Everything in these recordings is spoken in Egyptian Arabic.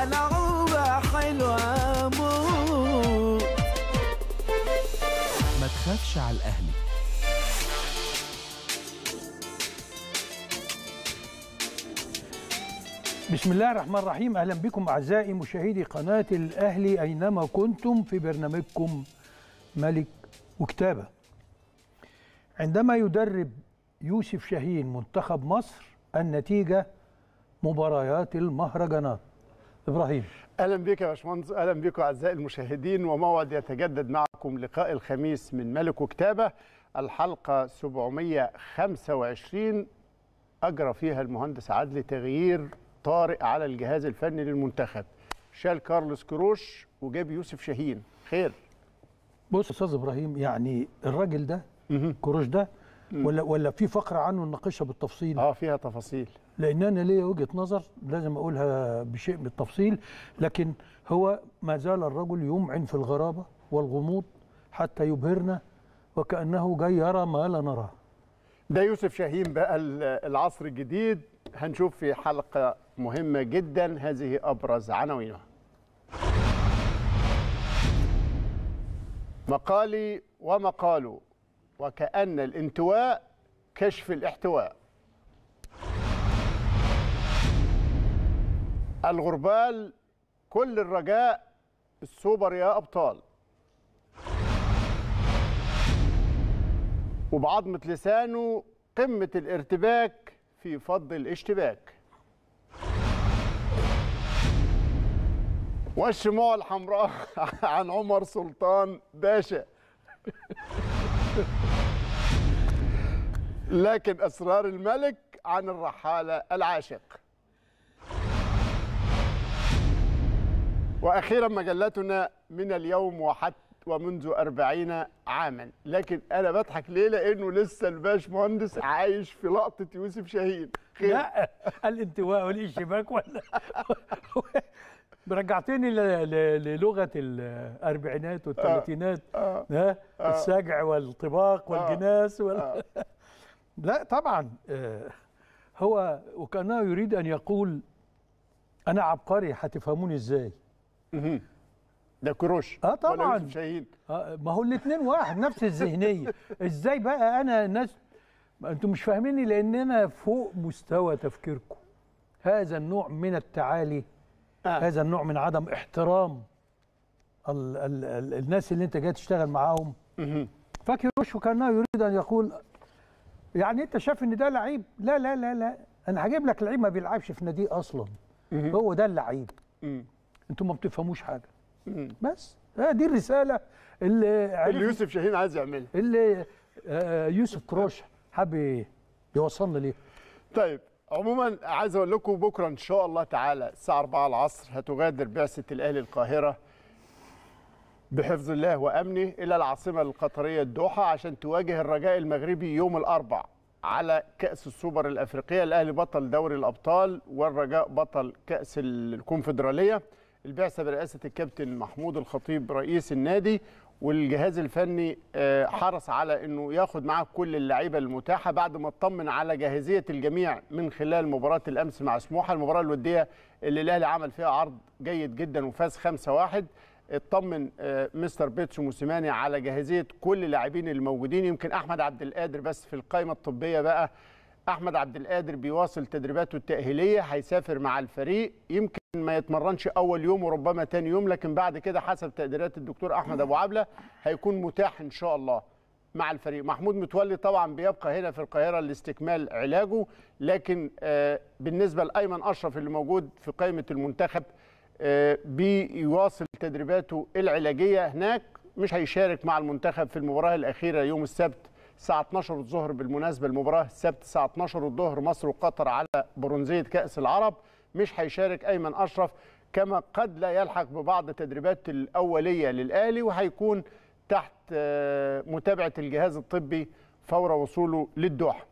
لعوبة حلوة موت ما تخافش على الأهلي بسم الله الرحمن الرحيم اهلا بكم اعزائي مشاهدي قناه الاهلي اينما كنتم في برنامجكم ملك وكتابه عندما يدرب يوسف شاهين منتخب مصر النتيجه مباريات المهرجانات ابراهيم اهلا بك يا باشمهندس اهلا بكم اعزائي المشاهدين وموعد يتجدد معكم لقاء الخميس من ملك وكتابه الحلقه 725 اجرى فيها المهندس عدلي تغيير طارئ على الجهاز الفني للمنتخب شال كارلوس كروش وجاب يوسف شاهين خير بص يا استاذ ابراهيم يعني الراجل ده كروش ده ولا ولا في فقره عنه نناقشها بالتفصيل اه فيها تفاصيل لان انا ليا وجهه نظر لازم اقولها بشيء من التفصيل لكن هو ما زال الرجل يمعن في الغرابه والغموض حتى يبهرنا وكانه جاي يرى ما لا نراه ده يوسف شاهين بقى ال- العصر الجديد هنشوف في حلقه مهمه جدا هذه ابرز عناوينها مقالي ومقاله وكأن الانتواء كشف الاحتواء الغربال كل الرجاء السوبر يا أبطال وبعظمة لسانه قمة الارتباك في فض الاشتباك والشموع الحمراء عن عمر سلطان باشا لكن أسرار الملك عن الرحالة العاشق وأخيرا مجلتنا من اليوم وحتى ومنذ أربعين عاما لكن أنا بضحك ليه لأنه لسه الباش مهندس عايش في لقطة يوسف شاهين خير لا الانتواء والاشتباك ولا رجعتني ل- ل- للغه الاربعينات والثلاثينات ها السجع والطباق والجناس وال... لا طبعا آه، هو وكانه يريد ان يقول انا عبقري هتفهموني ازاي ده كروش آه ولا طبعاً. يوسف شاهين آه، ما هو الاثنين واحد نفس الذهنيه ازاي بقى انا ناس ما انتم مش فاهميني لان انا فوق مستوى تفكيركم هذا النوع من التعالي آه. هذا النوع من عدم احترام ال ال ال الناس اللي انت جاي تشتغل معاهم فاكر وشه كانه يريد ان يقول يعني انت شايف ان ده لعيب لا لا لا لا انا هجيب لك لعيب ما بيلعبش في ناديه اصلا هو ده اللعيب مم. انتم ما بتفهموش حاجه مم. بس آه دي الرساله اللي اللي عرف يوسف شاهين عايز يعملها اللي آه يوسف كروش حب يوصلنا ليه طيب عموما عايز اقول لكم بكره ان شاء الله تعالى الساعه 4 العصر هتغادر بعثه الاهلي القاهره بحفظ الله وامنه الى العاصمه القطريه الدوحه عشان تواجه الرجاء المغربي يوم الاربع على كاس السوبر الافريقيه الاهلي بطل دوري الابطال والرجاء بطل كاس الكونفدراليه البعثه برئاسه الكابتن محمود الخطيب رئيس النادي والجهاز الفني آه، حرص على انه ياخد معاه كل اللعيبه المتاحه بعد ما اطمن على جاهزيه الجميع من خلال مباراه الامس مع سموحه المباراه الوديه اللي الاهلي عمل فيها عرض جيد جدا وفاز 5-1 اطمن آه، مستر بيتسو موسيماني على جاهزيه كل اللاعبين الموجودين يمكن احمد عبد القادر بس في القائمه الطبيه بقى احمد عبد القادر بيواصل تدريباته التاهيليه هيسافر مع الفريق يمكن ما يتمرنش اول يوم وربما تاني يوم لكن بعد كده حسب تقديرات الدكتور احمد ابو عبله هيكون متاح ان شاء الله مع الفريق محمود متولي طبعا بيبقى هنا في القاهره لاستكمال علاجه لكن آه، بالنسبه لايمن اشرف اللي موجود في قائمه المنتخب آه، بيواصل تدريباته العلاجيه هناك مش هيشارك مع المنتخب في المباراه الاخيره يوم السبت الساعه 12 الظهر بالمناسبه المباراه السبت الساعه 12 الظهر مصر وقطر على برونزيه كاس العرب مش هيشارك ايمن اشرف كما قد لا يلحق ببعض التدريبات الاوليه للاهلي وهيكون تحت آه، متابعه الجهاز الطبي فور وصوله للدوحه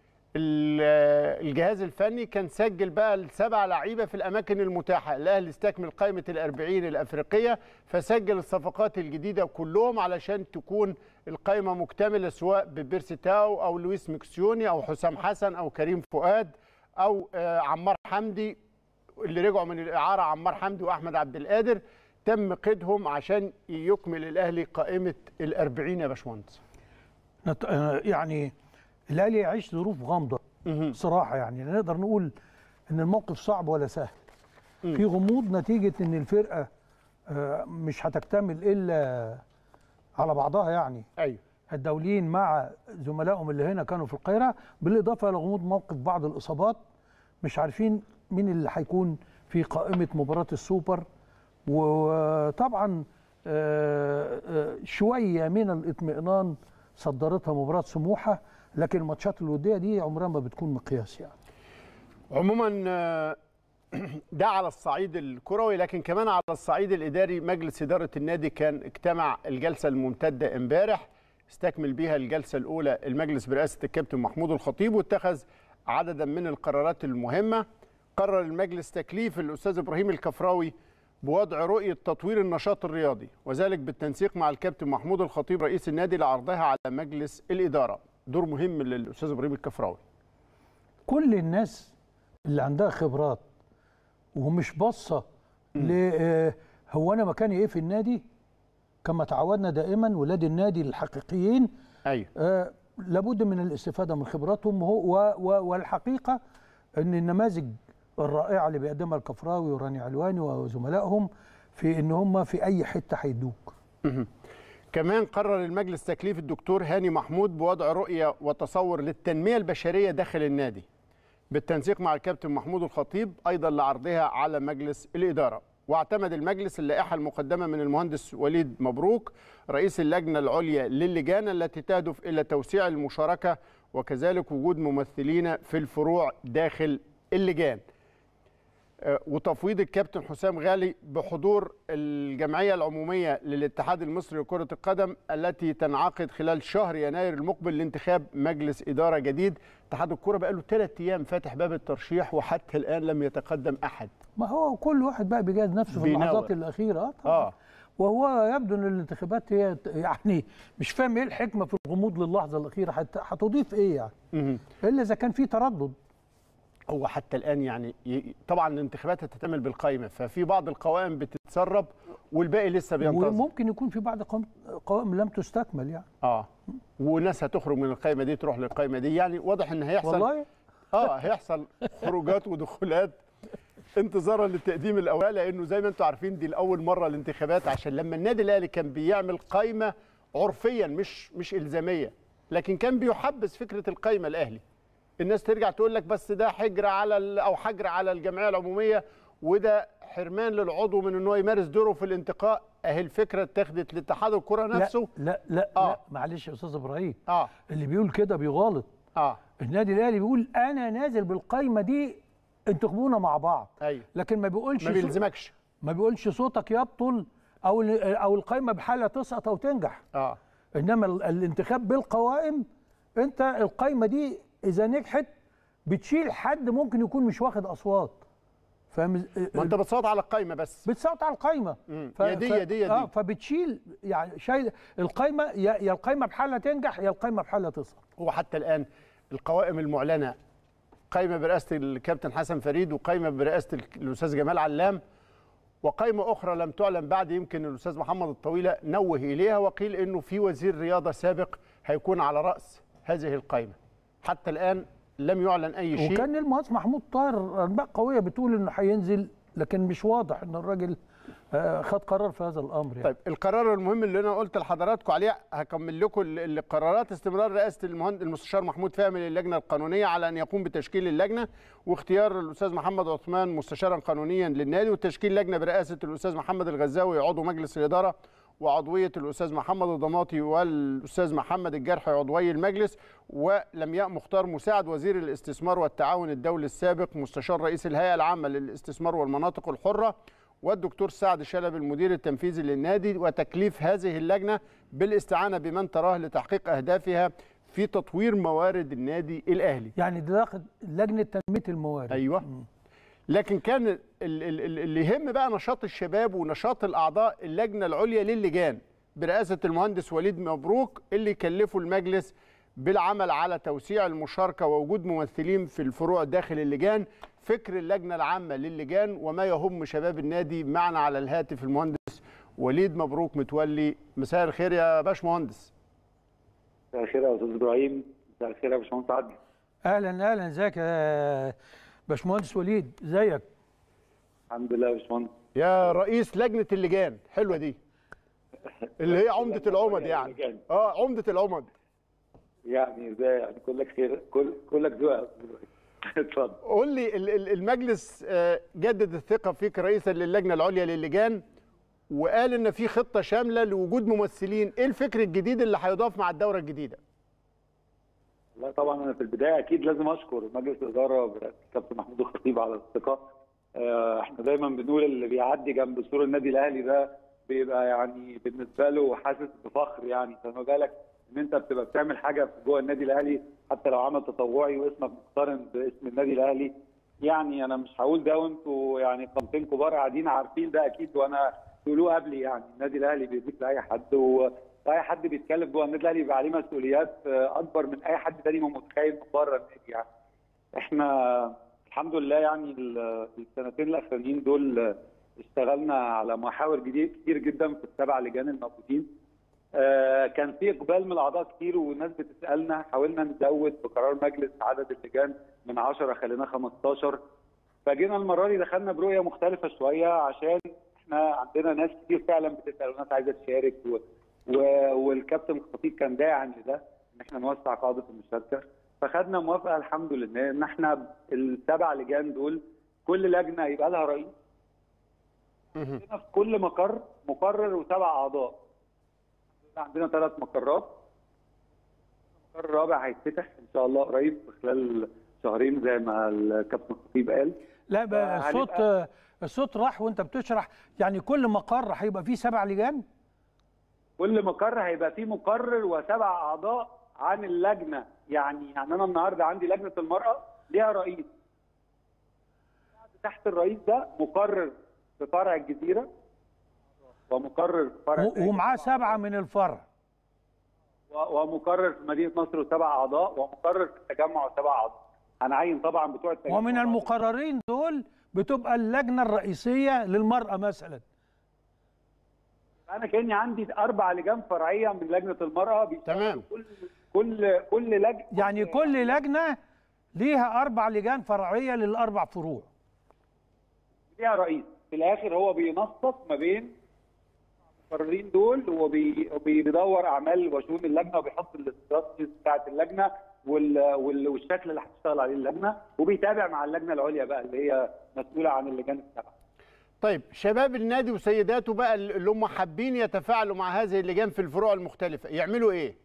ال- الجهاز الفني كان سجل بقى السبع لعيبه في الاماكن المتاحه الاهلي استكمل قائمه الأربعين الافريقيه فسجل الصفقات الجديده كلهم علشان تكون القائمه مكتمله سواء ببيرسي تاو او لويس مكسيوني او حسام حسن او كريم فؤاد او آه، عمار حمدي اللي رجعوا من الاعاره عمار حمدي واحمد عبد القادر تم قيدهم عشان يكمل الاهلي قائمه الأربعين يا باشمهندس نت- آه، يعني الاهلي يعيش ظروف غامضه صراحه يعني لا نقدر نقول ان الموقف صعب ولا سهل في غموض نتيجه ان الفرقه آه، مش هتكتمل الا على بعضها يعني ايوه الدوليين مع زملائهم اللي هنا كانوا في القاهره بالاضافه الى غموض موقف بعض الاصابات مش عارفين مين اللي هيكون في قائمه مباراه السوبر وطبعا آه، آه، شويه من الاطمئنان صدرتها مباراه سموحه لكن الماتشات الوديه دي عمرها ما بتكون مقياس يعني عموما آه، ده على الصعيد الكروي لكن كمان على الصعيد الاداري مجلس اداره النادي كان اجتمع الجلسه الممتده امبارح استكمل بيها الجلسه الاولى المجلس برئاسه الكابتن محمود الخطيب واتخذ عددا من القرارات المهمه قرر المجلس تكليف الاستاذ ابراهيم الكفراوي بوضع رؤيه تطوير النشاط الرياضي وذلك بالتنسيق مع الكابتن محمود الخطيب رئيس النادي لعرضها على مجلس الاداره دور مهم للاستاذ ابراهيم الكفراوي كل الناس اللي عندها خبرات ومش باصه ل آه، هو انا مكاني ايه في النادي كما تعودنا دائما ولاد النادي الحقيقيين ايوه آه، لابد من الاستفاده من خبراتهم وهو و- و- والحقيقه ان النماذج الرائعه اللي بيقدمها الكفراوي وراني علواني وزملائهم في ان هم في اي حته هيدوك كمان قرر المجلس تكليف الدكتور هاني محمود بوضع رؤية وتصور للتنمية البشرية داخل النادي بالتنسيق مع الكابتن محمود الخطيب أيضا لعرضها على مجلس الإدارة واعتمد المجلس اللائحة المقدمة من المهندس وليد مبروك رئيس اللجنة العليا للجان التي تهدف إلى توسيع المشاركة وكذلك وجود ممثلين في الفروع داخل اللجان آه، وتفويض الكابتن حسام غالي بحضور الجمعية العمومية للاتحاد المصري لكرة القدم التي تنعقد خلال شهر يناير المقبل لانتخاب مجلس إدارة جديد اتحاد الكرة بقاله ثلاث أيام فاتح باب الترشيح وحتى الآن لم يتقدم أحد ما هو كل واحد بقى بيجهز نفسه في بيناور. اللحظات الاخيره اه طبعا آه. وهو يبدو ان الانتخابات هي ت- يعني مش فاهم ايه الحكمه في الغموض للحظه الاخيره هت- هتضيف ايه يعني مهم. الا اذا كان في تردد هو حتى الآن يعني ي- طبعا الانتخابات هتتعمل بالقائمة ففي بعض القوائم بتتسرب والباقي لسه بينتظر وممكن يكون في بعض قوائم- قوائم لم تستكمل يعني اه وناس هتخرج من القائمة دي تروح للقائمة دي يعني واضح ان هيحصل والله اه هيحصل خروجات ودخولات انتظارا للتقديم الاوراق لانه زي ما انتم عارفين دي لاول مره الانتخابات عشان لما النادي الاهلي كان بيعمل قائمه عرفيا مش مش الزاميه لكن كان بيحبذ فكره القائمه الاهلي الناس ترجع تقول لك بس ده حجر على ال- او حجر على الجمعيه العموميه وده حرمان للعضو من ان هو يمارس دوره في الانتقاء اهي الفكره اتخذت لاتحاد الكره نفسه لا لا لا, آه. لا معلش يا استاذ ابراهيم اه اللي بيقول كده بيغالط اه النادي الاهلي بيقول انا نازل بالقايمه دي انتخبونا مع بعض ايوه لكن ما بيقولش ما صو- بيلزمكش ما بيقولش صوتك يبطل او ال- او القايمه بحاله تسقط او تنجح اه انما ال- الانتخاب بالقوائم انت القايمه دي اذا نجحت بتشيل حد ممكن يكون مش واخد اصوات فاهم ما انت بتصوت على القائمه بس بتصوت على القايمه مم. يا دي يا دي يا اه دي. فبتشيل يعني شايل القايمه يا يا القايمه بحالها تنجح يا القايمه بحالها تسقط هو حتى الان القوائم المعلنه قائمه برئاسه الكابتن حسن فريد وقائمه برئاسه ال- الاستاذ جمال علام وقائمه اخرى لم تعلن بعد يمكن الاستاذ محمد الطويله نوه اليها وقيل انه في وزير رياضه سابق هيكون على راس هذه القائمه حتى الان لم يعلن اي شيء وكان المهندس محمود طاهر انباء قويه بتقول انه هينزل لكن مش واضح ان الراجل آه، خد قرار في هذا الامر يعني. طيب القرار المهم اللي انا قلت لحضراتكم عليه هكمل لكم ال- القرارات استمرار رئاسه المهندس المستشار محمود فهمي للجنه القانونيه على ان يقوم بتشكيل اللجنه واختيار الاستاذ محمد عثمان مستشارا قانونيا للنادي وتشكيل لجنه برئاسه الاستاذ محمد الغزاوي عضو مجلس الاداره وعضويه الاستاذ محمد الضماطي والاستاذ محمد الجرحي عضوي المجلس ولمياء مختار مساعد وزير الاستثمار والتعاون الدولي السابق مستشار رئيس الهيئه العامه للاستثمار والمناطق الحره والدكتور سعد شلبي المدير التنفيذي للنادي وتكليف هذه اللجنه بالاستعانه بمن تراه لتحقيق اهدافها في تطوير موارد النادي الاهلي. يعني ده داخل لجنه تنميه الموارد ايوه لكن كان ال- ال- ال- اللي يهم بقى نشاط الشباب ونشاط الاعضاء اللجنه العليا للجان برئاسه المهندس وليد مبروك اللي كلفوا المجلس بالعمل على توسيع المشاركه ووجود ممثلين في الفروع داخل اللجان فكر اللجنه العامه للجان وما يهم شباب النادي معنا على الهاتف المهندس وليد مبروك متولي مساء الخير يا باشمهندس مساء الخير يا استاذ ابراهيم مساء الخير يا باشمهندس عدلي اهلا اهلا ازيك يا باشمهندس وليد ازيك الحمد لله يا باشمهندس يا رئيس لجنه اللجان حلوه دي اللي هي عمده العمد يعني اللجان. اه عمده العمد يعني ازاي يعني كلك خير كل كلك ذوق يا استاذ ابراهيم اتفضل قول لي ال- ال- المجلس آه، جدد الثقه فيك رئيسا للجنه العليا للجان وقال ان في خطه شامله لوجود ممثلين ايه الفكر الجديد اللي هيضاف مع الدوره الجديده لا طبعا انا في البدايه اكيد لازم اشكر مجلس الاداره برئاسه الكابتن محمود الخطيب على الثقه آه، احنا دايما بنقول اللي بيعدي جنب سور النادي الاهلي ده بيبقى يعني بالنسبه له حاسس بفخر يعني فما بالك ان انت بتبقى بتعمل حاجه في جوه النادي الاهلي حتى لو عمل تطوعي واسمك مقترن باسم النادي الاهلي يعني انا مش هقول ده وانتوا يعني قامتين كبار قاعدين عارفين ده اكيد وانا تقولوه قبلي يعني النادي الاهلي بيضيف لاي حد و... واي حد بيتكلم جوه النادي الاهلي بيبقى عليه مسؤوليات آه، اكبر من اي حد تاني ما متخيل من بره النادي يعني. احنا الحمد لله يعني ال- السنتين الاخرانيين دول آه، اشتغلنا على محاور جديد كتير جدا في السبع لجان الموجودين. آه، كان في اقبال من الاعضاء كتير والناس بتسالنا حاولنا نزود بقرار مجلس عدد اللجان من 10 خلينا 15 فجينا المره دي دخلنا برؤيه مختلفه شويه عشان احنا عندنا ناس كتير فعلا بتسال وناس عايزه تشارك و... و... والكابتن الخطيب كان داعم لده ان احنا نوسع قاعده المشاركه فخدنا موافقه الحمد لله ان احنا السبع لجان دول كل لجنه يبقى لها رئيس عندنا في كل مقر مقرر وسبع اعضاء عندنا ثلاث مقرات المقر الرابع هيتفتح ان شاء الله قريب في خلال شهرين زي ما الكابتن الخطيب قال لا بقى آه، الصوت هنبقى- الصوت راح وانت بتشرح يعني كل مقر هيبقى فيه سبع لجان كل مقر هيبقى فيه مقرر وسبع اعضاء عن اللجنه يعني يعني انا النهارده عندي لجنه المراه ليها رئيس تحت الرئيس ده مقرر في فرع الجزيره ومقرر في فرع و- ومعاه سبعه من الفرع و- ومقرر في مدينه نصر وسبع اعضاء ومقرر في التجمع وسبع اعضاء هنعين طبعا بتوع التجمع ومن المقررين دول بتبقى اللجنه الرئيسيه للمراه مثلا انا كاني عندي اربع لجان فرعيه من لجنه المراه بيشتغلوا تمام. كل كل كل لجنه يعني كل لجنه ليها اربع لجان فرعيه للاربع فروع ليها رئيس في الاخر هو بينسق ما بين المقررين دول وبي- وبيدور اعمال وشؤون اللجنه وبيحط الاستراتيجيز بتاعت اللجنه وال... وال... والشكل اللي هتشتغل عليه اللجنه وبيتابع مع اللجنه العليا بقى اللي هي مسؤوله عن اللجان السبعه طيب شباب النادي وسيداته بقى اللي هم حابين يتفاعلوا مع هذه اللجان في الفروع المختلفه يعملوا ايه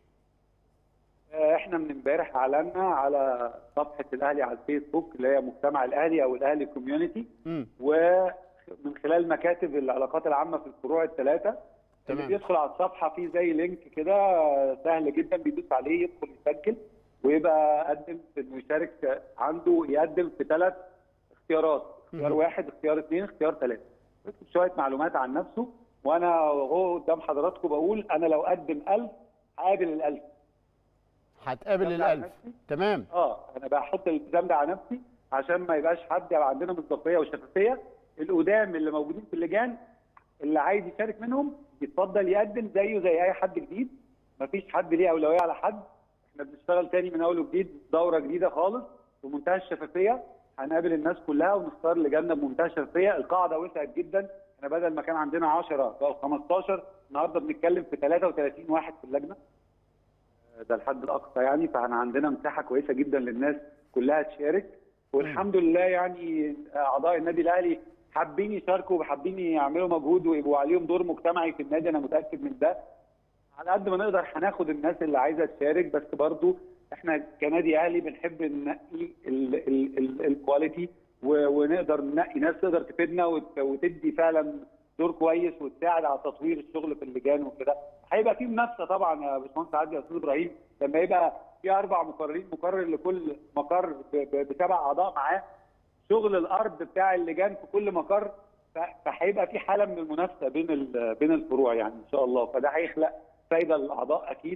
آه، احنا من امبارح اعلنا على صفحه الاهلي على الفيسبوك اللي هي مجتمع الاهلي او الاهلي كوميونتي مم. ومن خلال مكاتب العلاقات العامه في الفروع الثلاثه اللي تمام. بيدخل على الصفحه في زي لينك كده سهل جدا بيدوس عليه يدخل يسجل ويبقى قدم في انه يشارك عنده يقدم في ثلاث اختيارات اختيار واحد اختيار اثنين اختيار ثلاثه يكتب شويه معلومات عن نفسه وانا وهو قدام حضراتكم بقول انا لو قدم 1000 هقابل ال 1000 هتقابل ده بتاع الألف نفسي. تمام اه انا بحط الالتزام ده على نفسي عشان ما يبقاش حد يبقى عندنا مصداقيه وشفافيه القدام اللي موجودين في اللجان اللي عايز يشارك منهم يتفضل يقدم زيه زي اي حد جديد مفيش حد ليه اولويه على حد احنا بنشتغل تاني من اول وجديد دوره جديده خالص بمنتهى الشفافيه هنقابل الناس كلها ونختار لجنه بمنتهى الشفافيه القاعده وسعت جدا احنا بدل ما كان عندنا 10 بقوا 15 النهارده بنتكلم في 33 واحد في اللجنه ده الحد الاقصى يعني فاحنا عندنا مساحه كويسه جدا للناس كلها تشارك والحمد لله يعني اعضاء النادي الاهلي حابين يشاركوا وحابين يعملوا مجهود ويبقوا عليهم دور مجتمعي في النادي انا متاكد من ده على قد ما نقدر هناخد الناس اللي عايزه تشارك بس برضو احنا كنادي اهلي بنحب ننقي ال- ال- ال- الكواليتي و- ونقدر ننقي ناس تقدر تفيدنا وت- وتدي فعلا دور كويس وتساعد على تطوير الشغل في اللجان وكده هيبقى في منافسه طبعا يا باشمهندس عادل يا استاذ ابراهيم لما يبقى في اربع مقررين مقرر لكل مقر ب- ب- بسبع اعضاء معاه شغل الارض بتاع اللجان في كل مقر ف- فهيبقى في حاله من المنافسه بين ال- بين الفروع يعني ان شاء الله فده هيخلق فايده للاعضاء اكيد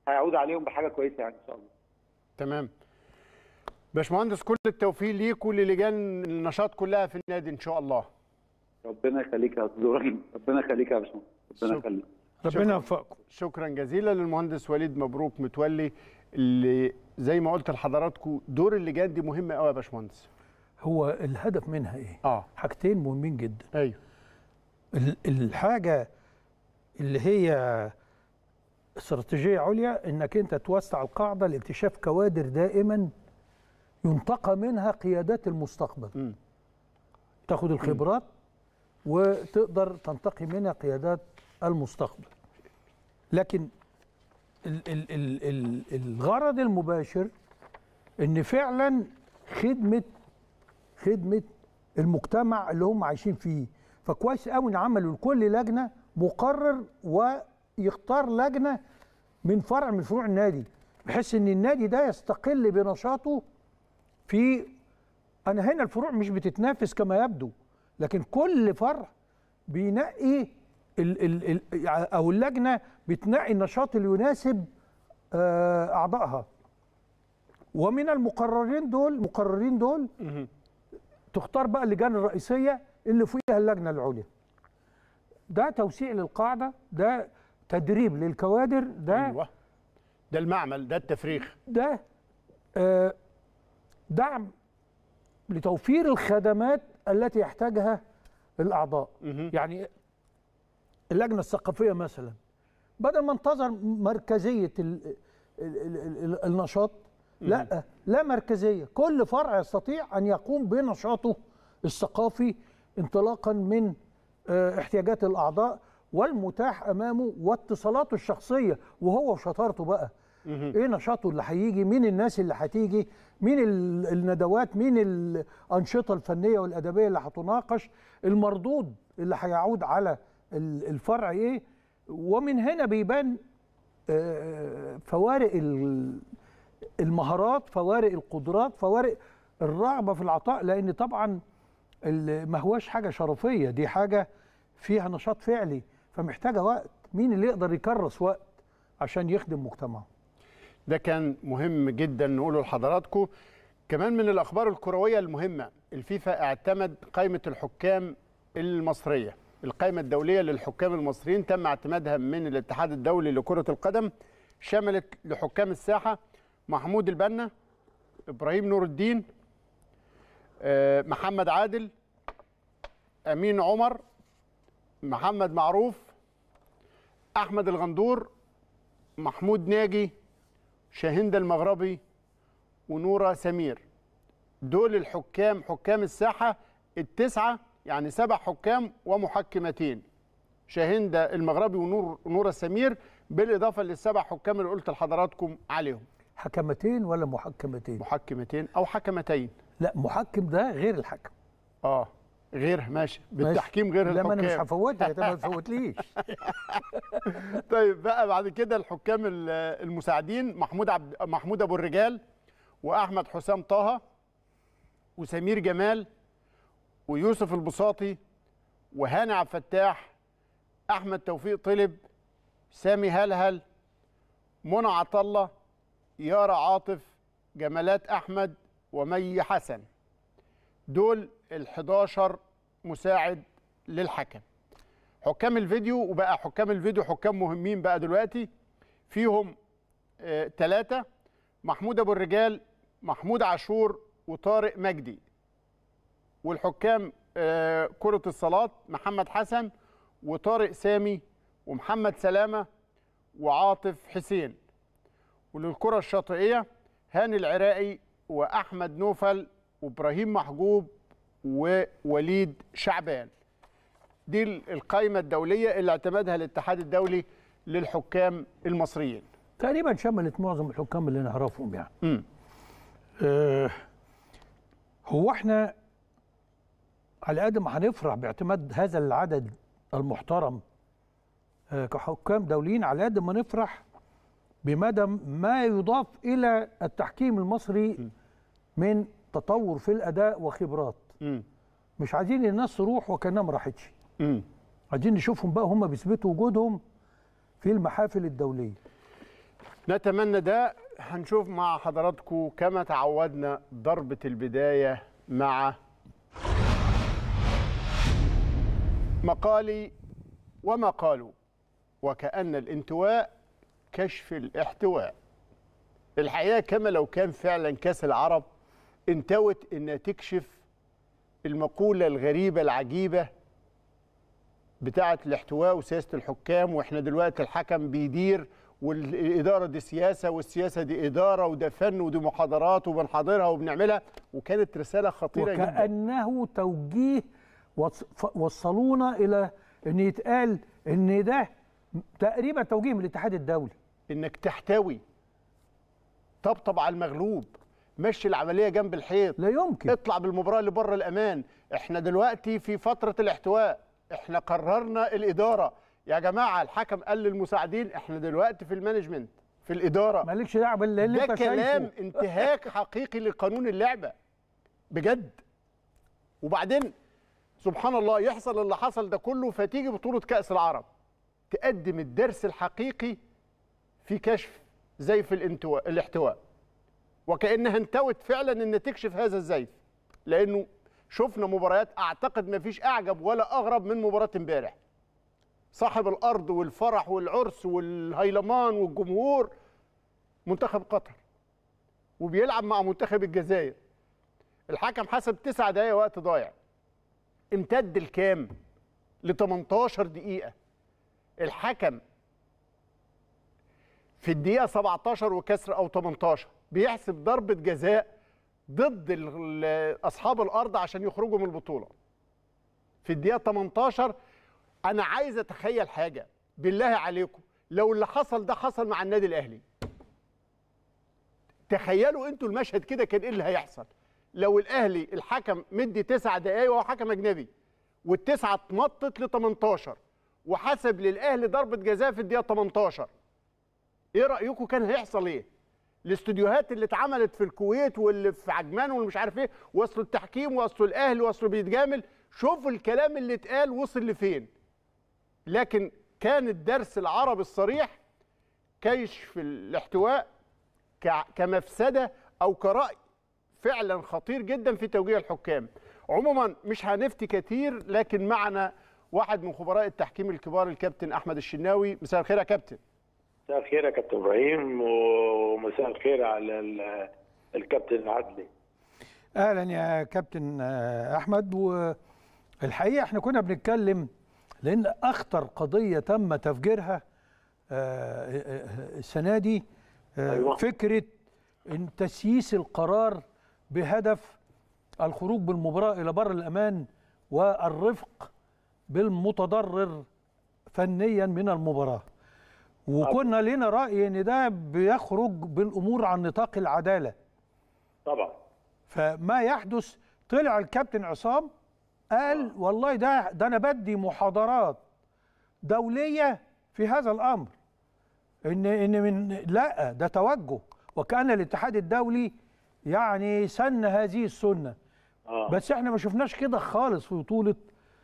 هيعود عليهم بحاجه كويسه يعني ان شاء الله تمام باشمهندس كل التوفيق ليك وللجان النشاط كلها في النادي ان شاء الله ربنا يخليك يا استاذ ابراهيم ربنا يخليك يا باشمهندس ربنا شكرا. يخليك ربنا يوفقكم شكرا جزيلا للمهندس وليد مبروك متولي اللي زي ما قلت لحضراتكم دور اللجان دي مهم قوي يا باشمهندس هو الهدف منها ايه؟ اه حاجتين مهمين جدا ايوه ال- الحاجه اللي هي استراتيجيه عليا انك انت توسع القاعده لاكتشاف كوادر دائما ينتقى منها قيادات المستقبل مم. تاخد الخبرات وتقدر تنتقي منها قيادات المستقبل لكن ال ال ال ال الغرض المباشر ان فعلا خدمه خدمه المجتمع اللي هم عايشين فيه فكويس قوي ان عملوا لكل لجنه مقرر ويختار لجنه من فرع من فروع النادي بحيث ان النادي ده يستقل بنشاطه في انا هنا الفروع مش بتتنافس كما يبدو لكن كل فرع بينقي ال ال ال او اللجنه بتنقي النشاط اللي يناسب آه، اعضائها ومن المقررين دول مقررين دول تختار بقى اللجان الرئيسيه اللي فيها اللجنه العليا ده توسيع للقاعده ده تدريب للكوادر ده ايوه ده المعمل ده التفريخ ده آه، دعم لتوفير الخدمات التي يحتاجها الاعضاء مهم. يعني اللجنه الثقافيه مثلا بدل ما انتظر مركزيه ال ال ال ال النشاط لا لا مركزيه كل فرع يستطيع ان يقوم بنشاطه الثقافي انطلاقا من آه، احتياجات الاعضاء والمتاح امامه واتصالاته الشخصيه وهو وشطارته بقى ايه نشاطه اللي هيجي مين الناس اللي هتيجي مين ال- الندوات مين الانشطه الفنيه والادبيه اللي هتناقش المردود اللي هيعود على ال- الفرع ايه ومن هنا بيبان آه، فوارق ال- المهارات فوارق القدرات فوارق الرغبه في العطاء لان طبعا ال- ما هواش حاجه شرفيه دي حاجه فيها نشاط فعلي فمحتاجه وقت مين اللي يقدر يكرس وقت عشان يخدم مجتمعه ده كان مهم جدا نقوله لحضراتكم كمان من الاخبار الكرويه المهمه الفيفا اعتمد قائمه الحكام المصريه القائمه الدوليه للحكام المصريين تم اعتمادها من الاتحاد الدولي لكره القدم شملت لحكام الساحه محمود البنا ابراهيم نور الدين آه، محمد عادل امين عمر محمد معروف احمد الغندور محمود ناجي شاهندة المغربي ونورة سمير دول الحكام حكام الساحة التسعة يعني سبع حكام ومحكمتين شاهندة المغربي ونور نورة سمير بالإضافة للسبع حكام اللي قلت لحضراتكم عليهم حكمتين ولا محكمتين محكمتين أو حكمتين لا محكم ده غير الحكم اه غير ماشي بالتحكيم غير لا ما انا مش الحكام هفوتها انت ما تفوتليش طيب بقى بعد كده الحكام ال- المساعدين محمود عبد محمود ابو الرجال واحمد حسام طه وسمير جمال ويوسف البساطي وهاني عبد الفتاح احمد توفيق طلب سامي هلهل منى عطله يارا عاطف جمالات احمد ومي حسن دول ال11 مساعد للحكم حكام الفيديو وبقى حكام الفيديو حكام مهمين بقى دلوقتي فيهم ثلاثة محمود أبو الرجال محمود عاشور وطارق مجدي والحكام آه، كرة الصالات محمد حسن وطارق سامي ومحمد سلامة وعاطف حسين وللكرة الشاطئية هاني العراقي وأحمد نوفل وإبراهيم محجوب ووليد شعبان دي القائمة الدولية اللي اعتمدها الاتحاد الدولي للحكام المصريين تقريبا شملت معظم الحكام اللي نعرفهم يعني مم. آه هو احنا على قد ما هنفرح باعتماد هذا العدد المحترم آه كحكام دوليين على قد ما نفرح بمدى ما يضاف الى التحكيم المصري من تطور في الاداء وخبرات مم. مش عايزين الناس تروح وكانها ما راحتش مم. عايزين نشوفهم بقى هم بيثبتوا وجودهم في المحافل الدوليه نتمنى ده هنشوف مع حضراتكم كما تعودنا ضربة البداية مع مقالي وما قالوا وكأن الانتواء كشف الاحتواء الحقيقة كما لو كان فعلا كاس العرب انتوت انها تكشف المقولة الغريبة العجيبة بتاعة الاحتواء وسياسة الحكام واحنا دلوقتي الحكم بيدير والإدارة دي سياسة والسياسة دي إدارة وده فن ودي محاضرات وبنحاضرها وبنعملها وكانت رسالة خطيرة جدا وكأنه توجيه وص- ف- وصلونا إلى أن يتقال أن ده تقريبا توجيه من الاتحاد الدولي انك تحتوي طبطب على المغلوب مشي العمليه جنب الحيط لا يمكن اطلع بالمباراه اللي بره الامان احنا دلوقتي في فتره الاحتواء احنا قررنا الاداره يا جماعه الحكم قال للمساعدين احنا دلوقتي في المانجمنت في الاداره مالكش دعوه باللي اللي ده انت كلام شايفه انتهاك حقيقي لقانون اللعبه بجد وبعدين سبحان الله يحصل اللي حصل ده كله فتيجي بطوله كاس العرب تقدم الدرس الحقيقي في كشف زيف الانتواء الاحتواء وكانها انتوت فعلا ان تكشف هذا الزيف لانه شفنا مباريات اعتقد ما فيش اعجب ولا اغرب من مباراه امبارح صاحب الارض والفرح والعرس والهيلمان والجمهور منتخب قطر وبيلعب مع منتخب الجزائر الحكم حسب تسع دقايق وقت ضايع امتد الكام ل 18 دقيقة الحكم في الدقيقة 17 وكسر أو 18 بيحسب ضربة جزاء ضد ال- ال- أصحاب الأرض عشان يخرجوا من البطولة في الدقيقة 18 أنا عايز أتخيل حاجة بالله عليكم لو اللي حصل ده حصل مع النادي الأهلي تخيلوا انتوا المشهد كده كان ايه اللي هيحصل لو الاهلي الحكم مدي تسع دقايق وهو حكم اجنبي والتسعه اتمطت ل 18 وحسب للاهلي ضربه جزاء في الدقيقه 18 ايه رايكم كان هيحصل ايه الاستوديوهات اللي اتعملت في الكويت واللي في عجمان واللي مش عارف ايه وصلوا التحكيم وصلوا الاهلي وصلوا بيتجامل شوفوا الكلام اللي اتقال وصل لفين لكن كان الدرس العربي الصريح كشف الاحتواء ك- كمفسده او كراي فعلا خطير جدا في توجيه الحكام عموما مش هنفتي كتير لكن معنا واحد من خبراء التحكيم الكبار الكابتن احمد الشناوي مساء الخير يا كابتن مساء الخير يا كابتن ابراهيم ومساء الخير على ال- الكابتن العدلي اهلا يا كابتن آه، احمد والحقيقه احنا كنا بنتكلم لان اخطر قضيه تم تفجيرها آه، آه، السنه دي آه، أيوة. فكره ان تسييس القرار بهدف الخروج بالمباراه الى بر الامان والرفق بالمتضرر فنيا من المباراه وكنا لنا راي ان ده بيخرج بالامور عن نطاق العداله طبعا فما يحدث طلع الكابتن عصام قال والله ده ده انا بدي محاضرات دوليه في هذا الامر ان ان من لا ده توجه وكان الاتحاد الدولي يعني سن هذه السنه اه بس احنا ما شفناش كده خالص في بطوله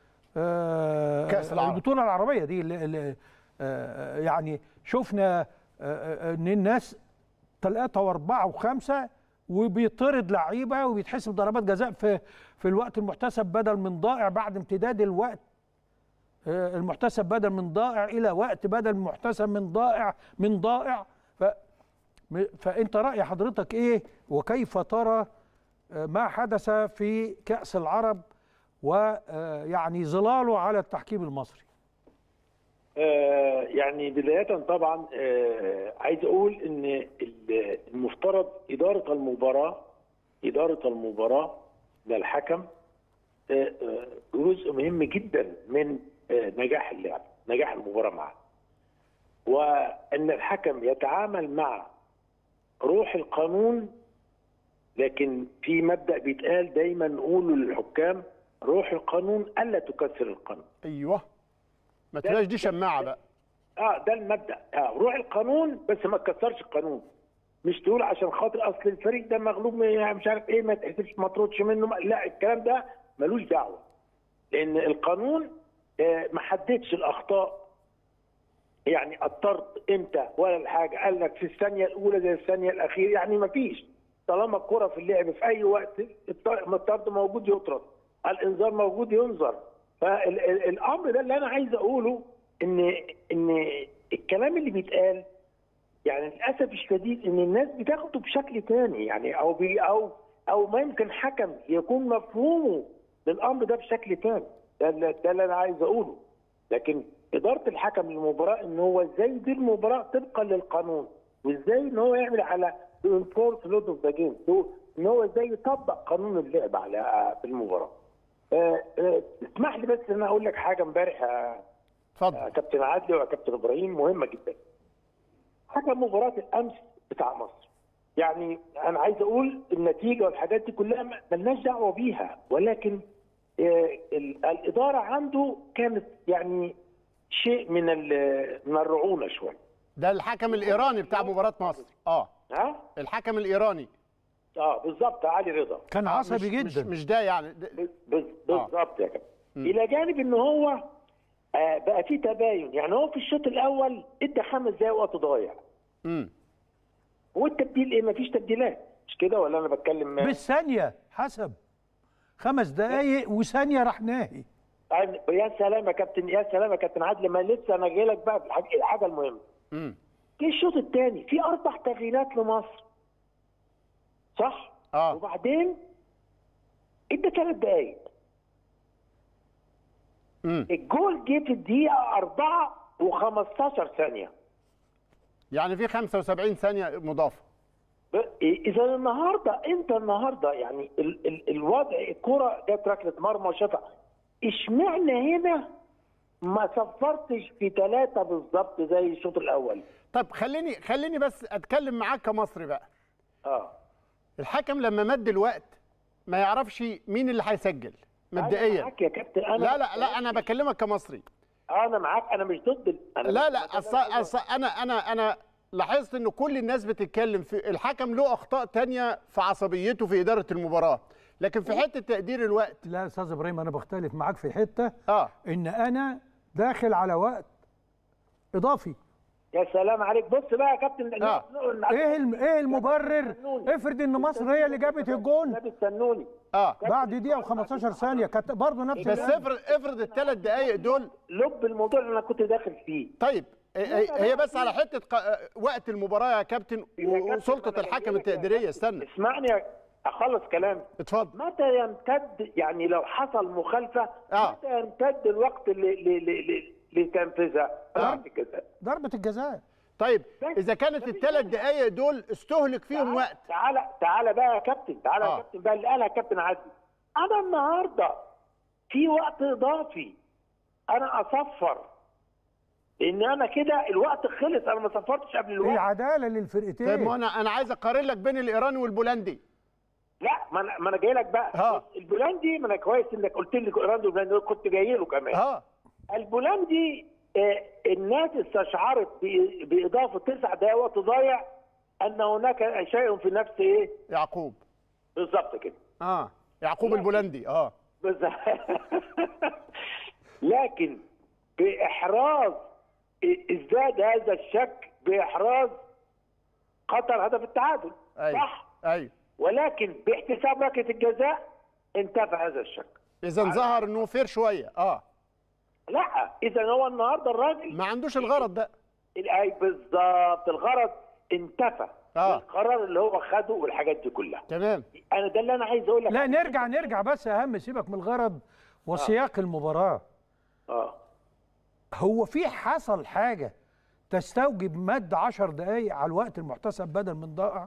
آه كأس العرب. البطوله العربيه دي اللي اللي آه يعني شفنا آه، آه، ان الناس ثلاثة وأربعة وخمسة وبيطرد لعيبة وبيتحسب ضربات جزاء في في الوقت المحتسب بدل من ضائع بعد امتداد الوقت آه، المحتسب بدل من ضائع إلى وقت بدل محتسب من ضائع من ضائع ف م- فأنت رأي حضرتك إيه وكيف ترى آه، ما حدث في كأس العرب ويعني ظلاله على التحكيم المصري آه، يعني بداية طبعا آه، عايز أقول إن ال- المفترض إدارة المباراة إدارة المباراة للحكم آه، آه، جزء مهم جدا من آه، نجاح اللعب نجاح المباراة معه وأن الحكم يتعامل مع روح القانون لكن في مبدأ بيتقال دايما نقوله للحكام روح القانون ألا تكسر القانون ايوه ما تبقاش دي شماعه بقى اه ده المبدا اه روح القانون بس ما تكسرش القانون مش تقول عشان خاطر اصل الفريق ده مغلوب من- يعني مش عارف ايه ما تحسبش ما تردش منه ما- لا الكلام ده ملوش دعوه لان القانون آه ما حددش الاخطاء يعني الطرد امتى ولا الحاجه قال لك في الثانيه الاولى زي الثانيه الاخيره يعني ما فيش طالما الكره في اللعب في اي وقت الط- الطرد موجود يطرد الانذار موجود ينذر فالامر ده اللي انا عايز اقوله ان ان الكلام اللي بيتقال يعني للاسف الشديد ان الناس بتاخده بشكل تاني يعني او بي او او ما يمكن حكم يكون مفهومه للامر ده بشكل تاني ده اللي- ده اللي انا عايز اقوله لكن اداره الحكم للمباراه ان هو ازاي يدير المباراه طبقا للقانون وازاي ان هو يعمل على انفورس لود اوف ذا جيم ان هو ازاي يطبق قانون اللعب على في المباراه آه، آه، اسمح لي بس ان انا اقول لك حاجه امبارح يا اتفضل يا كابتن عادل وكابتن ابراهيم مهمه جدا. حكم مباراه الامس بتاع مصر. يعني انا عايز اقول النتيجه والحاجات دي كلها ما- ملناش دعوه بيها ولكن آه، ال- الاداره عنده كانت يعني شيء من ال- من الرعونه شويه. ده الحكم الايراني بتاع مباراه مصر اه ها؟ الحكم الايراني اه بالظبط علي رضا. كان آه، عصبي مش جدا مش, مش ده يعني ده بز- بز- بالظبط يا كابتن. الى جانب ان هو آه، بقى في تباين يعني هو في الشوط الاول ادى خمس دقائق وقت ضايع. مم. والتبديل ايه مفيش تبديلات مش كده ولا انا بتكلم بالثانيه حسب خمس دقايق وثانيه راح ناهي أنا- يا سلام يا كابتن يا سلام يا كابتن عادل ما لسه انا جاي لك بقى في الحاجه الحاجه المهمه مم. في الشوط الثاني في اربع تغييرات لمصر صح اه وبعدين ادى ثلاث دقايق مم. الجول جه في الدقيقه 4 و15 ثانيه يعني في 75 ثانيه مضافه اذا النهارده انت النهارده يعني ال ال الوضع الكره جت ركله مرمى وشافها اشمعنى هنا ما صفرتش في ثلاثه بالظبط زي الشوط الاول طب خليني خليني بس اتكلم معاك كمصري بقى اه الحكم لما مد الوقت ما يعرفش مين اللي هيسجل أنا مبدئيا معاك يا كابتن انا لا لا لا انا بكلمك كمصري انا معاك انا مش ضد ال- انا لا مش- لا أصل أصل انا انا انا لاحظت ان كل الناس بتتكلم في الحكم له اخطاء تانية في عصبيته في اداره المباراه لكن في حته تقدير الوقت لا يا استاذ ابراهيم انا بختلف معاك في حته اه ان انا داخل على وقت اضافي يا سلام عليك بص بقى يا كابتن آه. ايه الم- ايه المبرر افرض ان مصر هي اللي جابت الجون لا بيستنوني اه بعد دقيقه و15 ثانيه كانت برضه نفس بس الأمر. افرض افرض الثلاث دقائق دول لب الموضوع اللي انا كنت داخل فيه طيب هي هي بس على حته ق- وقت المباراه يا كابتن وسلطه الحكم التقديريه استنى اسمعني اخلص كلامي اتفضل متى يمتد يعني لو حصل مخالفه آه. متى يمتد الوقت ل- ل- ل- ل- لتنفيذها؟ ضربة الجزاء. ضربه الجزاء طيب اذا كانت الثلاث دقائق دول استهلك فيهم وقت تعالى تعالى بقى يا كابتن تعالى آه. يا كابتن بقى اللي قالها كابتن عدلي انا النهارده في وقت اضافي انا اصفر ان انا كده الوقت خلص انا ما صفرتش قبل هي الوقت عداله طيب ما للفرقتين انا انا عايز اقارن لك بين الايراني والبولندي لا ما انا ما انا جاي لك بقى ها. بص، البولندي ما انا كويس انك قلت لي البولندي والبولندي كنت جاي له كمان اه البولندي آه، الناس استشعرت ب- باضافه تسع دقائق وقت ضايع ان هناك شيء في نفس ايه يعقوب بالظبط كده اه يعقوب البولندي اه بس لكن باحراز ازداد هذا الشك باحراز قطر هدف التعادل ايوه صح ايوه ولكن باحتساب ركله الجزاء انتفى هذا الشك اذا ظهر انه فير شويه اه لا اذا هو النهارده الراجل ما عندوش الغرض ده اي بالظبط الغرض انتفى آه. القرار اللي هو خده والحاجات دي كلها تمام انا ده اللي انا عايز اقول لك لا نرجع نرجع بس اهم سيبك من الغرض وسياق المباراه اه هو في حصل حاجه تستوجب مد 10 دقائق على الوقت المحتسب بدل من ضائع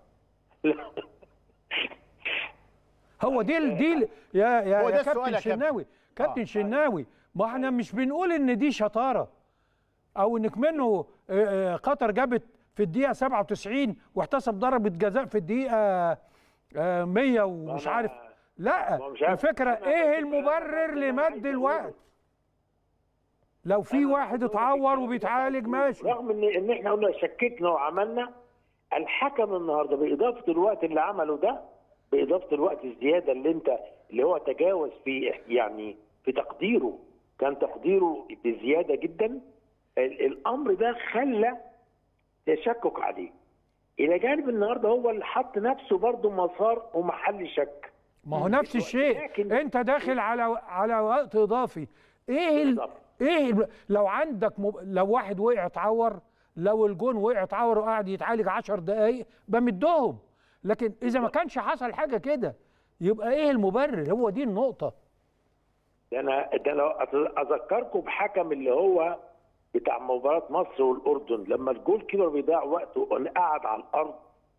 هو دي ال- دي ال- يا يا, هو ده يا السؤال كابتن يا كابتن. شناوي كابتن شناوي ما احنا مش بنقول ان دي شطاره او انك منه آه، آه، قطر جابت في الدقيقه 97 واحتسب ضربه جزاء في الدقيقه آه، 100 ومش أنا- عارف لا ما مش عارف. الفكره أنا ايه بس- المبرر أنا عايز لمد أقوله. الوقت لو في واحد اتعور وبيتعالج ماشي رغم ان ان احنا قلنا شككنا وعملنا الحكم النهارده باضافه الوقت اللي عمله ده باضافه الوقت الزياده اللي انت اللي هو تجاوز في يعني في تقديره كان تقديره بزياده جدا ال- الامر ده خلى تشكك عليه الى جانب النهارده هو اللي حط نفسه برضه مسار ومحل شك ما هو نفس الشيء لكن- انت داخل على على وقت اضافي ايه ال... بالظبط. ايه ال... لو عندك مب... لو واحد وقع اتعور لو الجون وقع اتعور وقعد يتعالج 10 دقائق بمدهم لكن اذا ما كانش حصل حاجه كده يبقى ايه المبرر هو دي النقطه ده انا ده لو أت- اذكركم بحكم اللي هو بتاع مباراه مصر والاردن لما الجول كيبر بيضيع وقته قعد على الارض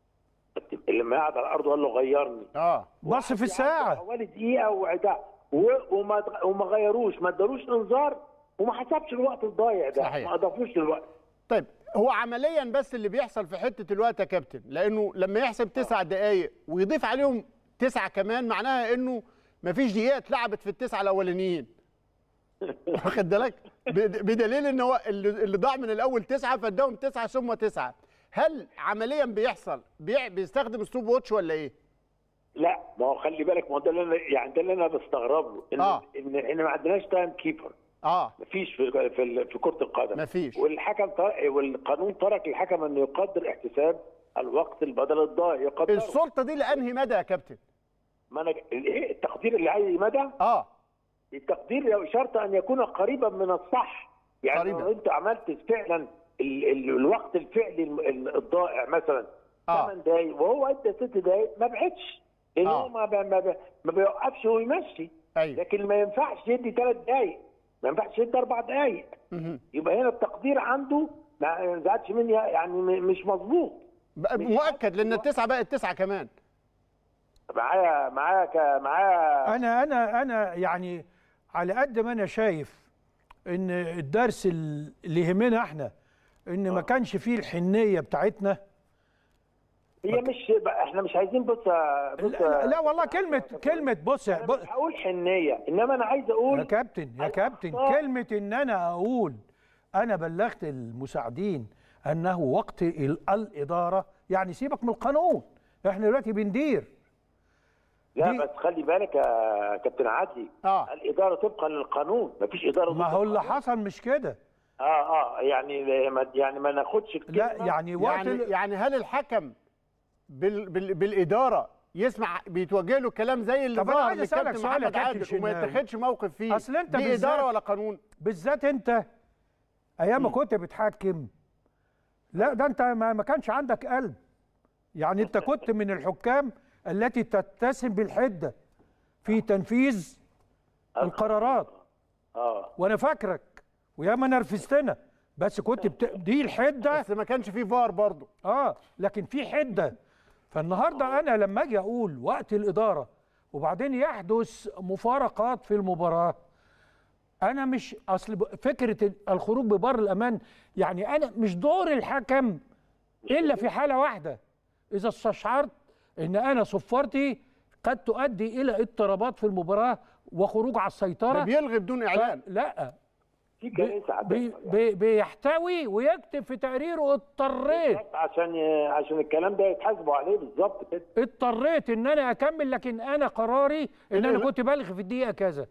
لما قعد على الارض وقال له غيرني اه بص في الساعه حوالي دقيقه وعدا و- وما وما غيروش ما ادالوش انذار وما حسبش الوقت الضايع ده صحيح. ما اضافوش الوقت طيب هو عمليا بس اللي بيحصل في حته الوقت يا كابتن لانه لما يحسب تسع دقائق ويضيف عليهم تسعه كمان معناها انه مفيش دقيقه اتلعبت في التسعه الاولانيين واخد بالك بد- بدليل ان هو اللي اللي ضاع من الاول تسعه فاداهم تسعه ثم تسعه هل عمليا بيحصل بي- بيستخدم ستوب واتش ولا ايه؟ لا ما هو خلي بالك ما هو ده اللي انا يعني ده اللي انا بستغرب له ان آه. ان احنا ما عندناش تايم كيبر اه مفيش في في ال- في كره القدم مفيش. والحكم تر- والقانون ترك الحكم انه يقدر احتساب الوقت البدل الضائع يقدر السلطه دي لانهي مدى يا كابتن؟ ما انا الايه التقدير اللي عايز مدى اه التقدير لو شرط ان يكون قريبا من الصح يعني قريباً. لو انت عملت فعلا ال ال الوقت الفعلي الم- ال- الضائع مثلا آه. 8 دقايق وهو ادى 6 دقايق ما بعدش لان آه. هو ما ب- ما, ب- ما بيوقفش ويمشي ايوه لكن ما ينفعش يدي 3 دقايق ما ينفعش يدي 4 دقايق مهم. يبقى هنا التقدير عنده ما ينزعجش مني يعني م- مش مظبوط بقى مؤكد لان التسعه بقت تسعه كمان معايا معايا ك- معايا انا انا انا يعني على قد ما انا شايف ان الدرس اللي يهمنا احنا ان ما كانش فيه الحنيه بتاعتنا هي مش احنا مش عايزين بص بص لا, لا والله كلمه كلمه بص انا بص- مش هقول حنيه انما انا عايز اقول يا كابتن يا كابتن الأخطاء- كلمة إن أنا أقول أنا بلغت المساعدين أنه وقت ال- الإدارة يعني سيبك من القانون إحنا دلوقتي بندير لا دي- بس خلي بالك يا كابتن عدلي آه. الاداره طبقا للقانون مفيش اداره ما ضد هو اللي القانون. حصل مش كده اه اه يعني ما يعني ما ناخدش لا الكلمة. يعني وقت يعني ال- يعني هل الحكم بال بال بالاداره يسمع بيتوجه له كلام زي اللي طب أنا ظهر عايز أسألك للكابتن سؤال يا محمد كابتن عادل وما شناوي. يتخذش موقف فيه أصل أنت دي بالذات- اداره ولا قانون بالذات أنت أيام ما كنت بتحكم لا ده أنت ما ما كانش عندك قلب يعني أنت كنت من الحكام التي تتسم بالحدة في تنفيذ القرارات اه وانا فاكرك وياما نرفزتنا بس كنت بت... دي الحده بس ما كانش فيه فار برضه اه لكن في حده فالنهارده انا لما اجي اقول وقت الاداره وبعدين يحدث مفارقات في المباراه انا مش اصل ب- فكره الخروج ببر الامان يعني انا مش دور الحكم الا في حاله واحده اذا استشعرت ان انا صفارتي قد تؤدي الى اضطرابات في المباراه وخروج على ده السيطره بيلغي بدون اعلان لا في كنيسه بي بي بيحتوي ويكتب في تقريره اضطريت عشان ي- عشان الكلام ده يتحاسبوا عليه بالظبط كده اضطريت ان انا اكمل لكن انا قراري ان انا ال- كنت بلغي في الدقيقه كذا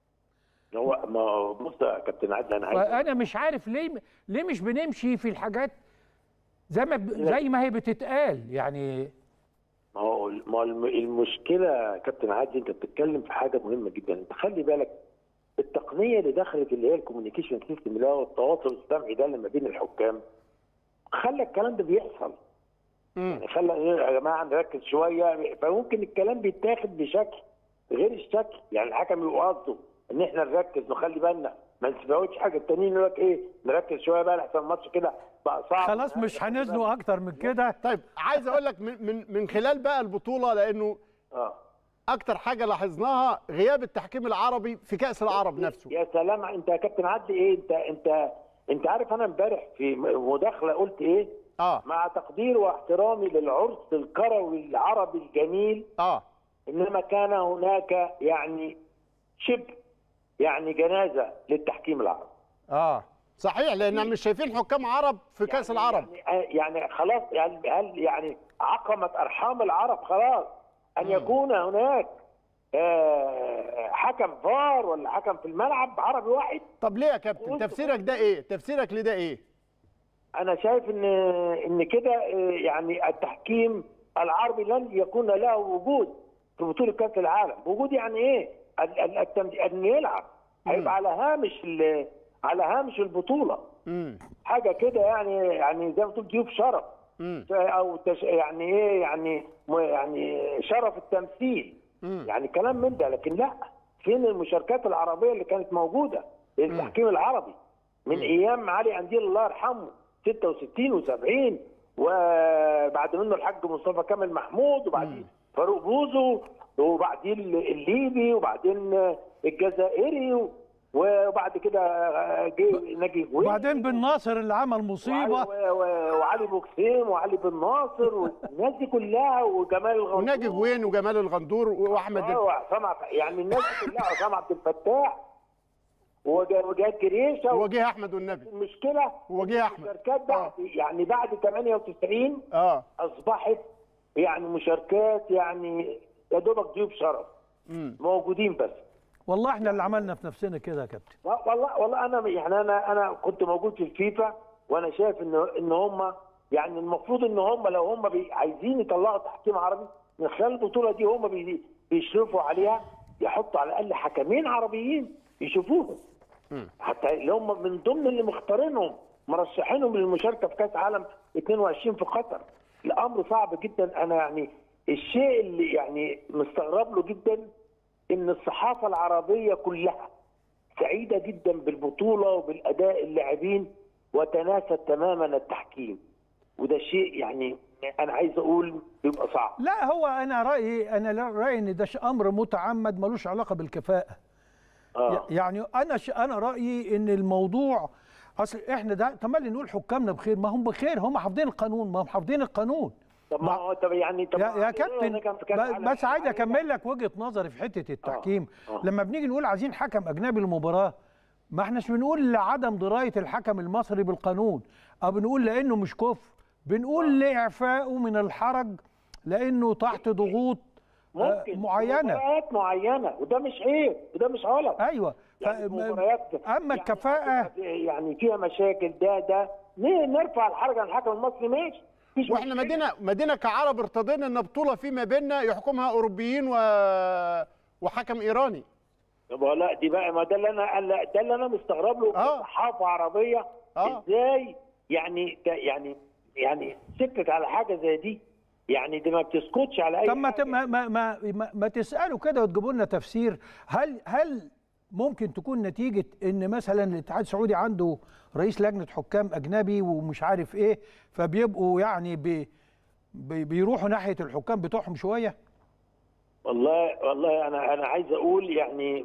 هو ما هو بص يا كابتن عادل انا عايز فانا مش عارف ليه ليه مش بنمشي في الحاجات زي ما ب- زي ما هي بتتقال يعني ما هو ما هو الم- المشكله يا كابتن عادل انت بتتكلم في حاجه مهمه جدا انت خلي بالك التقنيه اللي دخلت اللي هي الكوميونيكيشن سيستم اللي هو التواصل السمعي ده اللي ما بين الحكام خلى الكلام ده بيحصل يعني خلى إيه يا جماعه نركز شويه فممكن الكلام بيتاخد بشكل غير الشكل يعني الحكم يبقى قصده ان احنا نركز نخلي بالنا ما نسيبوش حاجه التانيين يقول لك ايه نركز شويه بقى لحسن الماتش كده بقى صعب خلاص مش هنزنوا اكتر من كده طيب عايز اقول لك من من من خلال بقى البطوله لانه اه اكتر حاجه لاحظناها غياب التحكيم العربي في كاس العرب نفسه يا سلام انت يا كابتن عدلي ايه انت انت انت عارف انا امبارح في مداخله قلت ايه اه مع تقدير واحترامي للعرس الكروي العربي الجميل اه انما كان هناك يعني شبه يعني جنازه للتحكيم العربي اه صحيح لان مش شايفين حكام عرب في كاس يعني العرب يعني, يعني خلاص يعني هل يعني عقمت ارحام العرب خلاص ان يكون هناك آه، حكم فار ولا حكم في الملعب عربي واحد طب ليه يا كابتن قلت- تفسيرك ده ايه تفسيرك لده ايه انا شايف ان ان كده آه، يعني التحكيم العربي لن يكون له وجود في بطوله كاس العالم وجود يعني ايه ال- ال- التم- ان يلعب هيبقى على هامش ال- على هامش البطوله امم حاجه كده يعني يعني زي ما تقول ضيوف شرف امم او تش يعني ايه يعني م- يعني شرف التمثيل مم. يعني كلام من ده لكن لا فين المشاركات العربيه اللي كانت موجوده للتحكيم العربي من ايام علي قنديل الله يرحمه 66 و70 وبعد منه الحاج مصطفى كامل محمود وبعدين فاروق بوزو وبعدين الليبي وبعدين الجزائري وبعد كده جه ناجي جويل وبعدين بن ناصر اللي عمل مصيبه وعلي, و- وعلي بوكسيم وعلي بن ناصر والناس دي كلها وجمال الغندور وناجي جوين وجمال الغندور واحمد اه وعصام عبد- يعني الناس دي كلها عصام عبد الفتاح وج- وجهاد جريشه ووجيه احمد والنبي المشكله ووجيه احمد المشاركات بعد يعني بعد 98 اه اصبحت يعني مشاركات يعني يا دوبك ضيوف شرف امم موجودين بس والله احنا اللي عملنا في نفسنا كده يا كابتن والله والله انا يعني انا انا كنت موجود في الفيفا وانا شايف ان ان هم يعني المفروض ان هم لو هم بي- عايزين يطلعوا تحكيم عربي من خلال البطوله دي هم بي- بيشرفوا عليها يحطوا على الاقل حكمين عربيين يشوفوهم حتى اللي هم من ضمن اللي مختارينهم مرشحينهم للمشاركه في كاس عالم 22 في قطر الامر صعب جدا انا يعني الشيء اللي يعني مستغرب له جدا ان الصحافه العربيه كلها سعيده جدا بالبطوله وبالاداء اللاعبين وتناست تماما التحكيم وده شيء يعني انا عايز اقول بيبقى صعب لا هو انا رايي انا لا- رايي ان ده ش- امر متعمد ملوش علاقه بالكفاءه اه يعني انا ش... انا رايي ان الموضوع اصل احنا ده تملي نقول حكامنا بخير ما هم بخير هم حافظين القانون ما هم حافظين القانون طب ما هو طب يعني طب يا, ما يا هو كابتن أنا كان في كأس ب- العالم بس عايز يعني اكمل لك وجهه نظري في حته التحكيم آه. لما بنيجي نقول عايزين حكم اجنبي للمباراه ما احناش بنقول لعدم درايه الحكم المصري بالقانون او بنقول لانه مش كفء بنقول لاعفائه من الحرج لانه تحت ضغوط آه، ممكن معينه مباريات معينه وده مش عيب وده مش غلط ايوه ف... يعني مباريات اما يعني الكفاءه يعني فيها مشاكل ده ده ن- نرفع الحرج عن الحكم المصري ماشي مفيش واحنا مشكلة. مدينه مدينه كعرب ارتضينا ان بطوله فيما بيننا يحكمها اوروبيين و... وحكم ايراني طب لا دي بقى ما ده اللي انا ده اللي انا مستغرب له آه. صحافه عربيه آه. ازاي يعني ده يعني يعني سكت على حاجه زي دي يعني دي ما بتسكتش على اي طب ما ت- حاجة. ما ما ما, ما, ما تسالوا كده وتجيبوا لنا تفسير هل هل ممكن تكون نتيجه ان مثلا الاتحاد السعودي عنده رئيس لجنه حكام اجنبي ومش عارف ايه فبيبقوا يعني بي بي بيروحوا ناحيه الحكام بتوعهم شويه والله والله انا انا عايز اقول يعني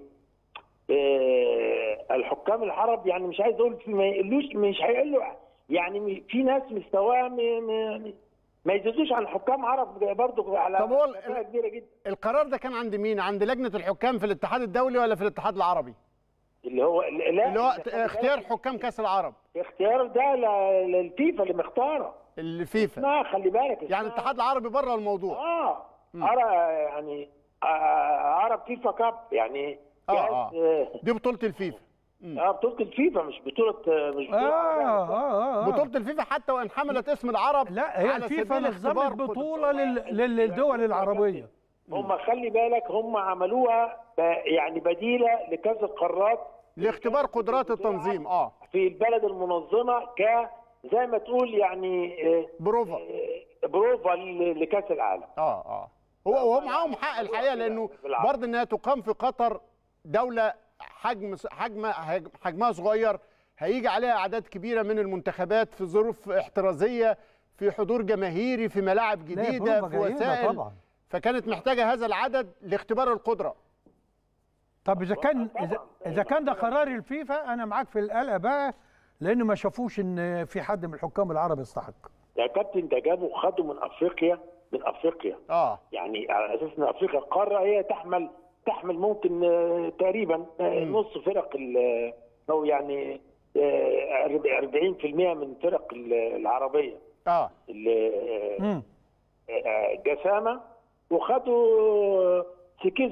آه الحكام العرب يعني مش عايز اقول في- ما يقلوش مش هيقلوا يعني في ناس مستواها م- م- ما يزيدوش عن حكام عرب برضه على طب هو ال- مسافة كبيره جدا القرار ده كان عند مين عند لجنه الحكام في الاتحاد الدولي ولا في الاتحاد العربي اللي هو لا اللي هو خلي بالك اختيار حكام كاس العرب اختيار ده ل- للفيفا اللي مختاره الفيفا اسمها خلي بالك يعني اسمها- الاتحاد العربي بره الموضوع اه ارى يعني آه، عرب فيفا كاب يعني اه كأس، اه آه، دي بطوله الفيفا اه بطولة الفيفا مش بطولة مش اه بطولة عربية. اه اه, آه. بطوله الفيفا حتى وان حملت اسم العرب لا هي على الفيفا سبيل اختبار نظمت قدرة. بطوله لل- لل- للدول العربيه هم خلي بالك هم عملوها ب- يعني بديلة لكأس القارات لاختبار قدرات التنظيم اه في البلد المنظمة ك زي ما تقول يعني آه، بروفا آه، بروفا ل- لكأس العالم اه اه هو وهو معاهم حق الحقيقه لانه بالعرض. برضه انها تقام في قطر دوله حجم حجم حجمها صغير هيجي عليها اعداد كبيره من المنتخبات في ظروف احترازيه في حضور جماهيري في ملاعب لا، جديده بروفا في جيدة وسائل طبعا فكانت محتاجه هذا العدد لاختبار القدره طب اذا كان طبعاً. اذا اذا كان ده قرار الفيفا انا معاك في القلق بقى لانه ما شافوش ان في حد من الحكام العرب يستحق يا كابتن ده جابوا خدوا من افريقيا من افريقيا اه يعني على اساس ان افريقيا قاره هي تحمل تحمل ممكن آه، تقريبا آه، نص فرق ال- او يعني آه، 40% من فرق ال- العربيه اه ال- امم آه، جسامه وخدوا سيكيزوي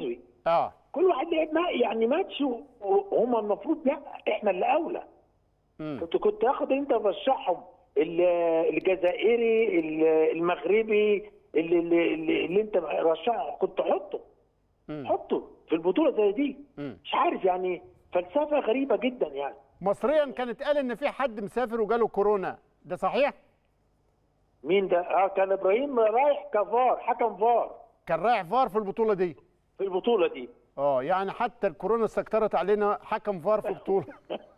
اه كل واحد لعب ما يعني ماتش و- وهم المفروض لا احنا اللي اولى مم. كنت كنت تاخد انت ترشحهم ال- الجزائري ال- المغربي اللي, اللي, اللي, اللي انت رشحه كنت حطه مم. حطه في البطوله زي دي مم. مش عارف يعني فلسفه غريبه جدا يعني مصريا كانت قال ان في حد مسافر وجاله كورونا ده صحيح مين ده؟ اه كان ابراهيم رايح كفار حكم فار كان رايح فار في البطوله دي في البطوله دي اه يعني حتى الكورونا استكترت علينا حكم فار في بطوله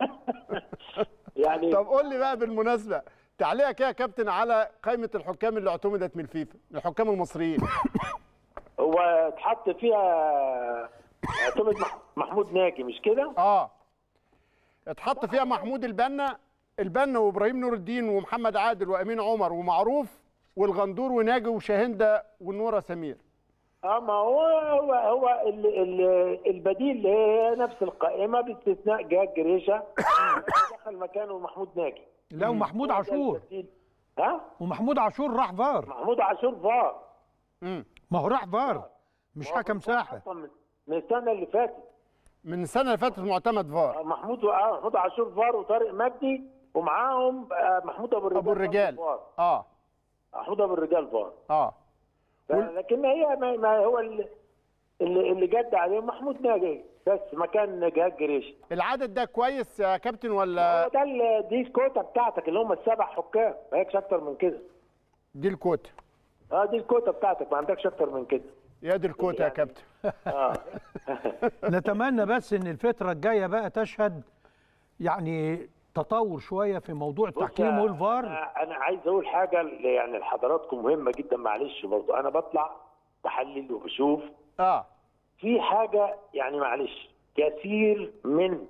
يعني طب قول لي بقى بالمناسبه تعليقك إيه يا كابتن على قائمه الحكام اللي اعتمدت من الفيفا الحكام المصريين هو اتحط فيها اعتمد مح- محمود ناجي مش كده؟ اه اتحط فيها محمود البنا البنا وابراهيم نور الدين ومحمد عادل وامين عمر ومعروف والغندور وناجي وشاهندة والنوره سمير اه ما هو هو هو ال ال البديل اللي هي نفس القائمه باستثناء جهاد جريشه دخل مكانه محمود ناجي لا ومحمود عاشور البديل. ها؟ ومحمود عاشور راح فار محمود عاشور فار امم ما هو راح فار مش حكم ساحه أصلاً من- من السنه اللي فاتت من السنه اللي فاتت معتمد فار آه، محمود آه، محمود عاشور فار وطارق مجدي ومعاهم آه، محمود ابو الرجال ابو الرجال فار. اه محمود ابو الرجال فار اه وال- لكن هي ما, ما هو اللي اللي اللي جد عليه محمود ناجي بس مكان جهاد جريشه العدد ده كويس يا كابتن ولا هو ده ال- دي الكوتا بتاعتك اللي هم السبع حكام ما هيكش اكتر من كده دي الكوت اه دي الكوتا بتاعتك ما عندكش اكتر من كده يا دي الكوت يا يعني- كابتن اه نتمنى بس ان الفتره الجايه بقى تشهد يعني تطور شويه في موضوع بص التحكيم يا- والفار انا أنا عايز اقول حاجه ل- يعني لحضراتكم مهمه جدا معلش برضو انا بطلع بحلل وبشوف اه في حاجه يعني معلش كثير من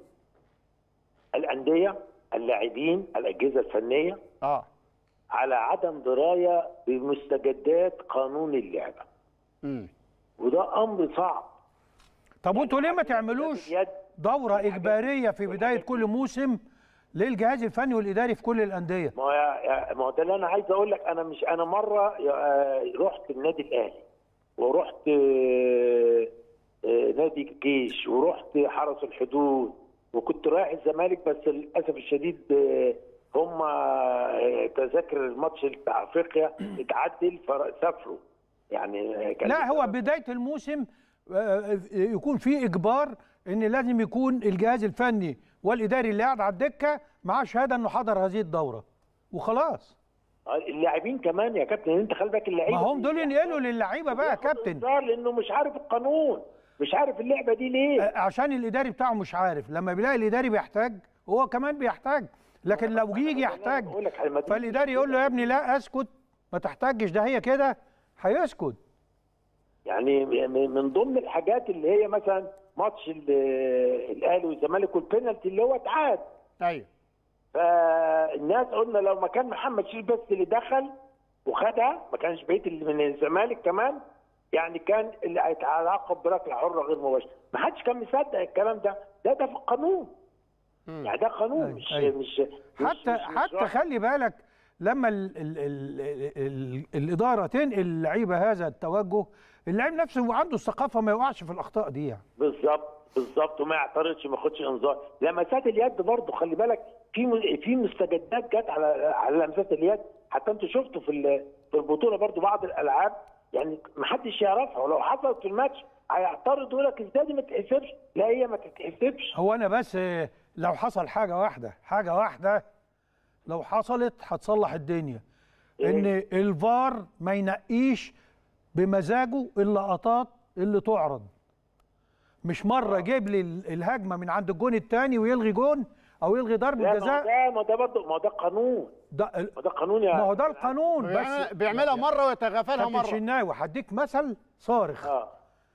الانديه اللاعبين الاجهزه الفنيه اه على عدم درايه بمستجدات قانون اللعبه امم وده امر صعب طب وانتوا ليه ما تعملوش اليد دوره اجباريه في بدايه كل موسم للجهاز الفني والاداري في كل الانديه ما هو يا- يا- ما هو ده اللي انا عايز اقول لك انا مش انا مره يا- آه، رحت النادي الاهلي ورحت آه، آه، نادي الجيش ورحت حرس الحدود وكنت رايح الزمالك بس للاسف الشديد آه، هم آه، تذاكر الماتش بتاع افريقيا اتعدل فسافروا يعني كان لا هو بدايه الموسم آه، يكون في اجبار ان لازم يكون الجهاز الفني والاداري اللي قاعد على الدكه معاه شهاده انه حضر هذه الدوره وخلاص اللاعبين كمان يا كابتن انت خلي بالك اللعيبه ما هم دول ينقلوا للعيبه بقى يا بياخد كابتن انذار لانه مش عارف القانون مش عارف اللعبه دي ليه آه، عشان الاداري بتاعه مش عارف لما بيلاقي الاداري بيحتاج هو كمان بيحتاج لكن لو يجي يحتاج بقول لك لما تيجي- فالاداري يقول له يا ابني لا اسكت ما تحتاجش ده هي كده هيسكت يعني من من ضمن الحاجات اللي هي مثلا ماتش ال- الاهلي والزمالك والبينالتي اللي هو اتعاد ايوه فالناس قلنا لو ما كان محمد شريف بس اللي دخل وخدها ما كانش بقيه اللي من الزمالك كمان يعني كان اللي هيتعاقب بركله حره غير مباشره ما حدش كان مصدق الكلام ده ده ده في القانون يعني ده قانون أيوة، مش أيوة. مش مش- حتى مش- مش حتى رأي. خلي بالك لما ال ال ال ال ال الاداره تنقل اللعيبه هذا التوجه اللعيب نفسه عنده الثقافه ما يقعش في الاخطاء دي يعني. بالظبط بالظبط وما يعترضش ما ياخدش انذار لمسات اليد برضه خلي بالك في م- في مستجدات جت على على لمسات اليد حتى انتوا شفتوا في ال- في البطوله برضه بعض الالعاب يعني ما حدش يعرفها ولو حصلت في الماتش هيعترض يقول لك ازاي دي ما تتحسبش لا هي ما تتحسبش هو انا بس آه، لو حصل حاجه واحده حاجه واحده لو حصلت هتصلح الدنيا ان الفار ما ينقيش بمزاجه اللقطات اللي تعرض مش مره جيب لي ال- الهجمه من عند الجون الثاني ويلغي جون او يلغي ضربه لا ما هو جزاء ده ما ده برضه ما هو ده قانون ده ال- ما ده قانون يا ما هو ده القانون بس بيعمل- بيعملها مره ويتغافلها كابتن مره شناوي هديك مثل صارخ اه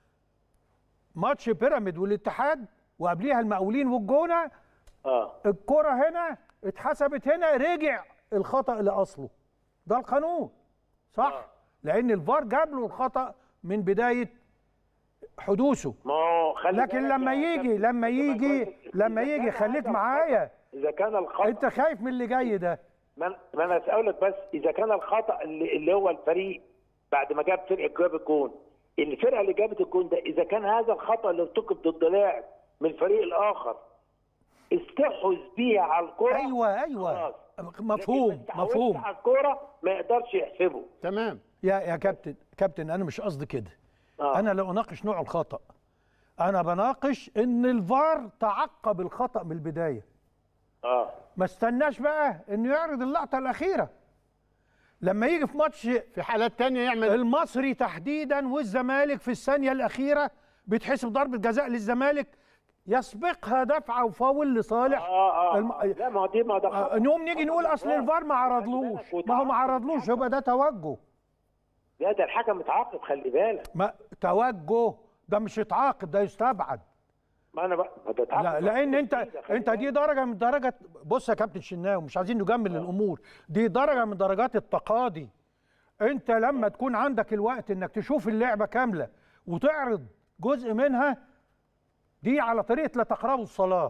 ماتش بيراميد والاتحاد وقبليها المقاولين والجونه اه الكرة هنا اتحسبت هنا رجع الخطأ لأصله ده القانون صح لأن الفار جاب له الخطأ من بداية حدوثه ما هو خلي لكن بالك لما يا يجي كابتن، لما إذا كان يجي كويس- لما إذا يجي كان خليك هذا معايا الخطأ- اذا كان الخطا انت خايف من اللي جاي ده ما أنا- ما انا اسالك بس اذا كان الخطا اللي, اللي هو الفريق بعد ما جاب فرقه جاب الجون الفرقه اللي جابت الجون ده اذا كان هذا الخطا اللي ارتكب ضد لاعب من الفريق الاخر استحوذ بيه على الكره ايوه ايوه خلاص. مفهوم لكن ما استحوذش مفهوم على الكره ما يقدرش يحسبه تمام يا يا كابتن كابتن انا مش قصدي كده آه. انا لا اناقش نوع الخطا انا بناقش ان الفار تعقب الخطا من البدايه اه ما استناش بقى انه يعرض اللقطه الاخيره لما يجي في ماتش في حالات تانية يعمل المصري تحديدا والزمالك في الثانيه الاخيره بيتحسب ضربه جزاء للزمالك يسبقها دفعه وفاول لصالح اه اه الم... لا ما هو دي ما ده آه، خطأ. نقوم نيجي نقول اصل الفار ما عرضلوش ما هو ما عرضلوش يبقى ده توجه لا ده الحكم متعاقب خلي بالك ما توجه ده مش يتعاقب ده يستبعد ما انا بقى ما ده تعاقب لا لان انت خلي انت دي درجه من درجه بص يا كابتن شناوي مش عايزين نجمل الامور دي درجه من درجات التقاضي انت لما تكون عندك الوقت انك تشوف اللعبه كامله وتعرض جزء منها دي على طريقه لا تقربوا الصلاه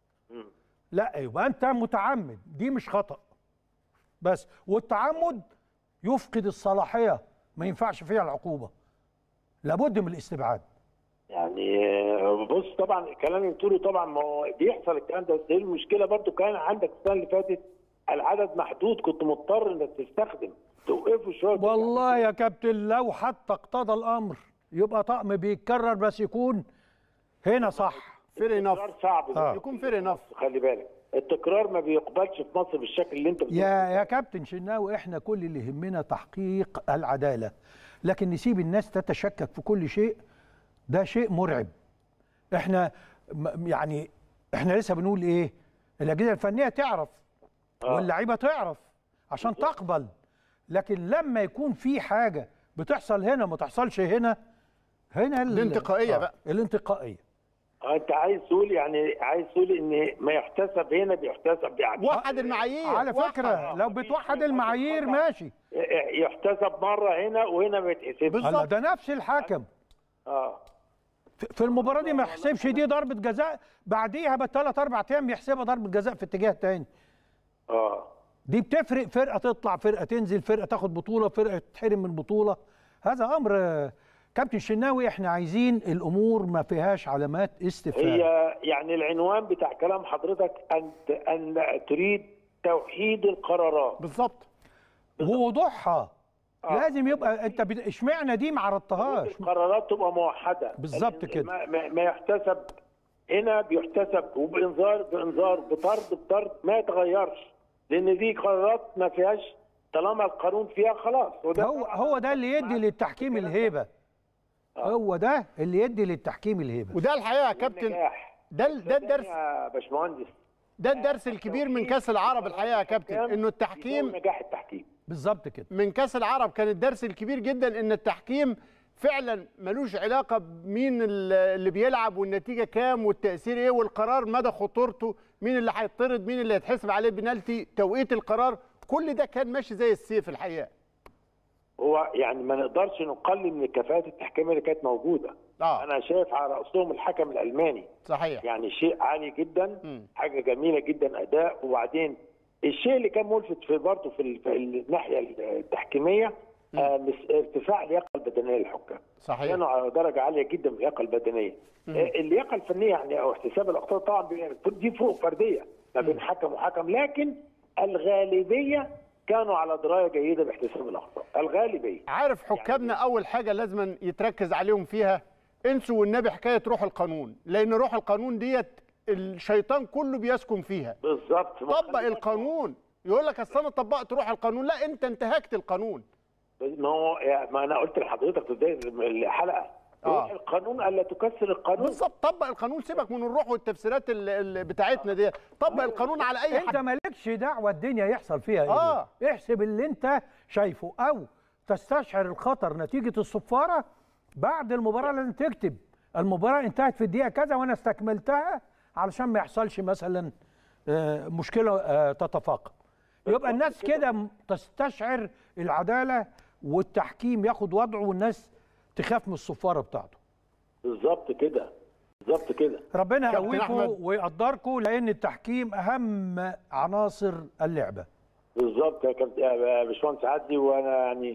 لا يبقى انت متعمد دي مش خطا بس والتعمد يفقد الصلاحيه ما ينفعش فيها العقوبه لابد من الاستبعاد يعني آه، بص طبعا الكلام اللي بتقوله طبعا ما هو بيحصل الكلام ده بس هي المشكله برضو كان عندك السنه اللي فاتت العدد محدود كنت مضطر انك تستخدم توقفه شويه والله يا كابتن لو حتى اقتضى الامر يبقى طقم بيتكرر بس يكون هنا صح فير انف التكرار صعب آه. يكون فير انف خلي بالك التكرار ما بيقبلش في مصر بالشكل اللي انت بتقوله يا يا كابتن شناوي احنا كل اللي يهمنا تحقيق العداله لكن نسيب الناس تتشكك في كل شيء ده شيء مرعب احنا م- يعني احنا لسه بنقول ايه الاجهزه الفنيه تعرف واللعيبه تعرف عشان تقبل لكن لما يكون في حاجه بتحصل هنا ما تحصلش هنا هنا ال- الانتقائية بقى. الانتقائيه آه، انت عايز تقول يعني عايز تقول ان ما يحتسب هنا بيحتسب يعني وحد المعايير على وحد. فكره لو بتوحد المعايير ماشي يحتسب مره هنا وهنا ما يتحسبش بالظبط. الله ده نفس الحكم اه في- في المباراه دي ما يحسبش دي ضربه جزاء بعديها بثلاث اربع ايام يحسبها ضربه جزاء في اتجاه تاني اه دي بتفرق فرقه تطلع فرقه تنزل فرقه تاخد بطوله فرقه تتحرم من بطوله هذا امر آه، كابتن شناوي احنا عايزين الامور ما فيهاش علامات استفهام هي يعني العنوان بتاع كلام حضرتك ان ان تريد توحيد القرارات بالظبط ووضوحها آه. لازم يبقى انت بت- اشمعنى دي ما عرضتهاش القرارات تبقى موحده بالظبط كده. ما, ما, ما يحتسب هنا بيحتسب وبانذار بانذار بطرد بطرد ما يتغيرش لان دي قرارات ما فيهاش طالما القانون فيها خلاص وده هو هو ده اللي يدي للتحكيم الهيبه هو ده اللي يدي للتحكيم الهيبه وده الحقيقه يا كابتن نجاح. ده ال- ده الدرس يا باشمهندس ده الدرس الكبير من كاس العرب الحقيقه يا كابتن انه بدون التحكيم نجاح التحكيم بالظبط كده من كاس العرب كان الدرس الكبير جدا ان التحكيم فعلا ملوش علاقه بمين ال- اللي بيلعب والنتيجه كام والتاثير ايه والقرار مدى خطورته مين اللي هيطرد مين اللي هيتحسب عليه بنالتي توقيت القرار كل ده كان ماشي زي السيف الحقيقه هو يعني ما نقدرش نقلل من الكفاءات التحكيميه اللي كانت موجوده اه انا شايف على راسهم الحكم الالماني صحيح يعني شيء عالي جدا مم. حاجه جميله جدا اداء وبعدين الشيء اللي كان ملفت في برضه في ال- في الناحيه التحكيميه آه مس- ارتفاع اللياقه البدنيه للحكام صحيح كانوا على درجه عاليه جدا من اللياقه البدنيه آه، اللياقه الفنيه يعني او احتساب الاخطاء طبعا بي- دي فوق فرديه ما بين حكم وحكم لكن الغالبيه كانوا على درايه جيده باحتساب الاخطاء الغالبيه عارف حكامنا اول حاجه لازم يتركز عليهم فيها انسوا والنبي حكايه روح القانون لان روح القانون ديت الشيطان كله بيسكن فيها بالظبط طبق القانون يقول لك اصل انا طبقت روح القانون لا انت انتهكت القانون ما هو يعني ما انا قلت لحضرتك في بدايه الحلقه آه. روح القانون الا تكسر القانون بالظبط طبق القانون سيبك من الروح والتفسيرات ال- ال- بتاعتنا دي طبق القانون على اي انت حد مالكش دعوه الدنيا يحصل فيها ايه آه. احسب اللي انت شايفه او تستشعر الخطر نتيجه الصفاره بعد المباراه لازم تكتب المباراه انتهت في الدقيقه كذا وانا استكملتها علشان ما يحصلش مثلا آه، مشكله آه، تتفاقم يبقى الناس كده م- تستشعر العداله والتحكيم ياخد وضعه والناس تخاف من الصفاره بتاعته بالظبط كده بالظبط كده ربنا كابتن يقويكم أحمد. ويقدركم لان التحكيم اهم عناصر اللعبه بالظبط يا كابتن يا باشمهندس عدلي وانا يعني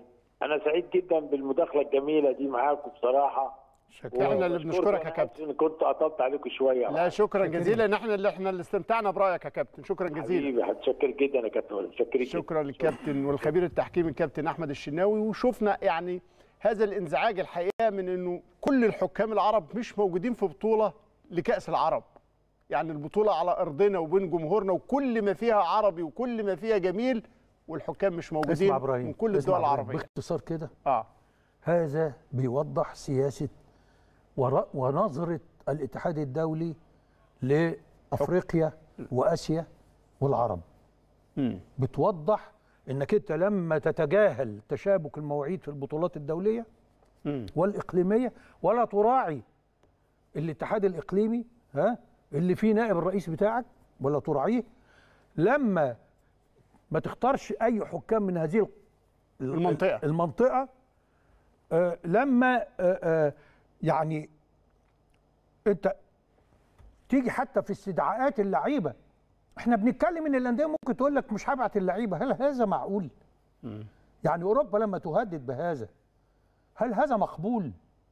انا سعيد جدا بالمداخله الجميله دي معاكم بصراحه شكرا احنا اللي بنشكرك يا أنا كابتن آسف إن كنت قطعت عليكم شويه لا شكرا جزيلا احنا اللي احنا اللي استمتعنا برايك يا كابتن شكرا جزيلا حبيبي هتشكر جدا يا كابتن متشكرين جداً. شكرا للكابتن والخبير التحكيمي الكابتن احمد الشناوي وشفنا يعني هذا الانزعاج الحقيقه من انه كل الحكام العرب مش موجودين في بطوله لكاس العرب يعني البطوله على ارضنا وبين جمهورنا وكل ما فيها عربي وكل ما فيها جميل والحكام مش موجودين اسمع ابراهيم من كل اسمع الدول إبراهيم. العربيه باختصار كده اه هذا بيوضح سياسه ور- ونظره الاتحاد الدولي لافريقيا واسيا والعرب مم. بتوضح انك انت لما تتجاهل تشابك المواعيد في البطولات الدوليه مم. والاقليميه ولا تراعي الاتحاد الاقليمي ها اللي فيه نائب الرئيس بتاعك ولا تراعيه لما ما تختارش اي حكام من هذه ال- المنطقة. المنطقه آه لما آه آه يعني انت تيجي حتى في استدعاءات اللعيبه احنا بنتكلم ان الانديه ممكن تقول لك مش هبعت اللعيبه هل هذا معقول يعني اوروبا لما تهدد بهذا هل هذا مقبول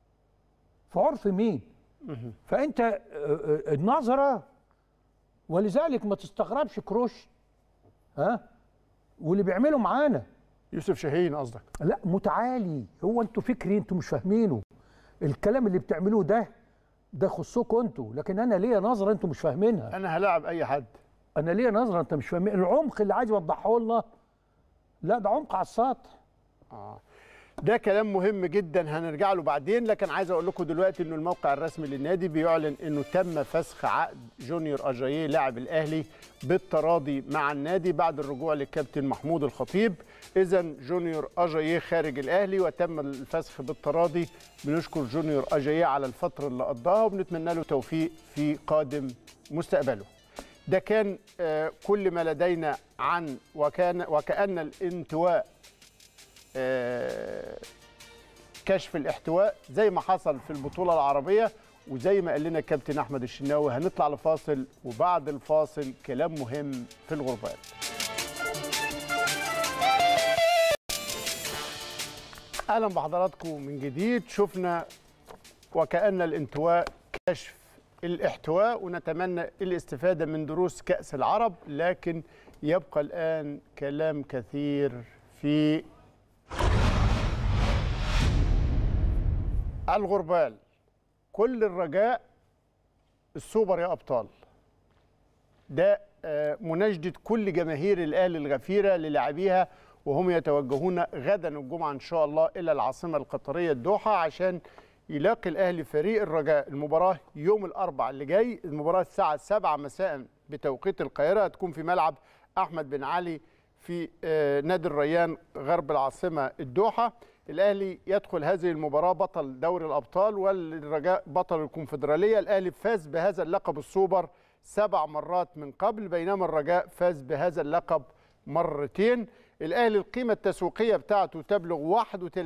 في عرف مين فانت آه، آه، النظره ولذلك ما تستغربش كروش ها واللي بيعملوا معانا يوسف شاهين قصدك لا متعالي هو انتوا فكري انتوا مش فاهمينه الكلام اللي بتعملوه ده ده يخصكم انتوا لكن انا ليا نظره انتوا مش فاهمينها انا هلاعب اي حد انا ليا نظره انت مش فاهمين العمق اللي عايز يوضحه لنا لا ده عمق على السطح ده كلام مهم جدا هنرجع له بعدين لكن عايز اقول لكم دلوقتي انه الموقع الرسمي للنادي بيعلن انه تم فسخ عقد جونيور اجاييه لاعب الاهلي بالتراضي مع النادي بعد الرجوع للكابتن محمود الخطيب اذا جونيور اجاييه خارج الاهلي وتم الفسخ بالتراضي بنشكر جونيور اجاييه على الفتره اللي قضاها وبنتمنى له توفيق في قادم مستقبله ده كان آه، كل ما لدينا عن وكان وكأن الانتواء آه، كشف الاحتواء زي ما حصل في البطولة العربية وزي ما قال لنا الكابتن أحمد الشناوي هنطلع لفاصل وبعد الفاصل كلام مهم في الغربال أهلا بحضراتكم من جديد شفنا وكأن الانتواء كشف الاحتواء ونتمنى الاستفادة من دروس كأس العرب لكن يبقى الآن كلام كثير في الغربال كل الرجاء السوبر يا ابطال ده آه، مناشده كل جماهير الاهلي الغفيره للاعبيها وهم يتوجهون غدا الجمعه ان شاء الله الى العاصمه القطريه الدوحه عشان يلاقي الاهلي فريق الرجاء المباراه يوم الاربعاء اللي جاي المباراه الساعه 7 مساء بتوقيت القاهره هتكون في ملعب احمد بن علي في آه، نادي الريان غرب العاصمه الدوحه الاهلي يدخل هذه المباراه بطل دوري الابطال والرجاء بطل الكونفدراليه الاهلي فاز بهذا اللقب السوبر سبع مرات من قبل بينما الرجاء فاز بهذا اللقب مرتين الاهلي القيمه التسويقيه بتاعته تبلغ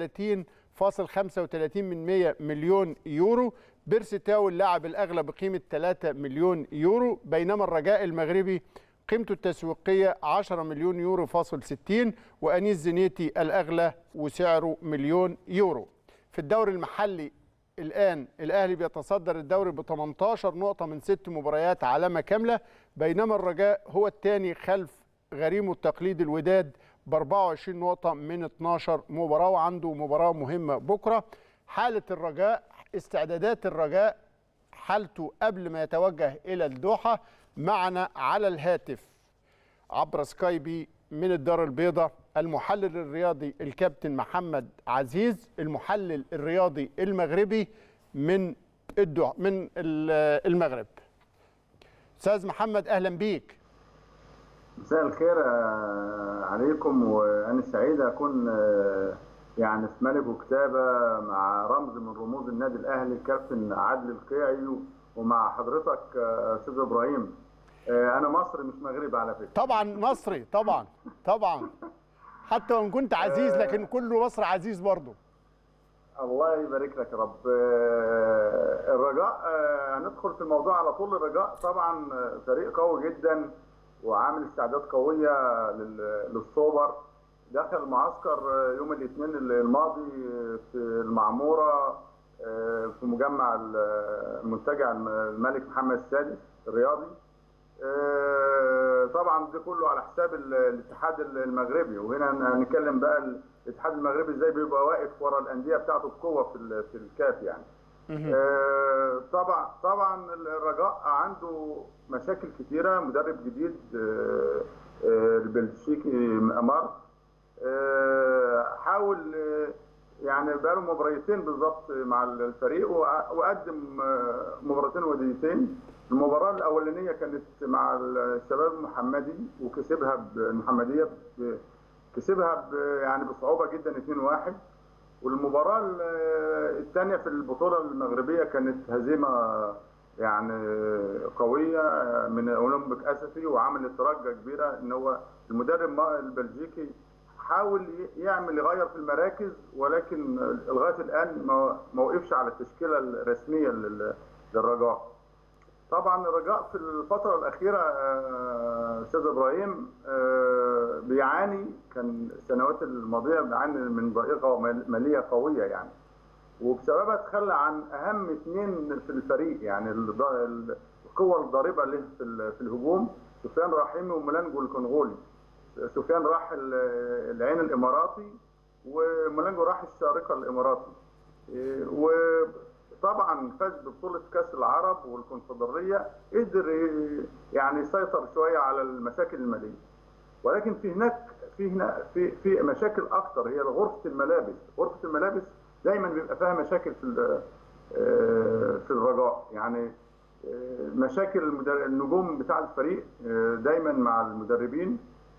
31.35 من 100 مليون يورو بيرسي تاو اللاعب الاغلى بقيمه 3 مليون يورو بينما الرجاء المغربي قيمته التسويقية 10 مليون يورو فاصل 60 وأنيس زنيتي الأغلى وسعره مليون يورو في الدوري المحلي الآن الأهلي بيتصدر الدوري ب 18 نقطة من ست مباريات علامة كاملة بينما الرجاء هو الثاني خلف غريمه التقليدي الوداد ب 24 نقطة من 12 مباراة وعنده مباراة مهمة بكرة حالة الرجاء استعدادات الرجاء حالته قبل ما يتوجه إلى الدوحة معنا على الهاتف عبر سكايبي من الدار البيضاء المحلل الرياضي الكابتن محمد عزيز المحلل الرياضي المغربي من الدع من ال- المغرب استاذ محمد اهلا بيك مساء الخير آه، عليكم وانا سعيد اكون آه، يعني في ملك وكتابه مع رمز من رموز النادي الاهلي الكابتن عادل القيعي ومع حضرتك آه، استاذ ابراهيم آه، انا مصري مش مغربي على فكره طبعا مصري طبعا طبعا حتى وان كنت عزيز لكن كل مصر عزيز برضه الله يبارك لك يا رب آه، الرجاء آه، هندخل في الموضوع على طول الرجاء طبعا آه، فريق قوي جدا وعامل استعداد قويه لل- للسوبر دخل معسكر يوم الاثنين الماضي في المعموره في مجمع المنتجع الملك محمد السادس الرياضي طبعا ده كله على حساب الاتحاد المغربي وهنا هنتكلم بقى الاتحاد المغربي ازاي بيبقى واقف ورا الانديه بتاعته بقوه في في الكاف يعني طبعا طبعا الرجاء عنده مشاكل كثيره مدرب جديد البلجيكي امار حاول يعني بقى له مباريتين بالظبط مع الفريق وقدم مباراتين وديتين المباراه الاولانيه كانت مع الشباب المحمدي وكسبها المحمديه كسبها يعني بصعوبه جدا 2-1 والمباراه الثانيه في البطوله المغربيه كانت هزيمه يعني قويه من اولمبيك اسفي وعملت رجه كبيره ان هو المدرب البلجيكي حاول يعمل يغير في المراكز ولكن لغايه الان ما وقفش على التشكيله الرسميه للرجاء. طبعا الرجاء في الفتره الاخيره استاذ ابراهيم بيعاني كان السنوات الماضيه بيعاني من ضائقه ماليه قويه يعني وبسببها تخلى عن اهم اثنين في الفريق يعني القوه الضاربه له في الهجوم سفيان رحيمي وملانجو الكونغولي سفيان راح العين الاماراتي وملانجو راح الشارقه الاماراتي وطبعا فاز ببطوله كاس العرب والكونفدراليه قدر يعني يسيطر شويه على المشاكل الماليه ولكن في هناك في هنا في في مشاكل اكثر هي غرفه الملابس غرفه الملابس دايما بيبقى فيها مشاكل في في الرجاء يعني مشاكل النجوم بتاع الفريق دايما مع المدربين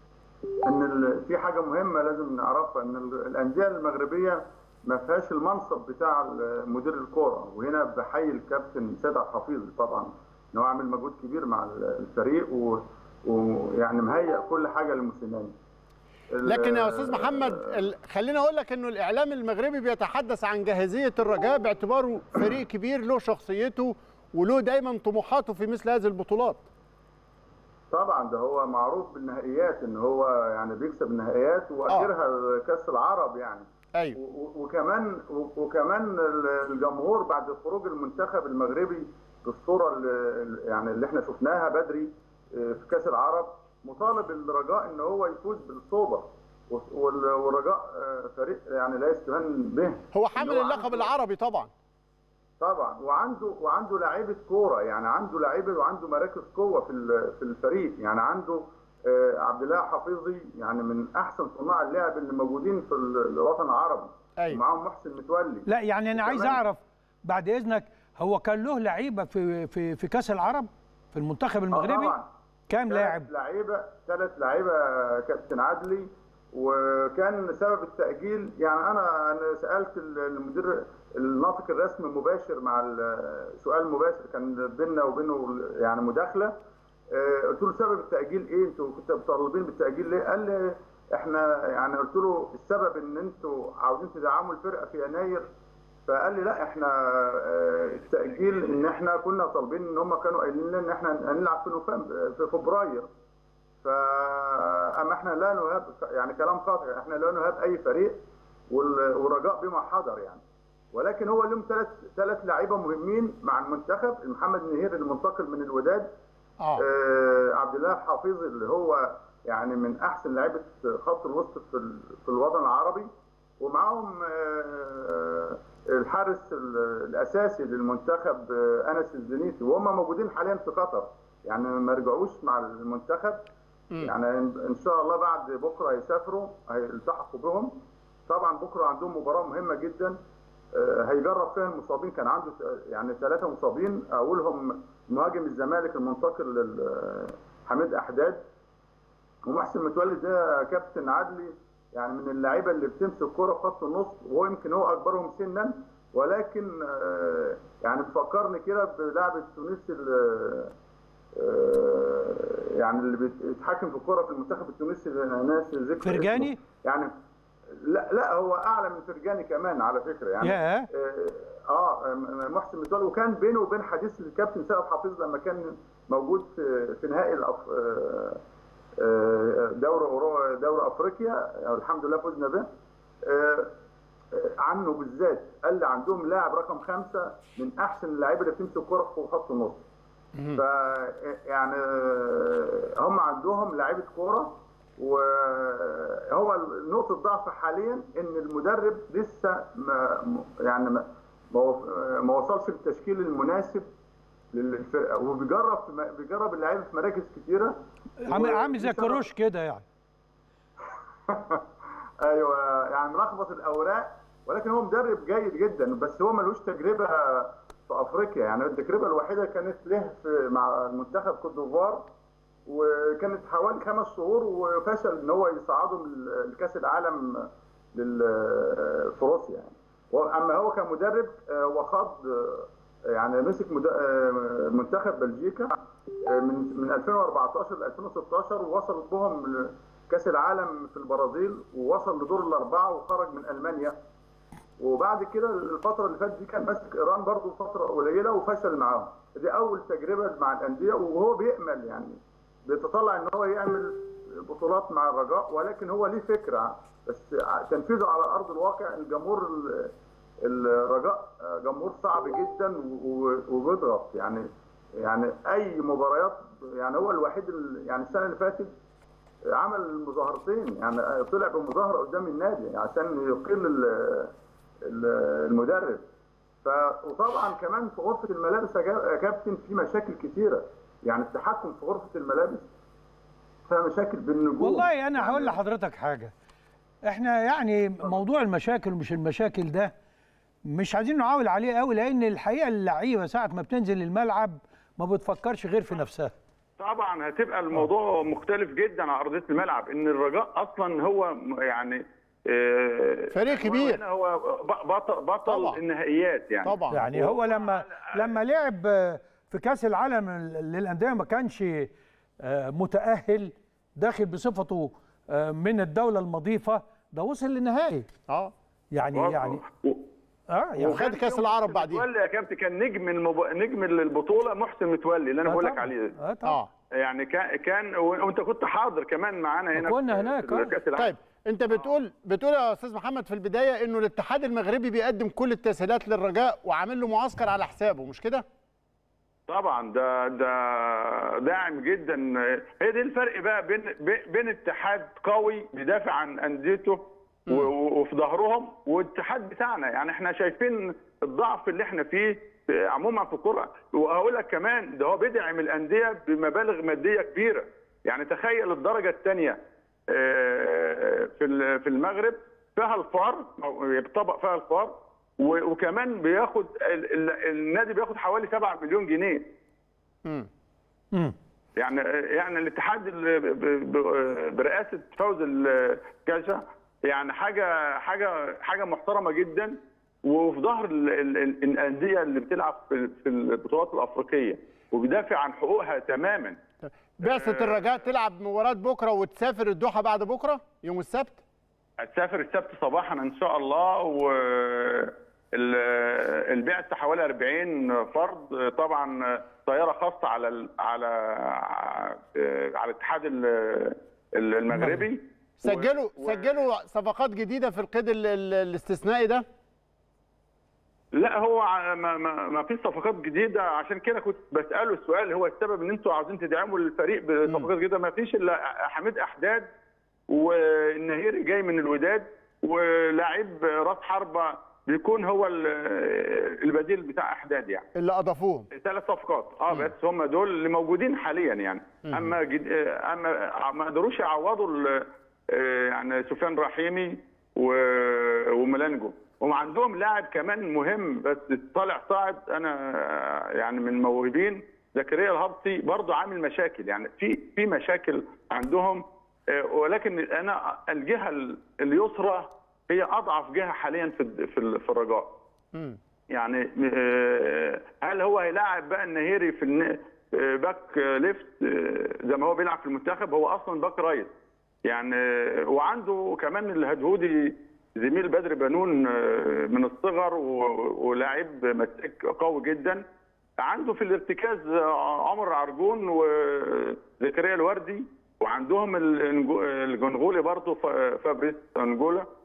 ان في حاجه مهمه لازم نعرفها ان الانديه المغربيه ما فيهاش المنصب بتاع مدير الكوره وهنا بحيي الكابتن سيد عبد الحفيظ طبعا ان هو عامل مجهود كبير مع الفريق ويعني مهيئ كل حاجه للموسيماني لكن يا استاذ محمد خليني اقول لك انه الاعلام المغربي بيتحدث عن جاهزيه الرجاء باعتباره فريق كبير له شخصيته وله دايما طموحاته في مثل هذه البطولات طبعا ده هو معروف بالنهائيات ان هو يعني بيكسب النهائيات واخرها آه. كاس العرب يعني ايوه وكمان وكمان الجمهور بعد خروج المنتخب المغربي بالصوره اللي يعني اللي احنا شفناها بدري في كاس العرب مطالب الرجاء ان هو يفوز بالصوبه والرجاء فريق يعني لا يستهان به هو حامل اللقب العربي طبعا طبعا وعنده وعنده لعيبه كوره يعني عنده لعيبه وعنده مراكز قوه في في الفريق يعني عنده عبد الله حفيظي يعني من احسن صناع اللعب اللي موجودين في الوطن العربي أيوة. ومعاهم محسن متولي لا يعني انا عايز اعرف بعد اذنك هو كان له لعيبه في في في كاس العرب في المنتخب المغربي آه كام لاعب لعيبه ثلاث لعيبه كابتن عدلي وكان سبب التاجيل يعني انا انا سالت المدير الناطق الرسمي مباشر مع سؤال مباشر كان بيننا وبينه يعني مداخله قلت له سبب التاجيل ايه انتوا كنتوا مطالبين بالتاجيل ليه قال لي احنا يعني قلت له السبب ان انتوا عاوزين تدعموا الفرقه في يناير فقال لي لا احنا التاجيل ان احنا كنا طالبين ان هم كانوا قايلين لنا ان احنا هنلعب في نوفمبر في فبراير فاما احنا لا نهاب يعني كلام خاطئ احنا لا نهاب اي فريق والرجاء بما حضر يعني ولكن هو لهم ثلاث ثلاث لعيبه مهمين مع المنتخب محمد نهير المنتقل من الوداد آه. آه عبد الله حفيظ اللي هو يعني من احسن لعيبه خط الوسط في في الوطن العربي ومعاهم آه الحارس الاساسي للمنتخب آه انس الزنيسي وهم موجودين حاليا في قطر يعني ما رجعوش مع المنتخب م. يعني ان شاء الله بعد بكره هيسافروا هيلتحقوا بهم طبعا بكره عندهم مباراه مهمه جدا هيجرب فيها المصابين كان عنده يعني ثلاثه مصابين اولهم مهاجم الزمالك المنتقل حميد احداد ومحسن متولي ده كابتن عدلي يعني من اللعيبه اللي بتمسك كوره في خط النص وهو يمكن هو اكبرهم سنا ولكن يعني بفكرني كده بلاعب التونسي يعني اللي بيتحكم في الكوره في المنتخب التونسي ناس ذكر فرجاني يعني لا لا هو اعلى من فرجاني كمان على فكره يعني ياه. اه محسن متولي وكان بينه وبين حديث الكابتن سيد حفيظ لما كان موجود في في نهائي الأف... آه، دوري أورو- دوري افريقيا الحمد لله فزنا به آه، آه، عنه بالذات قال لي عندهم لاعب رقم خمسه من احسن اللعيبه اللي بتمسك كوره في خط النص ف يعني آه، هم عندهم لعيبه كوره وهو نقطه ضعف حاليا ان المدرب لسه ما يعني ما ما وف- ما وصلش للتشكيل المناسب للفرقه وبيجرب في م- بيجرب اللعيبه في مراكز كتيره عامل عامل زي ولسه- كروش كده يعني ايوه يعني ملخبط الاوراق ولكن هو مدرب جيد جدا بس هو ملوش تجربه في افريقيا يعني التجربه الوحيده كانت له في مع المنتخب كوت ديفوار وكانت حوالي خمس شهور وفشل ان هو يصعدهم ل- لكاس العالم لل- في روسيا يعني اما هو كمدرب آه، هو خاض آه، يعني مسك مد- آه، منتخب بلجيكا آه، من من 2014 ل 2016 ووصل بهم كاس العالم في البرازيل ووصل لدور الاربعه وخرج من المانيا وبعد كده الفتره اللي فاتت دي كان ماسك ايران برضه فتره قليله وفشل معاهم دي اول تجربه مع الانديه وهو بيامل يعني بيتطلع ان هو يعمل بطولات مع الرجاء ولكن هو ليه فكره بس تنفيذه على ارض الواقع الجمهور ال- الرجاء جمهور صعب جدا و- وبيضغط يعني يعني اي مباريات يعني هو الوحيد ال- يعني السنه اللي فاتت عمل مظاهرتين يعني طلع بمظاهره قدام النادي عشان يقيل ال- ال- المدرب ف وطبعا كمان في غرفه الملابس يا جا- يا كابتن في مشاكل كتيره يعني التحكم في غرفه الملابس فيها مشاكل بالنجوم والله انا هقول لحضرتك حاجه احنا يعني موضوع المشاكل ومش المشاكل ده مش عايزين نعاول عليه قوي لان الحقيقه اللعيبه ساعه ما بتنزل الملعب ما بتفكرش غير في نفسها طبعا هتبقى الموضوع مختلف جدا على ارضيه الملعب ان الرجاء اصلا هو م- يعني آه، فريق كبير. هنا هو ب- بطل بطل طبعا. النهائيات يعني طبعا يعني هو لما لما لعب في كاس العالم للانديه ما كانش آه، متاهل داخل بصفته آه، من الدوله المضيفه ده وصل للنهائي اه يعني يعني و- اه يعني وخد كاس العرب بعدين متولي يا كابتن كان نجم المب... نجم البطوله محسن متولي اللي انا آه بقول لك طبعاً. عليه اه طبعا اه يعني كان كان و- وانت كنت حاضر كمان معانا هنا كنا في- هناك، في آه. كاس العالم طيب انت بتقول بتقول يا استاذ محمد في البدايه انه الاتحاد المغربي بيقدم كل التسهيلات للرجاء وعامل له معسكر على حسابه مش كده؟ طبعا ده ده داعم جدا هي دي الفرق بقى بين بين اتحاد قوي بيدافع عن انديته و- و- وفي ظهرهم والاتحاد بتاعنا يعني احنا شايفين الضعف اللي احنا فيه عموما في الكره وهقول لك كمان ده هو بيدعم الانديه بمبالغ ماديه كبيره يعني تخيل الدرجه الثانيه في ال- في المغرب فيها الفار أو يطبق فيها الفار و- وكمان بياخد ال- ال- النادي بياخد حوالي 7 مليون جنيه امم مم. يعني يعني الاتحاد ال- ب- ب- برئاسه فوز الكاشا يعني حاجه حاجه حاجه محترمه جدا وفي ظهر ال- ال- ال- الانديه اللي بتلعب في في البطولات الافريقيه وبيدافع عن حقوقها تماما بعثه الرجاء تلعب مباراه بكره وتسافر الدوحه بعد بكره يوم السبت هتسافر السبت صباحا ان شاء الله و ال- البعثه حوالي 40 فرد طبعا طياره خاصه على ال- على على الاتحاد ال- المغربي سجلوا و- سجلوا صفقات جديده في القيد ال- ال- الاستثنائي ده لا هو ع- ما, ما, ما فيش صفقات جديده عشان كده كنت بساله السؤال هو السبب ان انتوا عاوزين تدعموا الفريق بصفقات جديده ما فيش الا حميد احداد والنهيري جاي من الوداد ولاعيب راس حربه بيكون هو ال- البديل بتاع احداد يعني اللي اضافوهم ثلاث صفقات اه بس هم دول اللي موجودين حاليا يعني اما جد... آه، اما ما قدروش يعوضوا ال- آه، يعني سفيان رحيمي و... وملانجو هم عندهم لاعب كمان مهم بس طالع صاعد انا آه، يعني من موهوبين زكريا الهبطي برضه عامل مشاكل يعني في في مشاكل عندهم آه، ولكن انا الجهه ال- اليسرى هي اضعف جهه حاليا في الد- في ال- في الرجاء مم. يعني آه، هل هو هيلاعب بقى النهيري في الن- آه، باك آه، ليفت آه، زي ما هو بيلعب في المنتخب هو اصلا باك رايت يعني آه، وعنده كمان الهدهودي زميل بدر بنون آه، من الصغر و- ولاعيب مساك قوي جدا عنده في الارتكاز آه، عمر عرجون وزكريا الوردي و- وعندهم الإنجو- الجنغولي برضه ف- فابريس انجولا آه،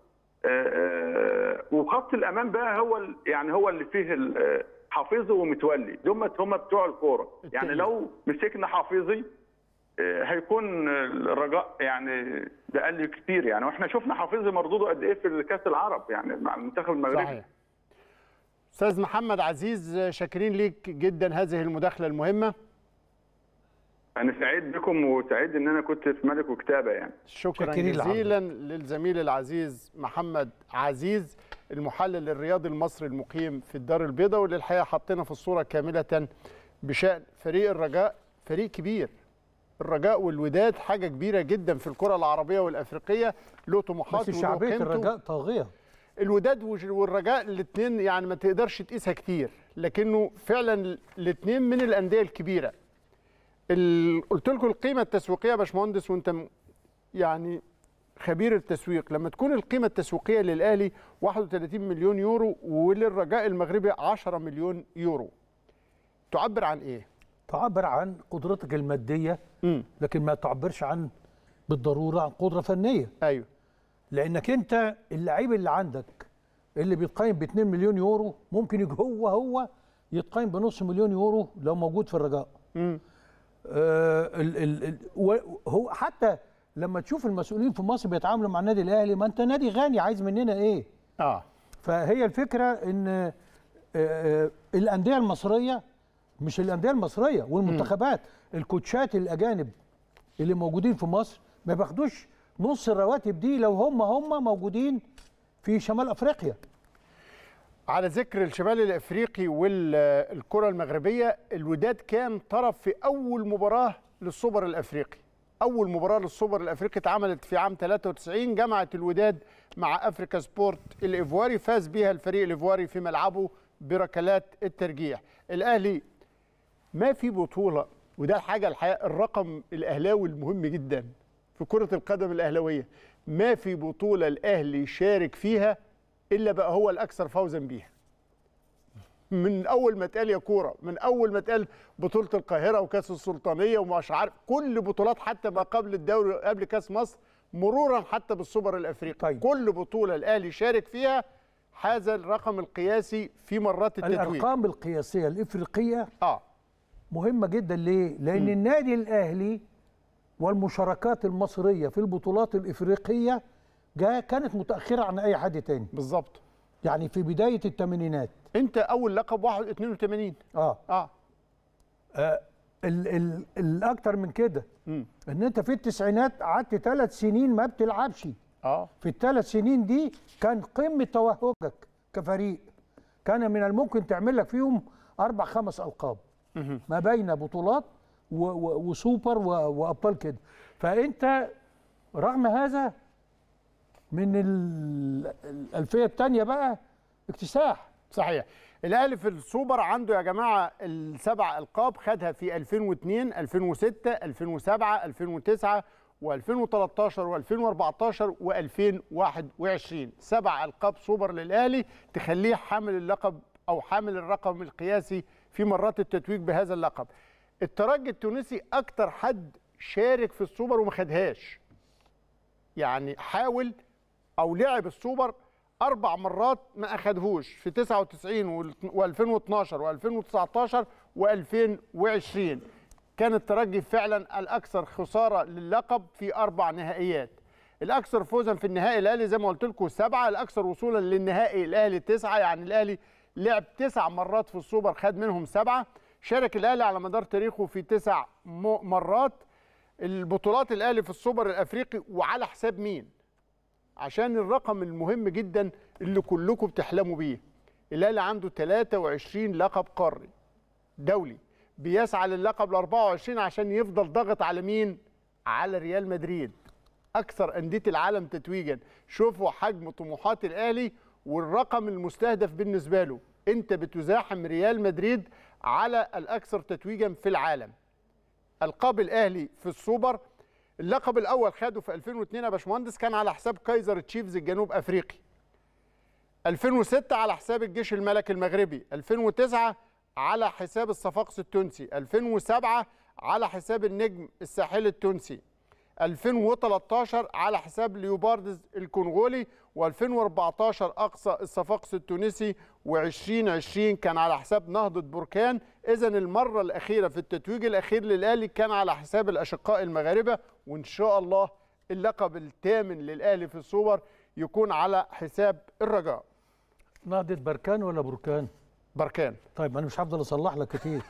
آه، وخط الامام بقى هو ال- يعني هو اللي فيه ال- آه، حافظي ومتولي دول هم بتوع الكوره يعني التقيل. لو مسكنا حافظي آه، هيكون الرجاء يعني بقل كتير يعني واحنا شفنا حافظي مردوده قد ايه في كاس العرب يعني مع المنتخب المغربي صحيح استاذ محمد عزيز شاكرين ليك جدا هذه المداخله المهمه انا سعيد بكم وسعيد ان انا كنت في ملك وكتابه يعني شكرا شاكرين لعبد. جزيلا للزميل العزيز محمد عزيز المحلل الرياضي المصري المقيم في الدار البيضاء واللي الحقيقه حطينا في الصوره كامله بشان فريق الرجاء فريق كبير الرجاء والوداد حاجه كبيره جدا في الكره العربيه والافريقيه له طموحات بس وله شعبيه قيمته. الرجاء طاغيه الوداد وج- والرجاء الاثنين يعني ما تقدرش تقيسها كتير لكنه فعلا الاثنين من الانديه الكبيره ال- قلت لكم القيمه التسويقيه يا باشمهندس وانت م- يعني خبير التسويق لما تكون القيمه التسويقيه للاهلي 31 مليون يورو وللرجاء المغربي 10 مليون يورو تعبر عن ايه تعبر عن قدرتك الماديه امم لكن ما تعبرش عن بالضروره عن قدره فنيه ايوه لانك انت اللعيب اللي عندك اللي بيتقيم ب 2 مليون يورو ممكن يجي هو هو يتقيم بنص مليون يورو لو موجود في الرجاء امم آه ال ال ال هو حتى لما تشوف المسؤولين في مصر بيتعاملوا مع النادي الاهلي ما انت نادي غني عايز مننا ايه اه فهي الفكره ان آه، آه، الانديه المصريه مش الانديه المصريه والمنتخبات الكوتشات الاجانب اللي موجودين في مصر ما بياخدوش نص الرواتب دي لو هم هم موجودين في شمال افريقيا على ذكر الشمال الافريقي والكره المغربيه الوداد كان طرف في اول مباراه للسوبر الافريقي اول مباراه للسوبر الافريقي اتعملت في عام 93 جمعت الوداد مع افريكا سبورت الايفواري فاز بها الفريق الايفواري في ملعبه بركلات الترجيح الاهلي ما في بطوله وده الحاجه الحقيقه الرقم الاهلاوي المهم جدا في كره القدم الاهلاويه ما في بطوله الاهلي شارك فيها الا بقى هو الاكثر فوزا بيها من اول ما اتقال يا كوره من اول ما اتقال بطوله القاهره وكاس السلطانيه ومش عارف كل بطولات حتى ما قبل الدوري قبل كاس مصر مرورا حتى بالسوبر الافريقي طيب. كل بطوله الاهلي شارك فيها حاز الرقم القياسي في مرات التتويج الارقام القياسيه الافريقيه اه مهمه جدا ليه لان النادي الاهلي والمشاركات المصريه في البطولات الافريقيه جا كانت متاخره عن اي حد تاني بالظبط يعني في بدايه الثمانينات انت اول لقب 82 اه اه آه، ال ال الاكتر من كده مم. ان انت في التسعينات قعدت ثلاث سنين ما بتلعبش اه في الثلاث سنين دي كان قمه توهجك كفريق كان من الممكن تعمل لك فيهم اربع خمس القاب ما بين بطولات و و وسوبر و وابطال كده فانت رغم هذا من ال- الالفيه الثانيه بقى اكتساح صحيح الاهلي في السوبر عنده يا جماعه السبع القاب خدها في 2002 2006 2007 2009 و2013 و2014 و2021 سبع القاب سوبر للاهلي تخليه حامل اللقب او حامل الرقم القياسي في مرات التتويج بهذا اللقب الترجي التونسي اكتر حد شارك في السوبر وما خدهاش يعني حاول او لعب السوبر اربع مرات ما اخدهوش في 99 و2012 و2019 و2020 كان الترجي فعلا الاكثر خساره للقب في اربع نهائيات الاكثر فوزا في النهائي الاهلي زي ما قلت لكم سبعه الاكثر وصولا للنهائي الاهلي تسعه يعني الاهلي لعب تسع مرات في السوبر خد منهم سبعه شارك الاهلي على مدار تاريخه في تسع م- مرات البطولات الاهلي في السوبر الافريقي وعلى حساب مين عشان الرقم المهم جدا اللي كلكم بتحلموا بيه الاهلي عنده 23 لقب قاري دولي بيسعى للقب ال 24 عشان يفضل ضاغط على مين؟ على ريال مدريد اكثر انديه العالم تتويجا شوفوا حجم طموحات الاهلي والرقم المستهدف بالنسبه له انت بتزاحم ريال مدريد على الاكثر تتويجا في العالم القاب الاهلي في السوبر اللقب الاول خده في 2002 يا باشمهندس كان على حساب كايزر تشيفز الجنوب افريقي 2006 على حساب الجيش الملكي المغربي 2009 على حساب الصفاقس التونسي 2007 على حساب النجم الساحلي التونسي 2013 على حساب ليوباردز الكونغولي و2014 اقصى الصفاقس التونسي و2020 كان على حساب نهضه بركان اذا المره الاخيره في التتويج الاخير للاهلي كان على حساب الاشقاء المغاربه وان شاء الله اللقب الثامن للاهلي في السوبر يكون على حساب الرجاء نهضة بركان ولا بركان؟ بركان طيب انا مش هفضل اصلح لك كتير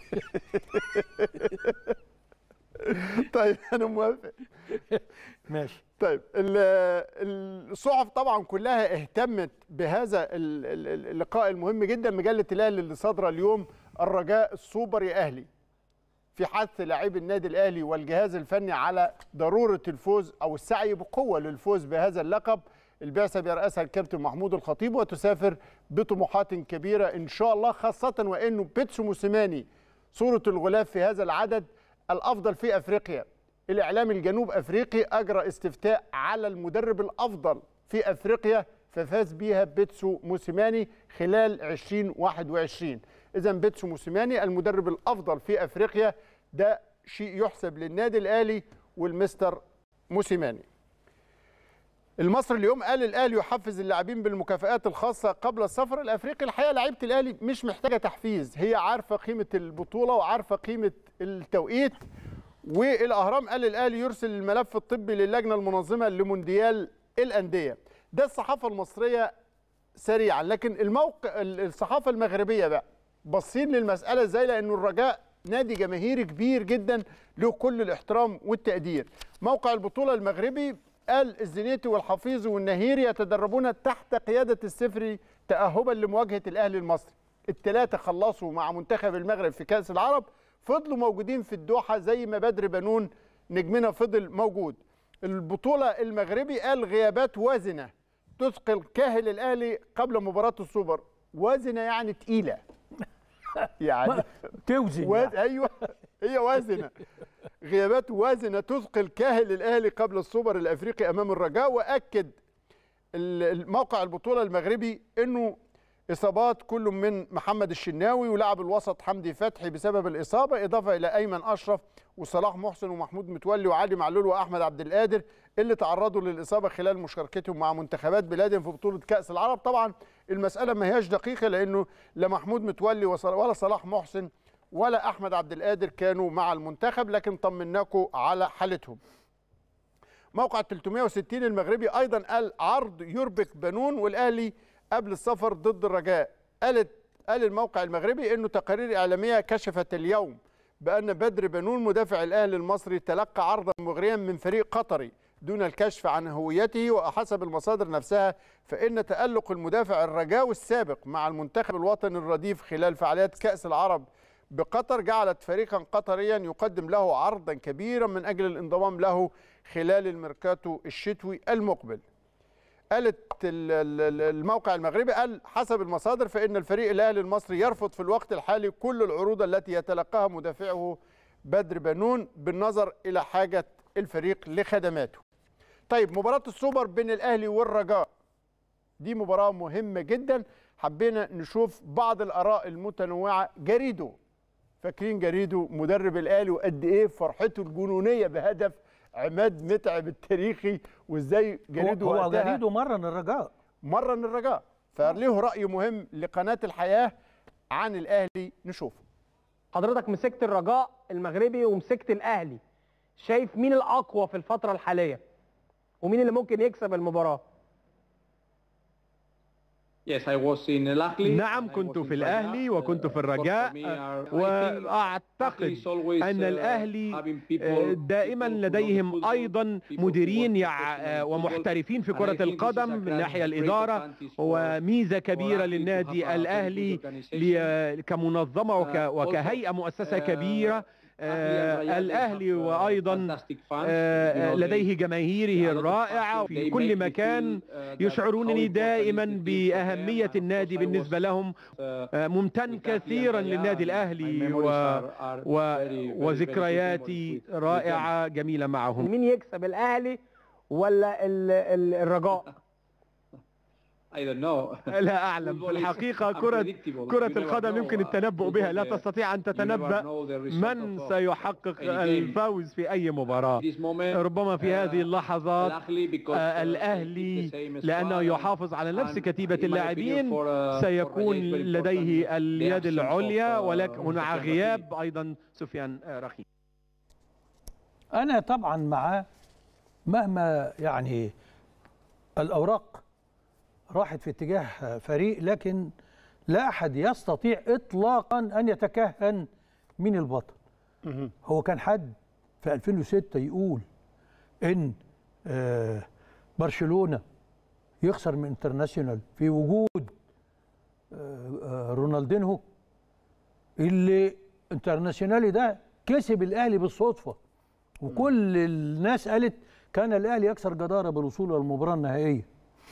طيب انا موافق ماشي طيب ال- الصحف طبعا كلها اهتمت بهذا ال- ال- اللقاء المهم جدا مجله الاهلي اللي صادره اليوم الرجاء السوبر يا اهلي في حث لاعبي النادي الاهلي والجهاز الفني على ضروره الفوز او السعي بقوه للفوز بهذا اللقب البعثه بيرأسها الكابتن محمود الخطيب وتسافر بطموحات كبيره ان شاء الله خاصه وانه بيتسو موسيماني صوره الغلاف في هذا العدد الافضل في افريقيا الاعلام الجنوب افريقي اجرى استفتاء على المدرب الافضل في افريقيا ففاز بيها بيتسو موسيماني خلال 2021 اذا بيتسو موسيماني المدرب الافضل في افريقيا ده شيء يحسب للنادي الاهلي والمستر موسيماني المصري اليوم قال الاهلي يحفز اللاعبين بالمكافآت الخاصه قبل السفر الافريقي الحقيقه لعيبه الاهلي مش محتاجه تحفيز هي عارفه قيمه البطوله وعارفه قيمه التوقيت والاهرام قال الاهلي يرسل الملف الطبي للجنه المنظمه لمونديال الانديه ده الصحافه المصريه سريعا لكن الموقع الصحافه المغربيه بقى باصين للمساله ازاي لانه الرجاء نادي جماهيري كبير جدا له كل الاحترام والتقدير موقع البطوله المغربي قال الزنيتي والحفيظ والنهيري يتدربون تحت قياده السفري تاهبا لمواجهه الاهلي المصري الثلاثه خلصوا مع منتخب المغرب في كاس العرب فضلوا موجودين في الدوحه زي ما بدر بنون نجمنا فضل موجود البطوله المغربي قال غيابات وازنه تثقل كاهل الاهلي قبل مباراه السوبر وازنه يعني تقيله يعني توزن واز... يعني. ايوه هي وازنه غيابات وازنه تثقل كاهل الاهلي قبل السوبر الافريقي امام الرجاء واكد ال- موقع البطوله المغربي انه اصابات كل من محمد الشناوي ولاعب الوسط حمدي فتحي بسبب الاصابه اضافه الى ايمن اشرف وصلاح محسن ومحمود متولي وعلي معلول واحمد عبد القادر اللي تعرضوا للاصابه خلال مشاركتهم مع منتخبات بلادهم في بطوله كاس العرب طبعا المساله ما هياش دقيقه لانه لا محمود متولي وصل- ولا صلاح محسن ولا احمد عبد القادر كانوا مع المنتخب لكن طمناكم على حالتهم موقع 360 المغربي ايضا قال عرض يربك بنون والاهلي قبل السفر ضد الرجاء قالت قال الموقع المغربي انه تقارير اعلاميه كشفت اليوم بان بدر بنون مدافع الاهلي المصري تلقى عرضا مغريا من فريق قطري دون الكشف عن هويته وحسب المصادر نفسها فان تالق المدافع الرجاوي السابق مع المنتخب الوطني الرديف خلال فعاليات كاس العرب بقطر جعلت فريقا قطريا يقدم له عرضا كبيرا من اجل الانضمام له خلال الميركاتو الشتوي المقبل قالت ال- ال- الموقع المغربي قال حسب المصادر فإن الفريق الأهلي المصري يرفض في الوقت الحالي كل العروض التي يتلقاها مدافعه بدر بنون بالنظر إلى حاجة الفريق لخدماته طيب مباراة السوبر بين الأهلي والرجاء دي مباراة مهمة جدا حبينا نشوف بعض الآراء المتنوعة جريدو فاكرين جريدو مدرب الأهلي وقد إيه فرحته الجنونية بهدف عماد متعب التاريخي وازاي جريدو هو, هو وقتها جريده مرن الرجاء مرن الرجاء فله رأي مهم لقناة الحياة عن الأهلي نشوفه حضرتك مسكت الرجاء المغربي ومسكت الاهلي شايف مين الاقوى في الفتره الحاليه ومين اللي ممكن يكسب المباراه نعم كنت في الأهلي وكنت في الرجاء وأعتقد أن الأهلي دائما لديهم أيضا مديرين يع- ومحترفين في كرة القدم من ناحية الإدارة وميزة كبيرة للنادي الأهلي لي- كمنظمة وك- وكهيئة مؤسسة كبيرة آه، الأهلي وأيضا آه، لديه جماهيره الرائعة في كل مكان يشعرونني دائما بأهمية النادي بالنسبة لهم آه، ممتن كثيرا للنادي الأهلي و... و... وذكرياتي رائعة جميلة معهم مين يكسب الاهلي ولا ال- ال- الرجاء لا أعلم في الحقيقة كرة كرة القدم يمكن التنبؤ بها لا تستطيع أن تتنبأ من سيحقق الفوز في أي مباراة ربما في هذه اللحظات آه، الأهلي لأنه يحافظ على نفس كتيبة اللاعبين سيكون لديه اليد العليا ولكن مع غياب أيضا سفيان رخيم انا طبعا مع مهما يعني الاوراق راحت في اتجاه فريق لكن لا احد يستطيع اطلاقا ان يتكهن من البطل هو كان حد في 2006 يقول ان آه، برشلونه يخسر من انترناشونال في وجود آه، آه، رونالدينهو اللي انترناشونالي ده كسب الاهلي بالصدفه وكل الناس قالت كان الاهلي اكثر جداره بالوصول الى المباراه النهائيه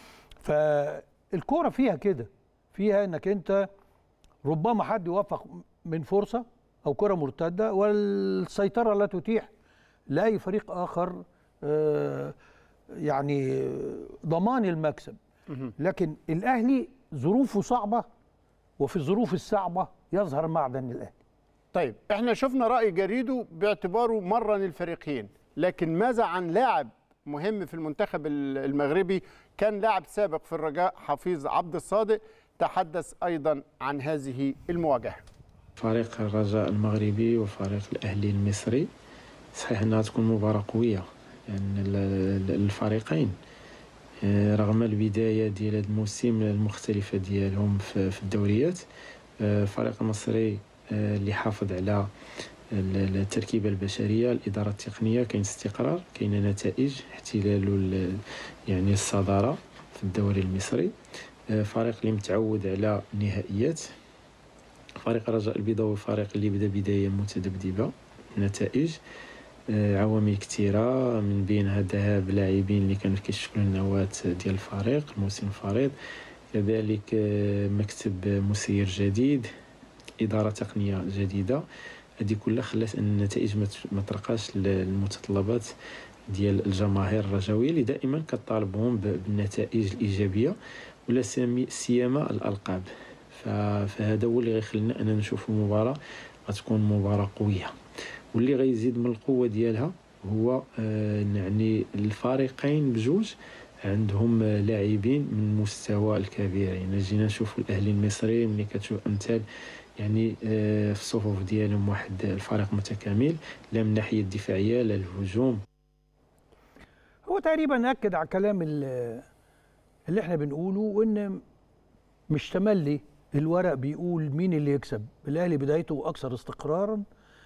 فالكوره فيها كده فيها انك انت ربما حد يوفق من فرصه او كره مرتده والسيطره لا تتيح لاي فريق اخر آه، يعني ضمان المكسب لكن الاهلي ظروفه صعبه وفي الظروف الصعبه يظهر معدن الاهلي طيب احنا شفنا رأي جريده باعتباره مرن الفريقين لكن ماذا عن لاعب مهم في المنتخب ال- المغربي كان لاعب سابق في الرجاء حفيظ عبد الصادق تحدث أيضا عن هذه المواجهة فريق الرجاء المغربي وفريق الأهلي المصري صحيح أنها تكون مباراة قوية لأن ال- ال- الفريقين آه، رغم البداية ديال هذا الموسم المختلفة ديالهم في في الدوريات آه، الفريق المصري آه، اللي حافظ على ال- ال- التركيبة البشرية الإدارة التقنية كاين استقرار كاين نتائج احتلال ال- يعني الصدارة في الدوري المصري آه، فريق اللي متعود على النهائيات فريق الرجاء البيضاوي فريق اللي بدا بداية متذبذبة نتائج آه، عوامل كثيرة من بينها ذهاب لاعبين اللي كانوا كيشكلوا النواة ديال الفريق الموسم الفريض كذلك آه، مكتب مسير جديد إدارة تقنية جديدة هذه كلها خلات أن النتائج ما ت- ما ترقاش للمتطلبات ديال الجماهير الرجاوية اللي دائما كطالبهم ب- بالنتائج الإيجابية ولا سامي- سيما الألقاب ف- فهذا هو اللي غيخلينا أننا نشوفوا مباراة غتكون مباراة قوية واللي غيزيد من القوة ديالها هو آه، يعني الفريقين بجوج عندهم آه، لاعبين من مستوى الكبير يعني جينا نشوفوا الاهلي المصري ملي كتشوف امثال يعني آه، في الصفوف ديالهم واحد الفريق متكامل لا من الناحيه الدفاعيه لا الهجوم هو تقريبا اكد على الكلام اللي, اللي احنا بنقوله وان مش تملي الورق بيقول مين اللي يكسب الاهلي بدايته اكثر استقرارا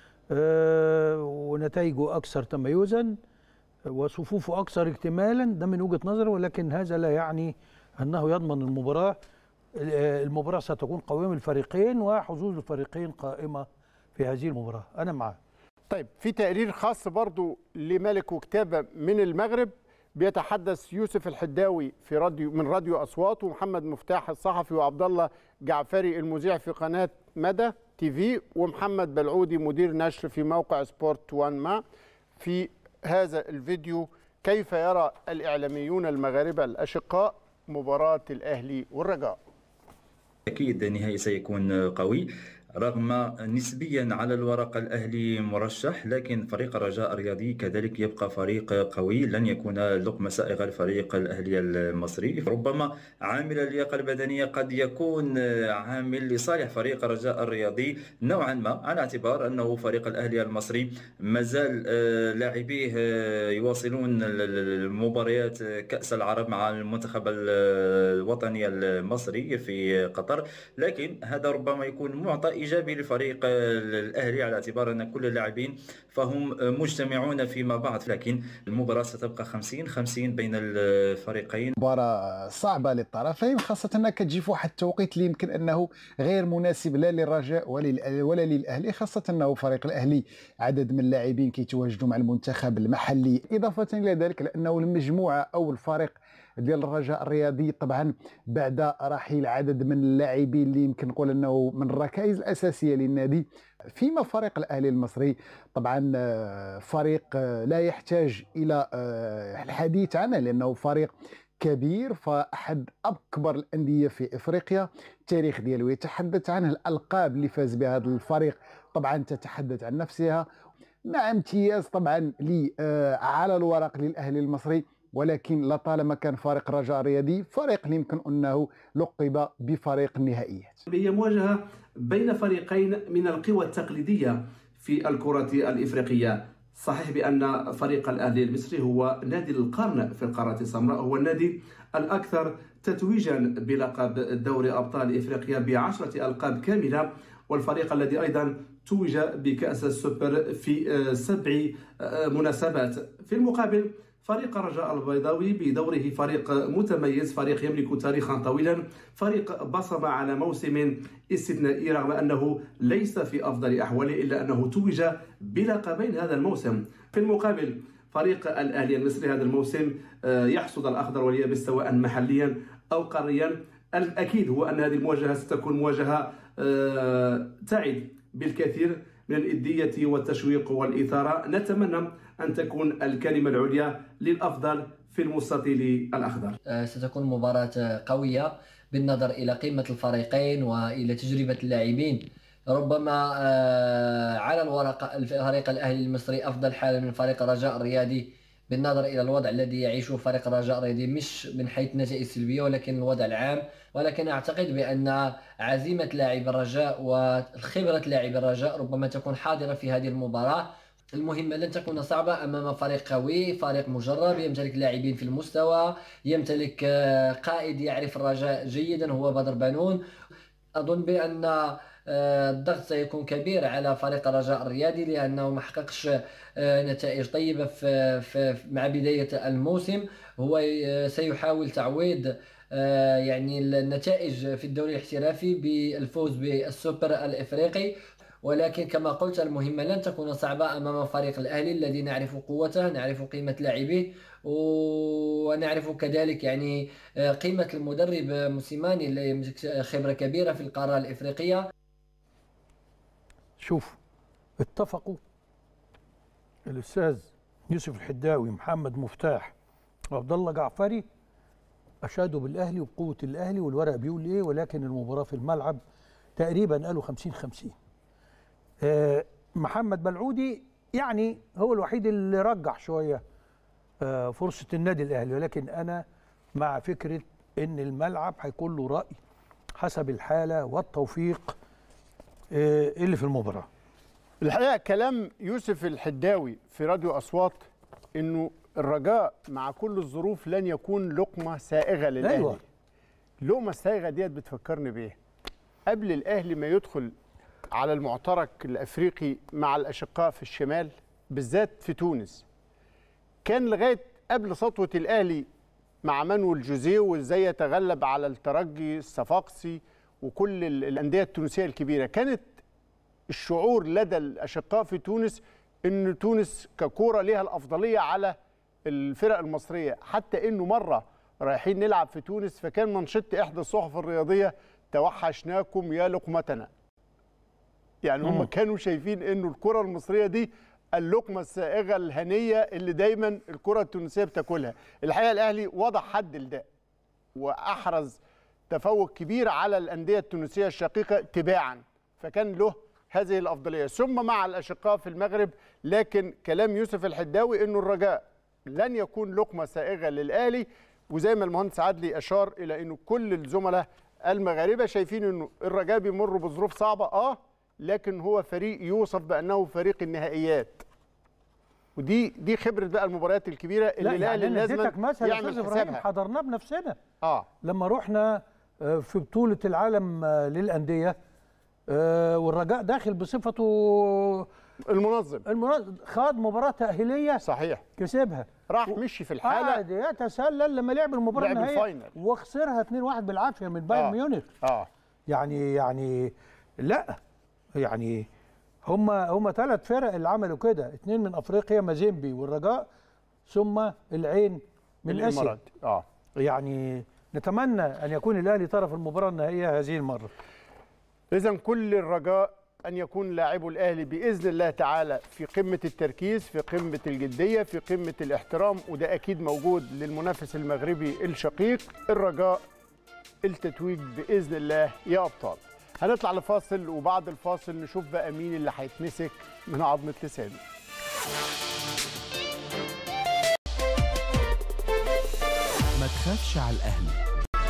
آه، ونتائجه اكثر تميزا وصفوفه اكثر اكتمالا ده من وجهه نظري ولكن هذا لا يعني انه يضمن المباراه آه، المباراه ستكون قويه من الفريقين وحظوظ الفريقين قائمه في هذه المباراه انا معاه طيب في تقرير خاص برضو لملك وكتابة من المغرب بيتحدث يوسف الحداوي في راديو من راديو أصوات ومحمد مفتاح الصحفي وعبد الله جعفري المذيع في قناة مدى تي في ومحمد بلعودي مدير نشر في موقع سبورت وان ما في هذا الفيديو كيف يرى الإعلاميون المغاربة الأشقاء مباراة الأهلي والرجاء أكيد النهائي سيكون قوي رغم نسبيا على الورق الأهلي مرشح لكن فريق الرجاء الرياضي كذلك يبقى فريق قوي لن يكون لقمة سائغة لفريق الأهلي المصري ربما عامل اللياقة البدنية قد يكون عامل لصالح فريق الرجاء الرياضي نوعا ما على اعتبار أنه فريق الأهلي المصري مازال آه، لاعبيه آه، يواصلون ال- ال- المباريات كأس العرب مع المنتخب ال- الوطني المصري في قطر لكن هذا ربما يكون معطى ايجابي لفريق الاهلي على اعتبار ان كل اللاعبين فهم مجتمعون فيما بعد لكن المباراه ستبقى 50 50 بين الفريقين مباراة صعبة للطرفين خاصة انها كتجي في واحد التوقيت اللي يمكن انه غير مناسب لا للرجاء ولا لل- ولا للاهلي خاصة انه فريق الاهلي عدد من اللاعبين كيتواجدوا مع المنتخب المحلي اضافة الى ذلك لانه المجموعة او الفريق ديال الرجاء الرياضي طبعا بعد رحيل عدد من اللاعبين اللي يمكن نقول انه من الركائز الاساسيه للنادي فيما فريق الاهلي المصري طبعا آه، فريق آه، لا يحتاج الى آه، الحديث عنه لانه فريق كبير فاحد اكبر الانديه في افريقيا التاريخ ديالو يتحدث عنه الالقاب اللي فاز بها هذا الفريق طبعا تتحدث عن نفسها مع امتياز طبعا لي آه على الورق للاهلي المصري ولكن لطالما كان فريق رجاء رياضي فريق اللي يمكن انه لقب بفريق النهائيات هي مواجهه بين فريقين من القوى التقليديه في الكره الافريقيه صحيح بان فريق الاهلي المصري هو نادي القرن في القاره السمراء هو النادي الاكثر تتويجا بلقب دوري ابطال افريقيا بعشره القاب كامله والفريق الذي ايضا توج بكاس السوبر في سبع مناسبات في المقابل فريق الرجاء البيضاوي بدوره فريق متميز فريق يملك تاريخا طويلا فريق بصم على موسم استثنائي رغم أنه ليس في أفضل أحواله إلا أنه توج بلقبين هذا الموسم في المقابل فريق الأهلي المصري هذا الموسم يحصد الأخضر واليابس سواء محليا أو قاريا الأكيد هو أن هذه المواجهة ستكون مواجهة تعد بالكثير من الإدية والتشويق والإثارة نتمنى أن تكون الكلمة العليا للأفضل في المستطيل الأخضر ستكون مباراة قوية بالنظر إلى قيمة الفريقين وإلى تجربة اللاعبين ربما على الورق فريق الأهلي المصري أفضل حالا من فريق الرجاء الرياضي بالنظر إلى الوضع الذي يعيشه فريق الرجاء الرياضي مش من حيث النتائج السلبية ولكن الوضع العام ولكن أعتقد بأن عزيمة لاعب الرجاء وخبرة لاعب الرجاء ربما تكون حاضرة في هذه المباراة المهمة لن تكون صعبة أمام فريق قوي فريق مجرب يمتلك لاعبين في المستوى يمتلك قائد يعرف الرجاء جيدا هو بدر بنون أظن بأن الضغط سيكون كبير على فريق الرجاء الرياضي لأنه ما حققش نتائج طيبة في, في مع بداية الموسم هو سيحاول تعويض يعني النتائج في الدوري الاحترافي بالفوز بالسوبر الافريقي ولكن كما قلت المهمة لن تكون صعبة أمام فريق الأهلي الذي نعرف قوته نعرف قيمة لاعبيه ونعرف كذلك يعني قيمة المدرب موسيماني اللي يملك خبرة كبيرة في القارة الإفريقية شوف اتفقوا الأستاذ يوسف الحداوي محمد مفتاح وعبد الله جعفري اشادوا بالاهلي وبقوه الاهلي والورق بيقول ايه ولكن المباراه في الملعب تقريبا قالوا 50 50 آه محمد بلعودي يعني هو الوحيد اللي رجح شويه آه فرصه النادي الاهلي ولكن انا مع فكره ان الملعب هيكون له راي حسب الحاله والتوفيق آه اللي في المباراه الحقيقه كلام يوسف الحداوي في راديو اصوات انه الرجاء مع كل الظروف لن يكون لقمه سائغه للاهلي أيوة. اللقمه السائغه ديت بتفكرني بايه قبل الاهلي ما يدخل على المعترك الافريقي مع الاشقاء في الشمال بالذات في تونس كان لغايه قبل سطوه الاهلي مع مانويل جوزيه وازاي يتغلب على الترجي الصفاقسي وكل الانديه التونسيه الكبيره كانت الشعور لدى الاشقاء في تونس ان تونس ككوره ليها الافضليه على الفرق المصريه حتى انه مره رايحين نلعب في تونس فكان منشط احدى الصحف الرياضيه توحشناكم يا لقمتنا يعني هم كانوا شايفين انه الكره المصريه دي اللقمه السائغه الهنيه اللي دايما الكره التونسيه بتاكلها الحقيقه الاهلي وضع حد لده واحرز تفوق كبير على الانديه التونسيه الشقيقه تباعا فكان له هذه الافضليه ثم مع الاشقاء في المغرب لكن كلام يوسف الحداوي انه الرجاء لن يكون لقمه سائغه للاهلي وزي ما المهندس عدلي اشار الى انه كل الزملاء المغاربه شايفين انه الرجاء بيمر بظروف صعبه اه لكن هو فريق يوصف بانه فريق النهائيات ودي دي خبره بقى المباريات الكبيره اللي لا الاهلي يعني لازم اديتك مثل يا يعمل استاذ ابراهيم حسابها حضرناه بنفسنا اه لما رحنا آه، في بطوله العالم آه، للانديه آه، والرجاء داخل بصفته المنظم المنظم خاض مباراه تاهيليه صحيح كسبها راح مشي في الحاله قعد يتسلل لما لعب المباراه لعب النهائيه الفاينل. وخسرها 2-1 بالعافيه من بايرن آه. ميونخ اه يعني يعني لا يعني هم هم ثلاث فرق اللي عملوا كده اثنين من افريقيا مازيمبي والرجاء ثم العين من اسيا الامارات اه يعني نتمنى ان يكون الاهلي طرف المباراه النهائيه هذه المره اذا كل الرجاء ان يكون لاعبو الاهلي باذن الله تعالى في قمه التركيز في قمه الجديه في قمه الاحترام وده اكيد موجود للمنافس المغربي الشقيق الرجاء التتويج باذن الله يا ابطال هنطلع لفاصل وبعد الفاصل نشوف بقى مين اللي هيتمسك من عظمه لسانه ما تخافش على الأهلي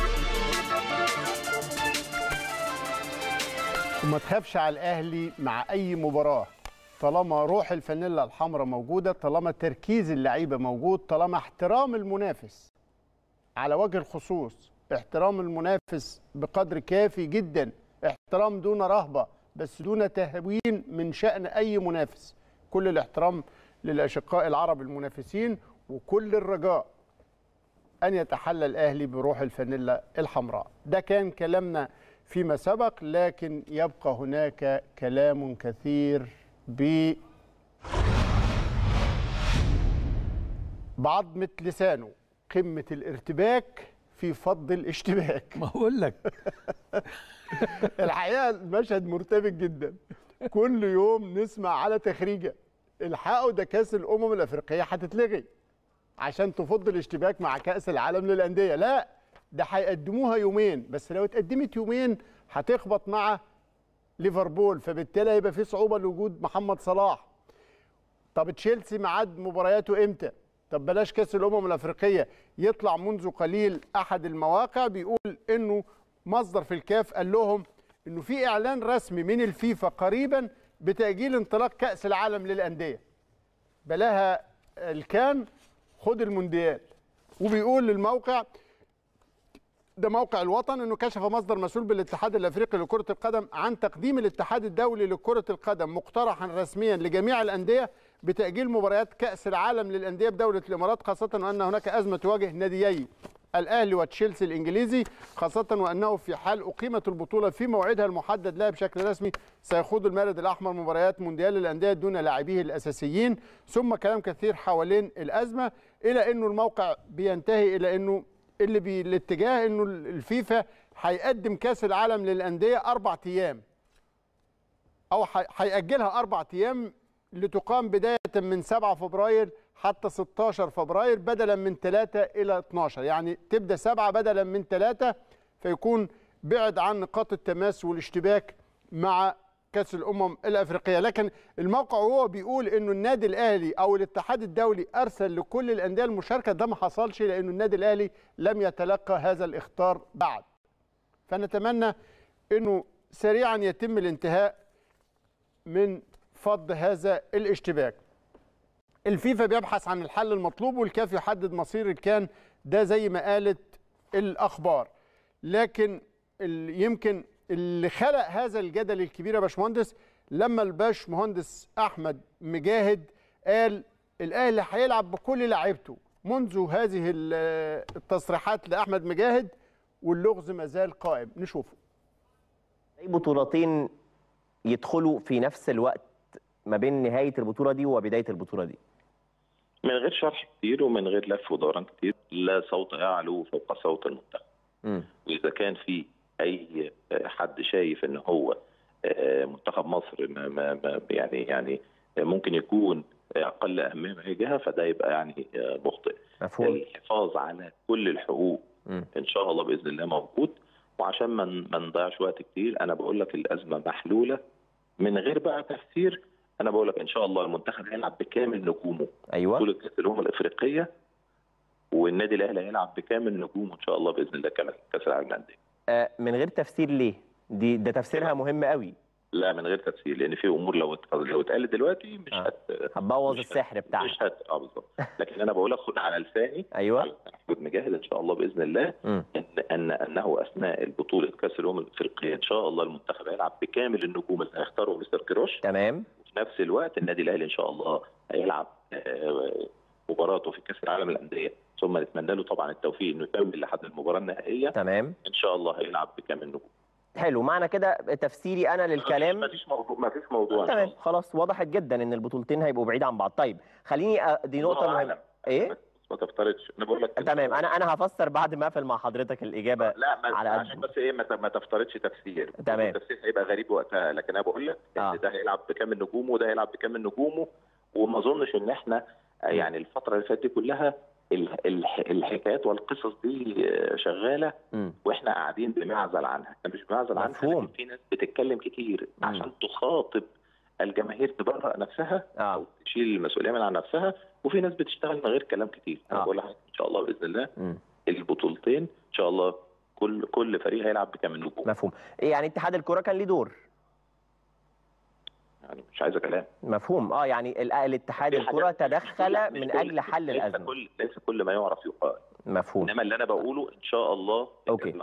وما تخافش على الاهلي مع اي مباراه طالما روح الفانيلا الحمراء موجوده طالما تركيز اللعيبه موجود طالما احترام المنافس على وجه الخصوص احترام المنافس بقدر كافي جدا احترام دون رهبه بس دون تهوين من شان اي منافس كل الاحترام للاشقاء العرب المنافسين وكل الرجاء ان يتحلى الاهلي بروح الفانيلا الحمراء ده كان كلامنا فيما سبق لكن يبقى هناك كلام كثير ب بعضمة لسانه قمة الارتباك في فض الاشتباك ما اقول لك الحقيقة المشهد مرتبك جدا كل يوم نسمع على تخريجة الحقوا ده كاس الأمم الأفريقية هتتلغي عشان تفض الاشتباك مع كأس العالم للأندية لا ده هيقدموها يومين بس لو اتقدمت يومين هتخبط مع ليفربول فبالتالي هيبقى في صعوبه لوجود محمد صلاح طب تشيلسي ميعاد مبارياته امتى طب بلاش كاس الامم الافريقيه يطلع منذ قليل احد المواقع بيقول انه مصدر في الكاف قال لهم انه في اعلان رسمي من الفيفا قريبا بتاجيل انطلاق كاس العالم للانديه بلاها الكان خد المونديال وبيقول للموقع ده موقع الوطن انه كشف مصدر مسؤول بالاتحاد الافريقي لكره القدم عن تقديم الاتحاد الدولي لكره القدم مقترحا رسميا لجميع الانديه بتاجيل مباريات كاس العالم للانديه بدوله الامارات خاصه وان هناك ازمه تواجه ناديي الاهلي وتشيلسي الانجليزي خاصه وانه في حال اقيمت البطوله في موعدها المحدد لها بشكل رسمي سيخوض المارد الاحمر مباريات مونديال الانديه دون لاعبيه الاساسيين ثم كلام كثير حوالين الازمه الى انه الموقع بينتهي الى انه اللي بالاتجاه انه الفيفا هيقدم كاس العالم للانديه اربع ايام او هيأجلها اربع ايام لتقام بدايه من 7 فبراير حتى 16 فبراير بدلا من 3 الى 12 يعني تبدا 7 بدلا من 3 فيكون بعد عن نقاط التماس والاشتباك مع كاس الامم الافريقيه لكن الموقع هو بيقول انه النادي الاهلي او الاتحاد الدولي ارسل لكل الانديه المشاركه ده ما حصلش لانه النادي الاهلي لم يتلقى هذا الاختار بعد فنتمنى انه سريعا يتم الانتهاء من فض هذا الاشتباك الفيفا بيبحث عن الحل المطلوب والكاف يحدد مصير الكان ده زي ما قالت الاخبار لكن يمكن اللي خلق هذا الجدل الكبير يا باشمهندس لما الباش مهندس احمد مجاهد قال الاهلي هيلعب بكل لعيبته منذ هذه التصريحات لاحمد مجاهد واللغز ما زال قائم نشوفه اي بطولتين يدخلوا في نفس الوقت ما بين نهايه البطوله دي وبدايه البطوله دي من غير شرح كتير ومن غير لف ودوران كتير لا صوت يعلو فوق صوت المنتخب واذا كان في اي حد شايف ان هو منتخب مصر ما ما يعني يعني ممكن يكون اقل اهميه من اي جهه فده يبقى يعني مخطئ مفهوم الحفاظ على كل الحقوق م. ان شاء الله باذن الله موجود وعشان ما ما نضيعش وقت كتير انا بقول لك الازمه محلوله من غير بقى تفسير انا بقول لك ان شاء الله المنتخب هيلعب بكامل نجومه ايوه بطوله كاس الامم الافريقيه والنادي الاهلي هيلعب بكامل نجومه ان شاء الله باذن الله كمان كاس العالم للانديه آه من غير تفسير ليه؟ دي ده تفسيرها مهم قوي لا من غير تفسير لان في امور لو لو اتقالت دلوقتي مش آه. هت هتبوظ السحر بتاعها مش هت اه بالظبط لكن انا بقول لك خد على لساني ايوه على احمد مجاهد ان شاء الله باذن الله م. ان ان انه اثناء البطوله كاس الامم الافريقيه ان شاء الله المنتخب هيلعب بكامل النجوم اللي هيختاره مستر كيروش تمام وفي نفس الوقت النادي الاهلي ان شاء الله هيلعب مباراته في كاس العالم للانديه ثم نتمنى له طبعا التوفيق انه يكمل لحد المباراه النهائيه تمام ان شاء الله هيلعب بكامل نجوم حلو معنى كده تفسيري انا للكلام ما فيش موضوع ما فيش موضوع تمام خلاص وضحت جدا ان البطولتين هيبقوا بعيد عن بعض طيب خليني أ... دي نقطه مهمه ايه ما تفترضش انا بقول لك تمام انا انا هفسر بعد ما اقفل مع حضرتك الاجابه لا ما على عشان قد بس ايه ما ت- ما تفترضش تفسير تمام. التفسير هيبقى غريب وقتها لكن انا بقول لك ان ده هيلعب بكام من نجومه وده هيلعب بكام من نجومه وما اظنش ان احنا يعني الفتره اللي فاتت دي كلها ال- الح- الحكايات والقصص دي آه، شغاله واحنا قاعدين بنعزل عنها احنا مش بنعزل عنها مفهوم. لكن في ناس بتتكلم كتير عشان تخاطب الجماهير تبرأ نفسها آه. او تشيل المسؤوليه من عن نفسها وفي ناس بتشتغل من غير كلام كتير انا بقول لحضرتك ان شاء الله باذن الله مم. البطولتين ان شاء الله كل كل فريق هيلعب بكام نجوم مفهوم إيه يعني اتحاد الكره كان ليه دور يعني مش عايزه كلام مفهوم اه يعني ال- الاتحاد في الكره حاجات- تدخل مش من كل- اجل حل ليس الازمه كل ليس كل ما يعرف يقال مفهوم انما اللي انا بقوله ان شاء الله اوكي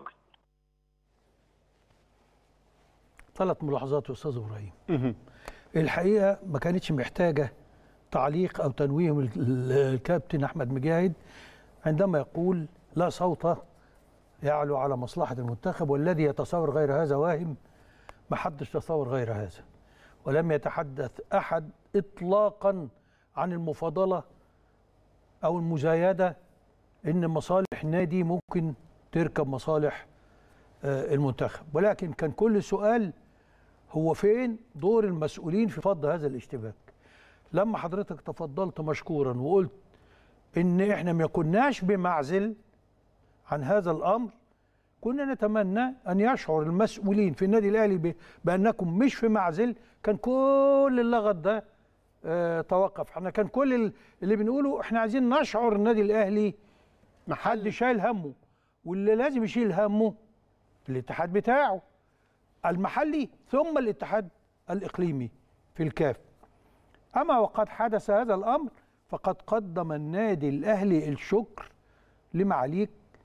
ثلاث ملاحظات يا استاذ ابراهيم الحقيقه ما كانتش محتاجه تعليق او تنويه من ال- الكابتن احمد مجاهد عندما يقول لا صوت يعلو على مصلحه المنتخب والذي يتصور غير هذا واهم ما حدش تصور غير هذا ولم يتحدث احد اطلاقا عن المفاضله او المزايده ان مصالح نادي ممكن تركب مصالح آه، المنتخب ولكن كان كل سؤال هو فين دور المسؤولين في فض هذا الاشتباك لما حضرتك تفضلت مشكورا وقلت ان احنا ما كناش بمعزل عن هذا الامر كنا نتمنى ان يشعر المسؤولين في النادي الاهلي ب- بانكم مش في معزل كان كل اللغط ده آه توقف احنا كان كل ال- اللي بنقوله احنا عايزين نشعر النادي الاهلي ما حد شايل همه واللي لازم يشيل همه الاتحاد بتاعه المحلي ثم الاتحاد الاقليمي في الكاف اما وقد حدث هذا الامر فقد قدم النادي الاهلي الشكر لمعاليك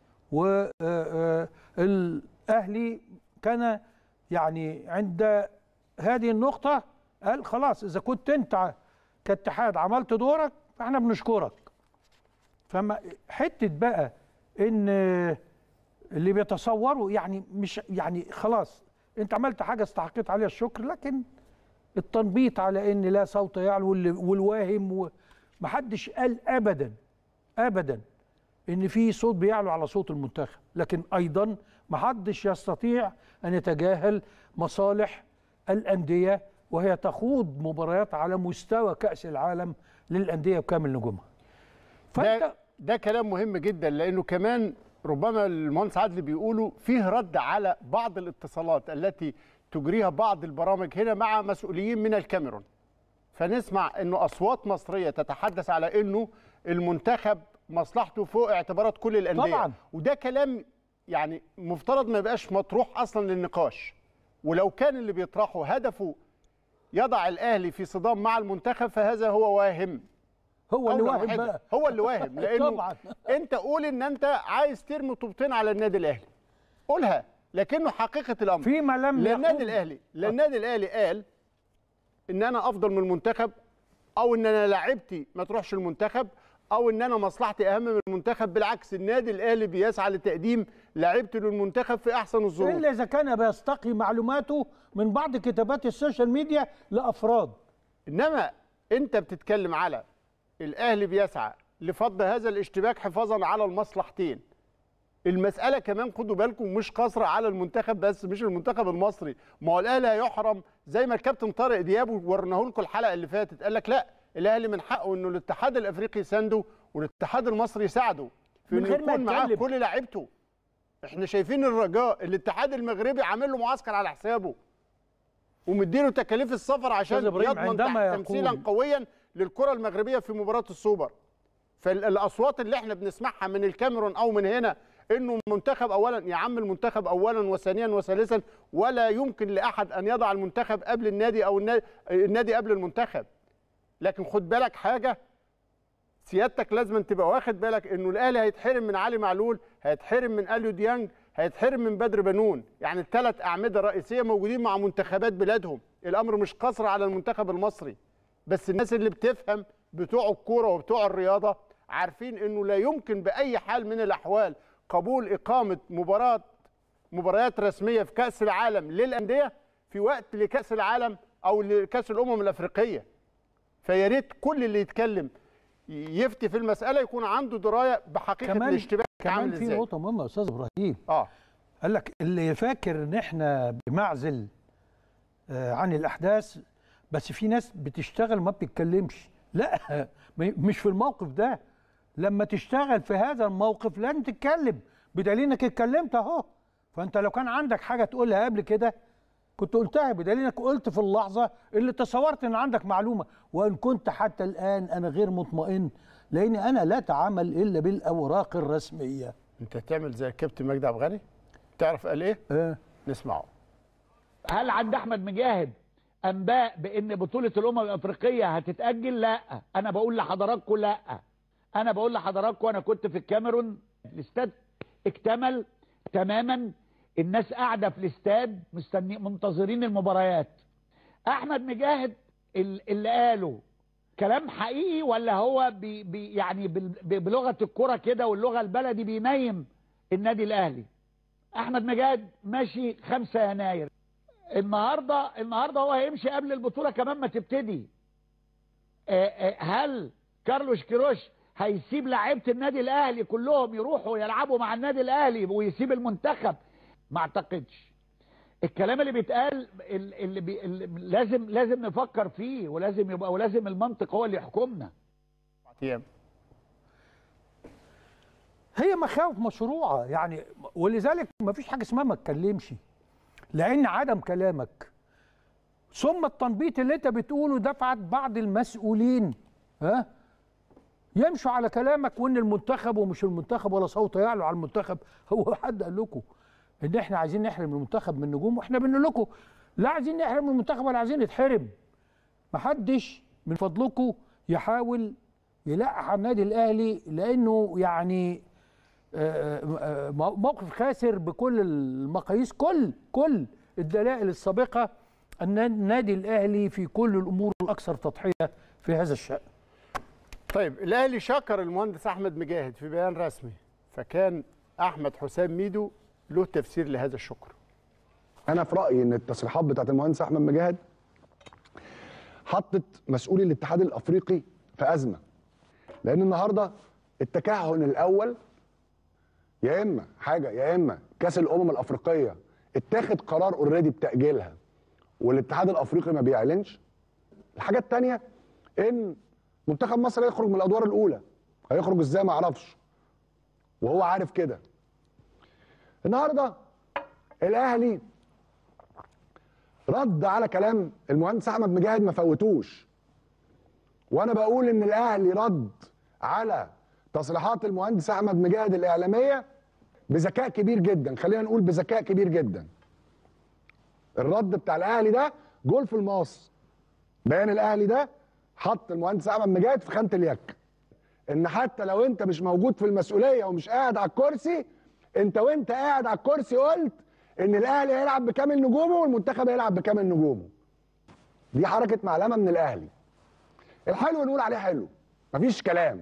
والاهلي كان يعني عند هذه النقطه قال خلاص اذا كنت انت كاتحاد عملت دورك فاحنا بنشكرك فما حته بقى ان اللي بيتصوروا يعني مش يعني خلاص انت عملت حاجه استحقيت عليها الشكر لكن التنبيط على ان لا صوت يعلو واللي- والواهم و- محدش قال ابدا ابدا ان في صوت بيعلو على صوت المنتخب لكن ايضا محدش يستطيع ان يتجاهل مصالح الانديه وهي تخوض مباريات على مستوى كاس العالم للانديه بكامل نجومها ده ده كلام مهم جدا لانه كمان ربما المهندس عادل بيقولوا فيه رد على بعض الاتصالات التي تجريها بعض البرامج هنا مع مسؤولين من الكاميرون فنسمع انه اصوات مصريه تتحدث على انه المنتخب مصلحته فوق اعتبارات كل الانديه طبعاً. وده كلام يعني مفترض ما يبقاش مطروح اصلا للنقاش ولو كان اللي بيطرحه هدفه يضع الاهلي في صدام مع المنتخب فهذا هو واهم هو اللي قولاً واهم واحداً. بقى. هو اللي واهم لانه طبعاً. انت قول ان انت عايز ترمي طوبتين على النادي الاهلي قولها لكنه حقيقه الامر فيما لم لا النادي يقم- الاهلي لا النادي الاهلي قال ان انا افضل من المنتخب او ان انا لاعبتي ما تروحش المنتخب او ان انا مصلحتي اهم من المنتخب بالعكس النادي الاهلي بيسعى لتقديم لاعبته للمنتخب في احسن الظروف الا اذا كان بيستقي معلوماته من بعض كتابات السوشيال ميديا لافراد انما انت بتتكلم على الاهلي بيسعى لفض هذا الاشتباك حفاظا على المصلحتين المساله كمان خدوا بالكم مش قاصره على المنتخب بس مش المنتخب المصري ما هو الاهلي هيحرم زي ما الكابتن طارق دياب ورناه لكم الحلقه اللي فاتت قال لك لا الاهلي من حقه انه الاتحاد الافريقي يسانده والاتحاد المصري يساعده في من انه غير ما يكون معاه يتكلم. كل لاعيبته احنا شايفين الرجاء الاتحاد المغربي عامل له معسكر على حسابه ومديله تكاليف السفر عشان أستاذ إبراهيم، يضمن عندما تحت يقول- تمثيلا قويا للكره المغربيه في مباراه السوبر فالاصوات اللي احنا بنسمعها من الكاميرون او من هنا انه المنتخب اولا يا عم المنتخب اولا وثانيا وثالثا ولا يمكن لاحد ان يضع المنتخب قبل النادي او النادي, النادي قبل المنتخب لكن خد بالك حاجه سيادتك لازم تبقى واخد بالك انه الاهلي هيتحرم من علي معلول هيتحرم من اليو ديانج هيتحرم من بدر بنون يعني الثلاث اعمده رئيسيه موجودين مع منتخبات بلادهم الامر مش قصر على المنتخب المصري بس الناس اللي بتفهم بتوع الكوره وبتوع الرياضه عارفين انه لا يمكن باي حال من الاحوال قبول اقامه مباراه مباريات رسميه في كاس العالم للانديه في وقت لكاس العالم او لكاس الامم الافريقيه فيا ريت كل اللي يتكلم يفتي في المساله يكون عنده درايه بحقيقه كمان الاشتباك كمان عامل في ازاي نقطه مهمه يا استاذ ابراهيم اه قال لك اللي فاكر ان احنا بمعزل آه، عن الاحداث بس في ناس بتشتغل ما بتتكلمش لا م- مش في الموقف ده لما تشتغل في هذا الموقف لن تتكلم بدليل انك اتكلمت اهو فانت لو كان عندك حاجه تقولها قبل كده كنت قلتها بدليل انك قلت في اللحظه اللي تصورت ان عندك معلومه وان كنت حتى الان انا غير مطمئن لان انا لا اتعامل الا بالاوراق الرسميه انت تعمل زي الكابتن مجدي عبد الغني تعرف قال ايه اه نسمعه هل عند احمد مجاهد انباء بان بطوله الامم الافريقيه هتتاجل لا انا بقول لحضراتكم لا انا بقول لحضراتكم انا كنت في الكاميرون الاستاد اكتمل تماما الناس قاعده في الاستاد مستني منتظرين المباريات احمد مجاهد ال- اللي قاله كلام حقيقي ولا هو بي بي يعني بال- ب- بلغه الكره كده واللغه البلدي بينيم النادي الاهلي احمد مجاهد ماشي 5 يناير النهارده النهارده هو هيمشي قبل البطوله كمان ما تبتدي آه، آه، هل كارلوش كيروش هيسيب لعيبه النادي الاهلي كلهم يروحوا يلعبوا مع النادي الاهلي ويسيب المنتخب ما اعتقدش الكلام اللي بيتقال ال- اللي, بي اللي لازم لازم نفكر فيه ولازم يبقى ولازم المنطق هو اللي يحكمنا ايام هي مخاوف مشروعه يعني ولذلك ما فيش حاجه اسمها ما تكلمش لان عدم كلامك ثم التنبيط اللي انت بتقوله دفعت بعض المسؤولين ها يمشوا على كلامك وان المنتخب ومش المنتخب ولا صوت يعلو على المنتخب هو حد قال لكم ان احنا عايزين نحرم المنتخب من نجوم واحنا بنقول لكم لا عايزين نحرم المنتخب ولا عايزين نتحرم محدش من فضلكم يحاول يلقح على النادي الاهلي لانه يعني آه، آه، موقف خاسر بكل المقاييس كل كل الدلائل السابقه ان النادي الاهلي في كل الامور الاكثر تضحيه في هذا الشان طيب الاهلي شكر المهندس احمد مجاهد في بيان رسمي فكان احمد حسام ميدو له تفسير لهذا الشكر انا في رايي ان التصريحات بتاعت المهندس احمد مجاهد حطت مسؤولي الاتحاد الافريقي في ازمه لان النهارده التكهن الاول يا اما حاجه يا اما كاس الامم الافريقيه اتاخد قرار اوريدي بتاجيلها والاتحاد الافريقي ما بيعلنش الحاجه الثانيه ان منتخب مصر هيخرج من الادوار الاولى هيخرج ازاي ما اعرفش وهو عارف كده النهارده الاهلي رد على كلام المهندس احمد مجاهد ما فوتوش وانا بقول ان الاهلي رد على تصريحات المهندس احمد مجاهد الاعلاميه بذكاء كبير جدا خلينا نقول بذكاء كبير جدا الرد بتاع الاهلي ده جول في الماس بيان الاهلي ده حط المهندس احمد مجاهد في خانه اليك ان حتى لو انت مش موجود في المسؤوليه ومش قاعد على الكرسي انت وانت قاعد على الكرسي قلت ان الاهلي هيلعب بكامل نجومه والمنتخب هيلعب بكامل نجومه دي حركه معلمه من الاهلي الحلو نقول عليه حلو مفيش كلام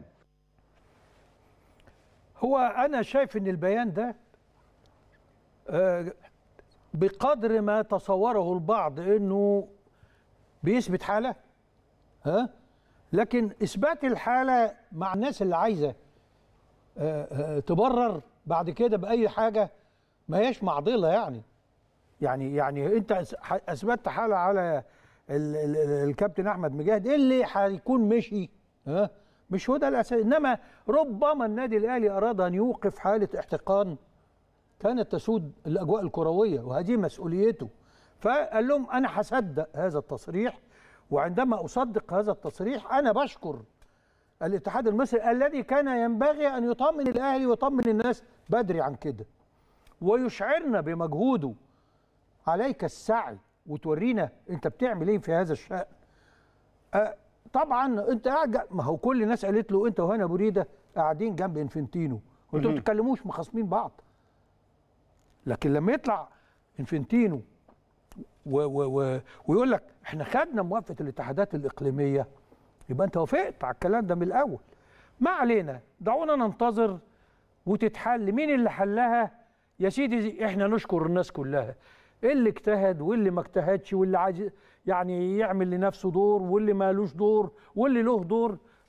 هو انا شايف ان البيان ده آه، بقدر ما تصوره البعض انه بيثبت حاله ها لكن اثبات الحاله مع الناس اللي عايزه آه، آه، تبرر بعد كده باي حاجه ما هياش معضله يعني يعني يعني انت أس- اثبتت حاله على ال- ال- ال- الكابتن احمد مجاهد إيه اللي هيكون مشي ها مش هو ده الاساس انما ربما النادي الاهلي اراد ان يوقف حاله احتقان كانت تسود الاجواء الكرويه وهذه مسؤوليته فقال لهم انا هصدق هذا التصريح وعندما اصدق هذا التصريح انا بشكر الاتحاد المصري الذي كان ينبغي ان يطمن الاهلي ويطمن الناس بدري عن كده ويشعرنا بمجهوده عليك السعي وتورينا انت بتعمل ايه في هذا الشأن أه طبعا انت قاعد ما هو كل الناس قالت له انت وهنا ابو ريده قاعدين جنب انفنتينو وانتوا ما مهم. بتتكلموش مخاصمين بعض لكن لما يطلع انفنتينو و و و ويقول لك احنا خدنا موافقه الاتحادات الاقليميه يبقى انت وافقت على الكلام ده من الاول ما علينا دعونا ننتظر وتتحل مين اللي حلها يا سيدي احنا نشكر الناس كلها اللي اجتهد واللي ما اجتهدش واللي عايز يعني يعمل لنفسه دور واللي مالوش دور واللي له دور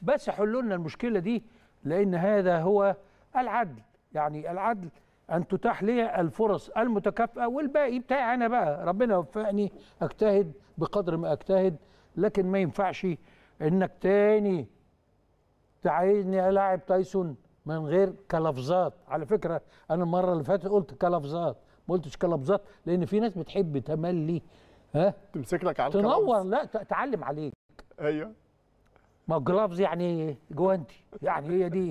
بس حلوا لنا المشكله دي لان هذا هو العدل يعني العدل ان تتاح لي الفرص المتكافئه والباقي بتاعي انا بقى ربنا يوفقني اجتهد بقدر ما اجتهد لكن ما ينفعش انك تاني تعايزني العب تايسون من غير كلفظات على فكره انا المره اللي فاتت قلت كلفظات ما قلتش كلفظات لان في ناس بتحب تملي ها تمسك لك على تنور لا ت- تعلم عليك ايوه ما جلافز يعني جوانتي يعني هي دي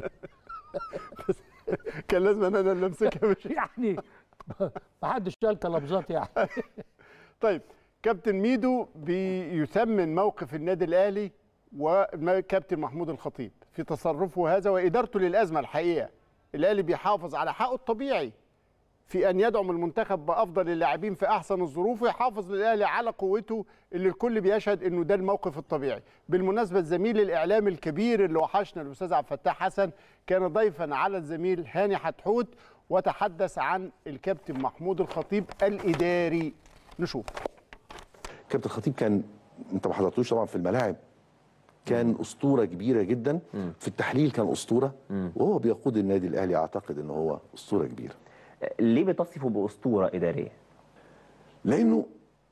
كان لازم انا اللي امسكها مش يعني ما حدش قال كلفظات يعني طيب كابتن ميدو بيثمن موقف النادي الاهلي وكابتن محمود الخطيب في تصرفه هذا وادارته للازمه الحقيقه الاهلي بيحافظ على حقه الطبيعي في ان يدعم المنتخب بافضل اللاعبين في احسن الظروف ويحافظ للاهلي على قوته اللي الكل بيشهد انه ده الموقف الطبيعي بالمناسبه الزميل الاعلامي الكبير اللي وحشنا الاستاذ عبد الفتاح حسن كان ضيفا على الزميل هاني حتحوت وتحدث عن الكابتن محمود الخطيب الاداري نشوف كابتن الخطيب كان انت ما حضرتوش طبعا في الملاعب كان اسطوره كبيره جدا في التحليل كان اسطوره وهو بيقود النادي الاهلي اعتقد ان هو اسطوره كبيره ليه بتصفه باسطوره اداريه لانه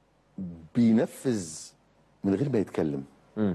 بينفذ من غير ما يتكلم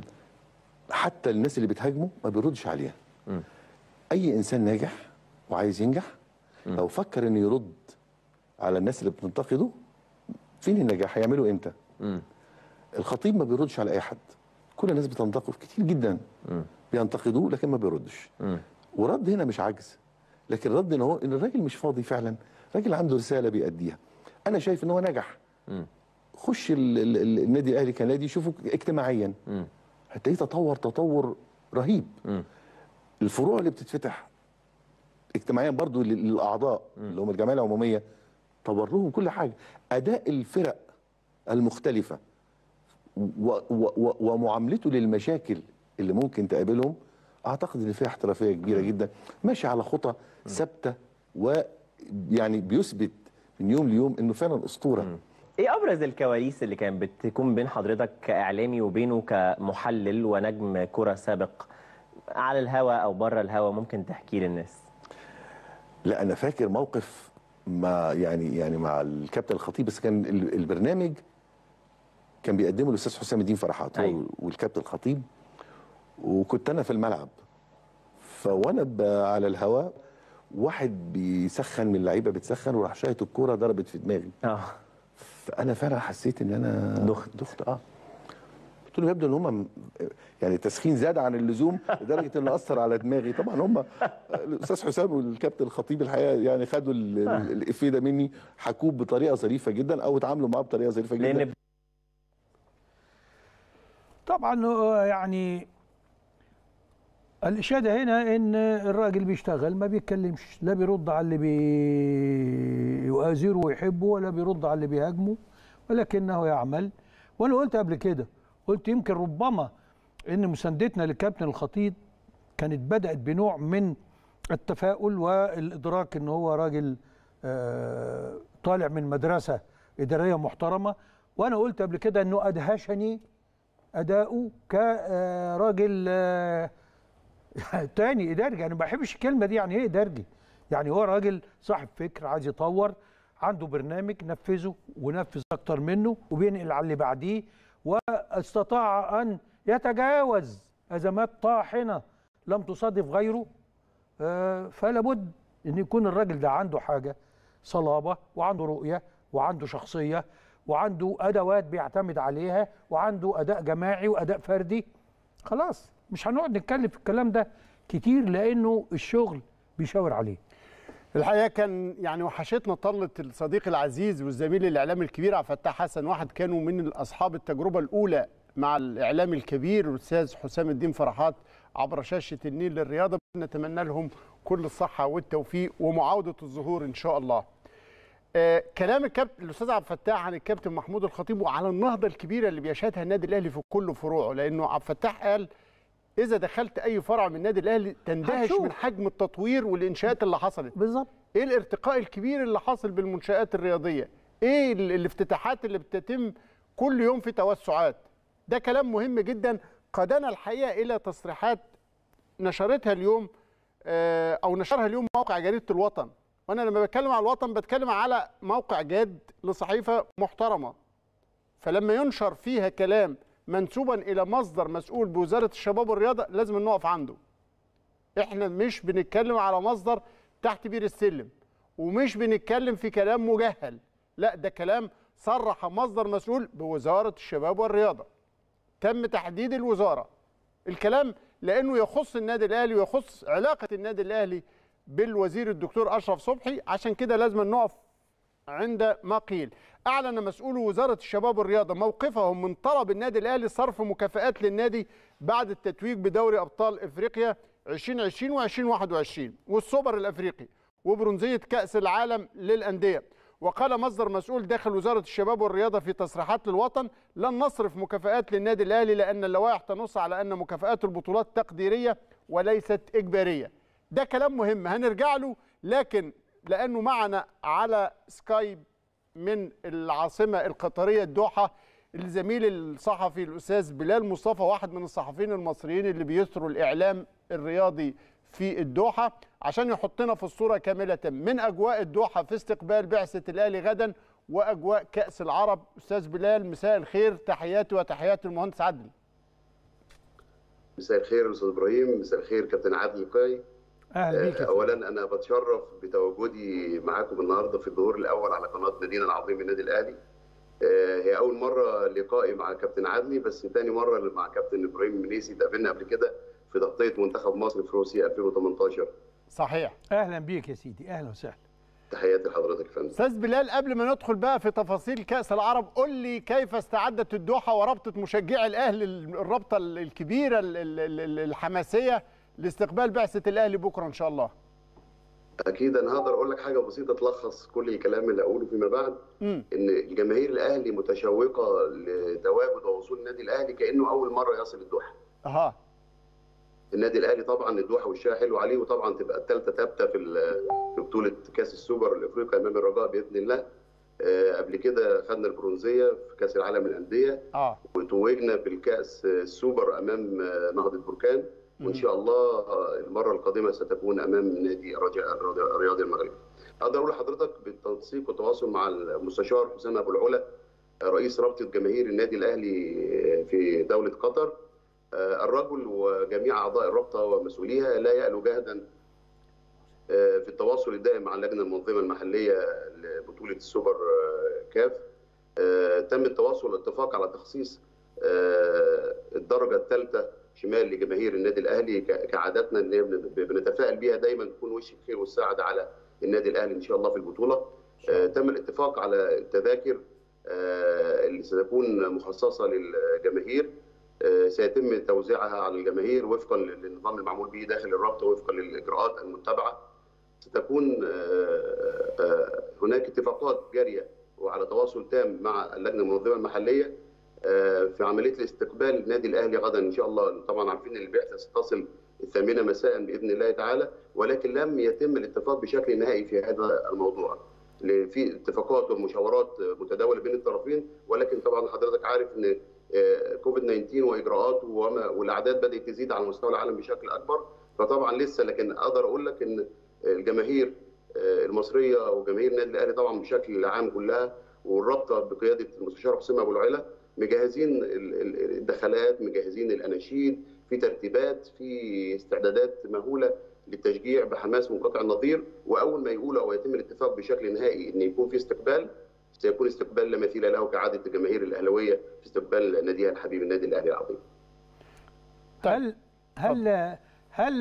حتى الناس اللي بتهاجمه ما بيردش عليها اي انسان ناجح وعايز ينجح لو فكر انه يرد على الناس اللي بتنتقده فين النجاح هيعمله امتى الخطيب ما بيردش على اي حد كل الناس بتنتقد كتير جدا بينتقدوه لكن ما بيردش ورد هنا مش عجز لكن رد ان هو ان الراجل مش فاضي فعلا راجل عنده رساله بيأديها انا شايف ان هو نجح خش ال- ال- ال- النادي الاهلي كنادي شوفه اجتماعيا هتلاقيه تطور تطور رهيب الفروع اللي بتتفتح اجتماعيا برضو لل- للاعضاء اللي هم الجمعيه العموميه طور لهم كل حاجه اداء الفرق المختلفه و و و ومعاملته للمشاكل اللي ممكن تقابلهم اعتقد ان فيها احترافيه كبيره جدا ماشي على خطى ثابته ويعني بيثبت من يوم ليوم انه فعلا اسطوره ايه ابرز الكواليس اللي كانت بتكون بين حضرتك كاعلامي وبينه كمحلل ونجم كره سابق على الهوا او بره الهوا ممكن تحكي للناس لا انا فاكر موقف مع يعني يعني مع الكابتن الخطيب بس كان ال- البرنامج كان بيقدمه الاستاذ حسام الدين فرحات هو والكابتن الخطيب وكنت انا في الملعب فوانا ب- على الهواء واحد بيسخن من اللعيبه بتسخن وراح شايط الكوره ضربت في دماغي اه فانا فعلا حسيت ان انا دخت دخت اه قلت له يبدو ان هم يعني التسخين زاد عن اللزوم لدرجه انه اثر على دماغي طبعا هم الاستاذ حسام والكابتن الخطيب الحقيقه يعني خدوا ال- ال- الافيه ده مني حكوه بطريقه ظريفه جدا او اتعاملوا معاه بطريقه ظريفه جدا لأن طبعا هو يعني الإشادة هنا إن الراجل بيشتغل ما بيتكلمش لا بيرد على اللي بيؤازره ويحبه ولا بيرد على اللي بيهاجمه ولكنه يعمل وأنا قلت قبل كده قلت يمكن ربما إن مساندتنا للكابتن الخطيب كانت بدأت بنوع من التفاؤل والإدراك إن هو راجل آه، طالع من مدرسة إدارية محترمة وأنا قلت قبل كده إنه أدهشني أداؤه كراجل آه، تاني إدارجي أنا ما بحبش الكلمة دي يعني إيه إدارجي؟ يعني هو راجل صاحب فكر عايز يطور عنده برنامج نفذه ونفذ أكتر منه وبينقل على اللي بعديه واستطاع أن يتجاوز أزمات طاحنة لم تصادف غيره آه، فلا بد ان يكون الراجل ده عنده حاجه صلابه وعنده رؤيه وعنده شخصيه وعنده ادوات بيعتمد عليها وعنده اداء جماعي واداء فردي خلاص مش هنقعد نتكلم في الكلام ده كتير لانه الشغل بيشاور عليه الحقيقه كان يعني وحشتنا طلة الصديق العزيز والزميل الاعلامي الكبير عبد الفتاح حسن واحد كانوا من اصحاب التجربه الاولى مع الاعلامي الكبير الاستاذ حسام الدين فرحات عبر شاشه النيل للرياضه نتمنى لهم كل الصحه والتوفيق ومعاوده الظهور ان شاء الله. آه كلام الكابتن الاستاذ عبد الفتاح عن الكابتن محمود الخطيب وعلى النهضه الكبيره اللي بيشهدها النادي الاهلي في كل فروعه لانه عبد الفتاح قال اذا دخلت اي فرع من النادي الاهلي تندهش هتشوف. من حجم التطوير والانشاءات اللي حصلت بالظبط ايه الارتقاء الكبير اللي حاصل بالمنشات الرياضيه ايه ال- الافتتاحات اللي بتتم كل يوم في توسعات ده كلام مهم جدا قادنا الحقيقه الى تصريحات نشرتها اليوم آه، او نشرها اليوم موقع جريده الوطن وانا لما بتكلم على الوطن بتكلم على موقع جاد لصحيفه محترمه فلما ينشر فيها كلام منسوبا الى مصدر مسؤول بوزاره الشباب والرياضه لازم نقف عنده احنا مش بنتكلم على مصدر تحت بير السلم ومش بنتكلم في كلام مجهل لا ده كلام صرح مصدر مسؤول بوزاره الشباب والرياضه تم تحديد الوزاره الكلام لانه يخص النادي الاهلي ويخص علاقه النادي الاهلي بالوزير الدكتور اشرف صبحي عشان كده لازم نقف عند ما قيل اعلن مسؤول وزاره الشباب والرياضه موقفهم من طلب النادي الاهلي صرف مكافآت للنادي بعد التتويج بدوري ابطال افريقيا 2020 و2021 والسوبر الافريقي وبرونزيه كاس العالم للانديه وقال مصدر مسؤول داخل وزاره الشباب والرياضه في تصريحات للوطن لن نصرف مكافآت للنادي الاهلي لان اللوائح تنص على ان مكافآت البطولات تقديريه وليست اجباريه ده كلام مهم هنرجع له لكن لانه معنا على سكايب من العاصمه القطريه الدوحه الزميل الصحفي الاستاذ بلال مصطفى واحد من الصحفيين المصريين اللي بيثروا الاعلام الرياضي في الدوحه عشان يحطنا في الصوره كامله من اجواء الدوحه في استقبال بعثه الاهلي غدا واجواء كاس العرب استاذ بلال مساء الخير تحياتي وتحيات المهندس عدلي مساء الخير استاذ ابراهيم مساء الخير كابتن عادل القاي اهلا بيك آه، اولا انا بتشرف بتواجدي معاكم النهارده في الظهور الاول على قناه نادينا العظيم النادي الاهلي آه، هي اول مره لقائي مع كابتن عدلي بس ثاني مره مع كابتن ابراهيم منيسي اتقابلنا قبل كده في تغطيه منتخب مصر في روسيا 2018 صحيح اهلا بيك يا سيدي اهلا وسهلا تحياتي لحضرتك يا فندم استاذ بلال قبل ما ندخل بقى في تفاصيل كاس العرب قول لي كيف استعدت الدوحه ورابطه مشجعي الاهلي الرابطه الكبيره ال- ال- ال- الحماسيه لاستقبال بعثه الاهلي بكره ان شاء الله اكيد انا هقدر اقول لك حاجه بسيطه تلخص كل الكلام اللي اقوله فيما بعد مم. ان الجماهير الاهلي متشوقه لتواجد ووصول النادي الاهلي كانه اول مره يصل الدوحه اها النادي الاهلي طبعا الدوحه وشها حلو عليه وطبعا تبقى الثالثه ثابته في ال- في بطوله كاس السوبر الافريقي امام الرجاء باذن الله آه، قبل كده خدنا البرونزيه في كاس العالم للانديه اه وتوجنا بالكاس السوبر امام آه، نهضه بركان وان شاء الله آه، المره القادمه ستكون امام نادي الرجاء الرياضي- الرياضي المغربي. اقدر اقول لحضرتك بالتنسيق والتواصل مع المستشار حسام ابو العلا آه، رئيس رابطه جماهير النادي الاهلي آه، في دوله قطر آه، الرجل وجميع اعضاء الرابطه ومسؤوليها لا يألوا جهدا آه، في التواصل الدائم مع اللجنه المنظمه المحليه لبطوله السوبر آه، كاف آه، تم التواصل والاتفاق على تخصيص آه، الدرجه الثالثه شمال لجماهير النادي الاهلي ك- كعاداتنا اللي بن- بنتفائل بيها دايما تكون وش الخير والسعاده على النادي الاهلي ان شاء الله في البطوله آه، تم الاتفاق على التذاكر آه، اللي ستكون مخصصه للجماهير آه، سيتم توزيعها على الجماهير وفقا للنظام المعمول به داخل الرابطه وفقا للاجراءات المتبعه ستكون آه، آه، هناك اتفاقات جاريه وعلى تواصل تام مع اللجنه المنظمه المحليه آه، في عمليه الاستقبال النادي الاهلي غدا ان شاء الله طبعا عارفين ان البعثه ستصل الثامنه مساء باذن الله تعالى ولكن لم يتم الاتفاق بشكل نهائي في هذا الموضوع ل- في اتفاقات ومشاورات متداوله بين الطرفين ولكن طبعا حضرتك عارف ان آه، كوفيد 19 واجراءاته وما- والاعداد بدات تزيد على مستوى العالم بشكل اكبر فطبعا لسه لكن اقدر اقول لك ان الجماهير آه، المصريه وجماهير النادي الاهلي طبعا بشكل عام كلها والرابطه بقياده المستشار حسام ابو العلا مجهزين ال- ال- الدخلات مجهزين الاناشيد في ترتيبات في استعدادات مهوله للتشجيع بحماس منقطع النظير واول ما يقولوا او يتم الاتفاق بشكل نهائي ان يكون في استقبال سيكون استقبال لا مثيل له كعاده الجماهير الاهلاويه في استقبال ناديها الحبيب النادي الاهلي العظيم. هل هل هل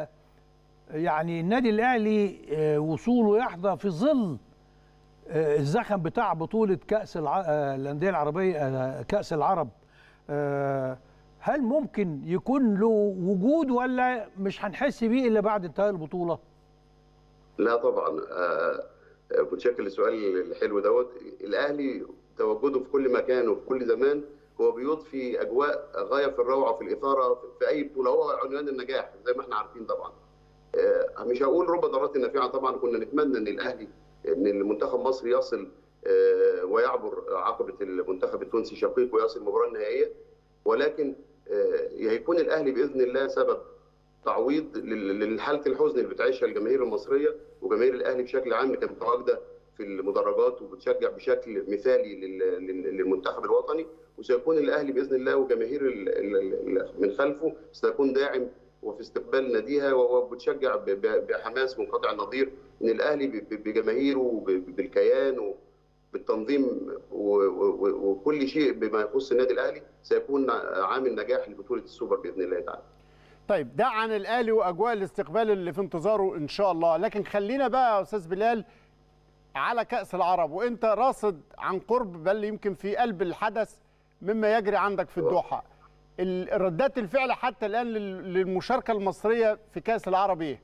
يعني النادي الاهلي آه، وصوله يحظى في ظل آه، الزخم بتاع بطوله كاس الع... آه، الانديه العربيه آه، كاس العرب آه، هل ممكن يكون له وجود ولا مش هنحس بيه الا بعد انتهاء البطوله؟ لا طبعا آه، آه، متشكر للسؤال الحلو دوت الاهلي تواجده في كل مكان وفي كل زمان هو بيضفي اجواء غايه في الروعه وفي الاثاره في اي بطوله هو عنوان النجاح زي ما احنا عارفين طبعا آه، مش هقول رب ضارات نافعه طبعا كنا نتمنى ان الاهلي ان المنتخب مصر يصل آه، ويعبر عقبه المنتخب التونسي شقيق ويصل المباراه النهائيه ولكن آه، هيكون الاهلي باذن الله سبب تعويض لل- لحاله الحزن اللي بتعيشها الجماهير المصريه وجماهير الاهلي بشكل عام اللي كانت متواجده في المدرجات وبتشجع بشكل مثالي لل- لل- للمنتخب الوطني وسيكون الاهلي باذن الله وجماهير ال- ال- ال- من خلفه سيكون داعم وفي استقبال ناديها وبتشجع ب- ب- بحماس منقطع النظير ان الاهلي ب- ب- بجماهيره وب- بالكيان وبالتنظيم و- و- وكل شيء بما يخص النادي الاهلي سيكون عامل نجاح لبطوله السوبر باذن الله تعالى. طيب ده عن الاهلي واجواء الاستقبال اللي في انتظاره ان شاء الله لكن خلينا بقى يا استاذ بلال على كاس العرب وانت راصد عن قرب بل يمكن في قلب الحدث مما يجري عندك في الدوحه ال- ردات الفعل حتى الان لل- للمشاركه المصريه في كاس العرب ايه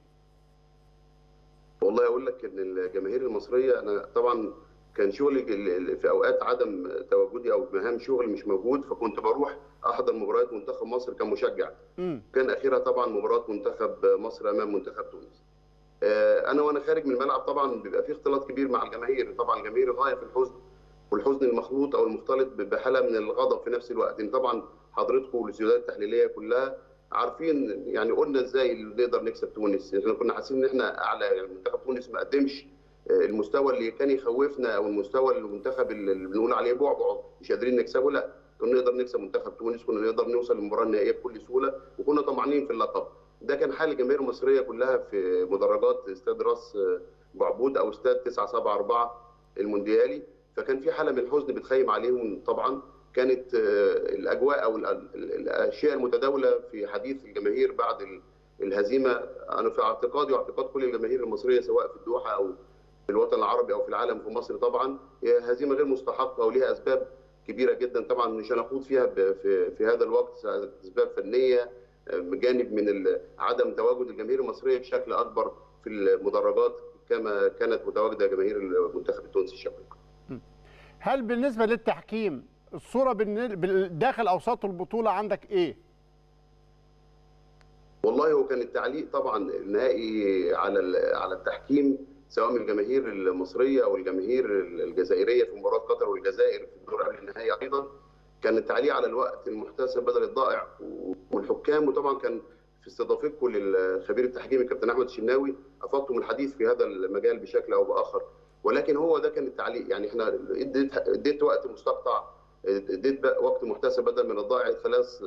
والله اقول لك ان الجماهير المصريه انا طبعا كان شغلي ال- ال- في اوقات عدم تواجدي او مهام شغل مش موجود فكنت بروح احضر مباريات منتخب مصر كمشجع امم كان اخرها طبعا مباراه منتخب مصر امام منتخب تونس آه، انا وانا خارج من الملعب طبعا بيبقى في اختلاط كبير مع الجماهير طبعا الجماهير غايه في الحزن والحزن المخلوط او المختلط بحاله من الغضب في نفس الوقت لان طبعا حضرتكم والاستوديوهات التحليليه كلها عارفين يعني قلنا ازاي نقدر نكسب تونس احنا كنا حاسين ان احنا اعلى يعني منتخب تونس ما قدمش آه، المستوى اللي كان يخوفنا او المستوى المنتخب اللي بنقول عليه بعبع مش قادرين نكسبه لا كنا نقدر نكسب منتخب تونس كنا نقدر نوصل للمباراه النهائيه بكل سهوله وكنا طمعانين في اللقب ده كان حال الجماهير المصريه كلها في مدرجات استاد راس بعبود او استاد 974 المونديالي فكان في حاله من الحزن بتخيم عليهم طبعا كانت آه، الاجواء او ال- ال- الاشياء المتداوله في حديث الجماهير بعد ال- الهزيمه انا في اعتقادي واعتقاد كل الجماهير المصريه سواء في الدوحه او في الوطن العربي او في العالم في مصر طبعا هي هزيمه غير مستحقه وليها اسباب كبيره جدا طبعا مش هنخوض فيها ب- في في هذا الوقت اسباب فنيه بجانب من ال- عدم تواجد الجماهير المصريه بشكل اكبر في المدرجات كما كانت متواجده جماهير المنتخب التونسي الشقيق. هل بالنسبه للتحكيم الصوره بالن- بال- داخل اوساط البطوله عندك ايه والله هو كان التعليق طبعا النهائي على ال- على التحكيم سواء من الجماهير المصريه او الجماهير الجزائريه في مباراه قطر والجزائر في الدور قبل النهائي ايضا كان التعليق على الوقت المحتسب بدل الضائع والحكام وطبعا كان في استضافتكم للخبير التحكيمي كابتن احمد الشناوي افضتم الحديث في هذا المجال بشكل او باخر ولكن هو ده كان التعليق يعني احنا اديت اديت وقت مستقطع اديت بقى وقت محتسب بدل من الضائع ثلاث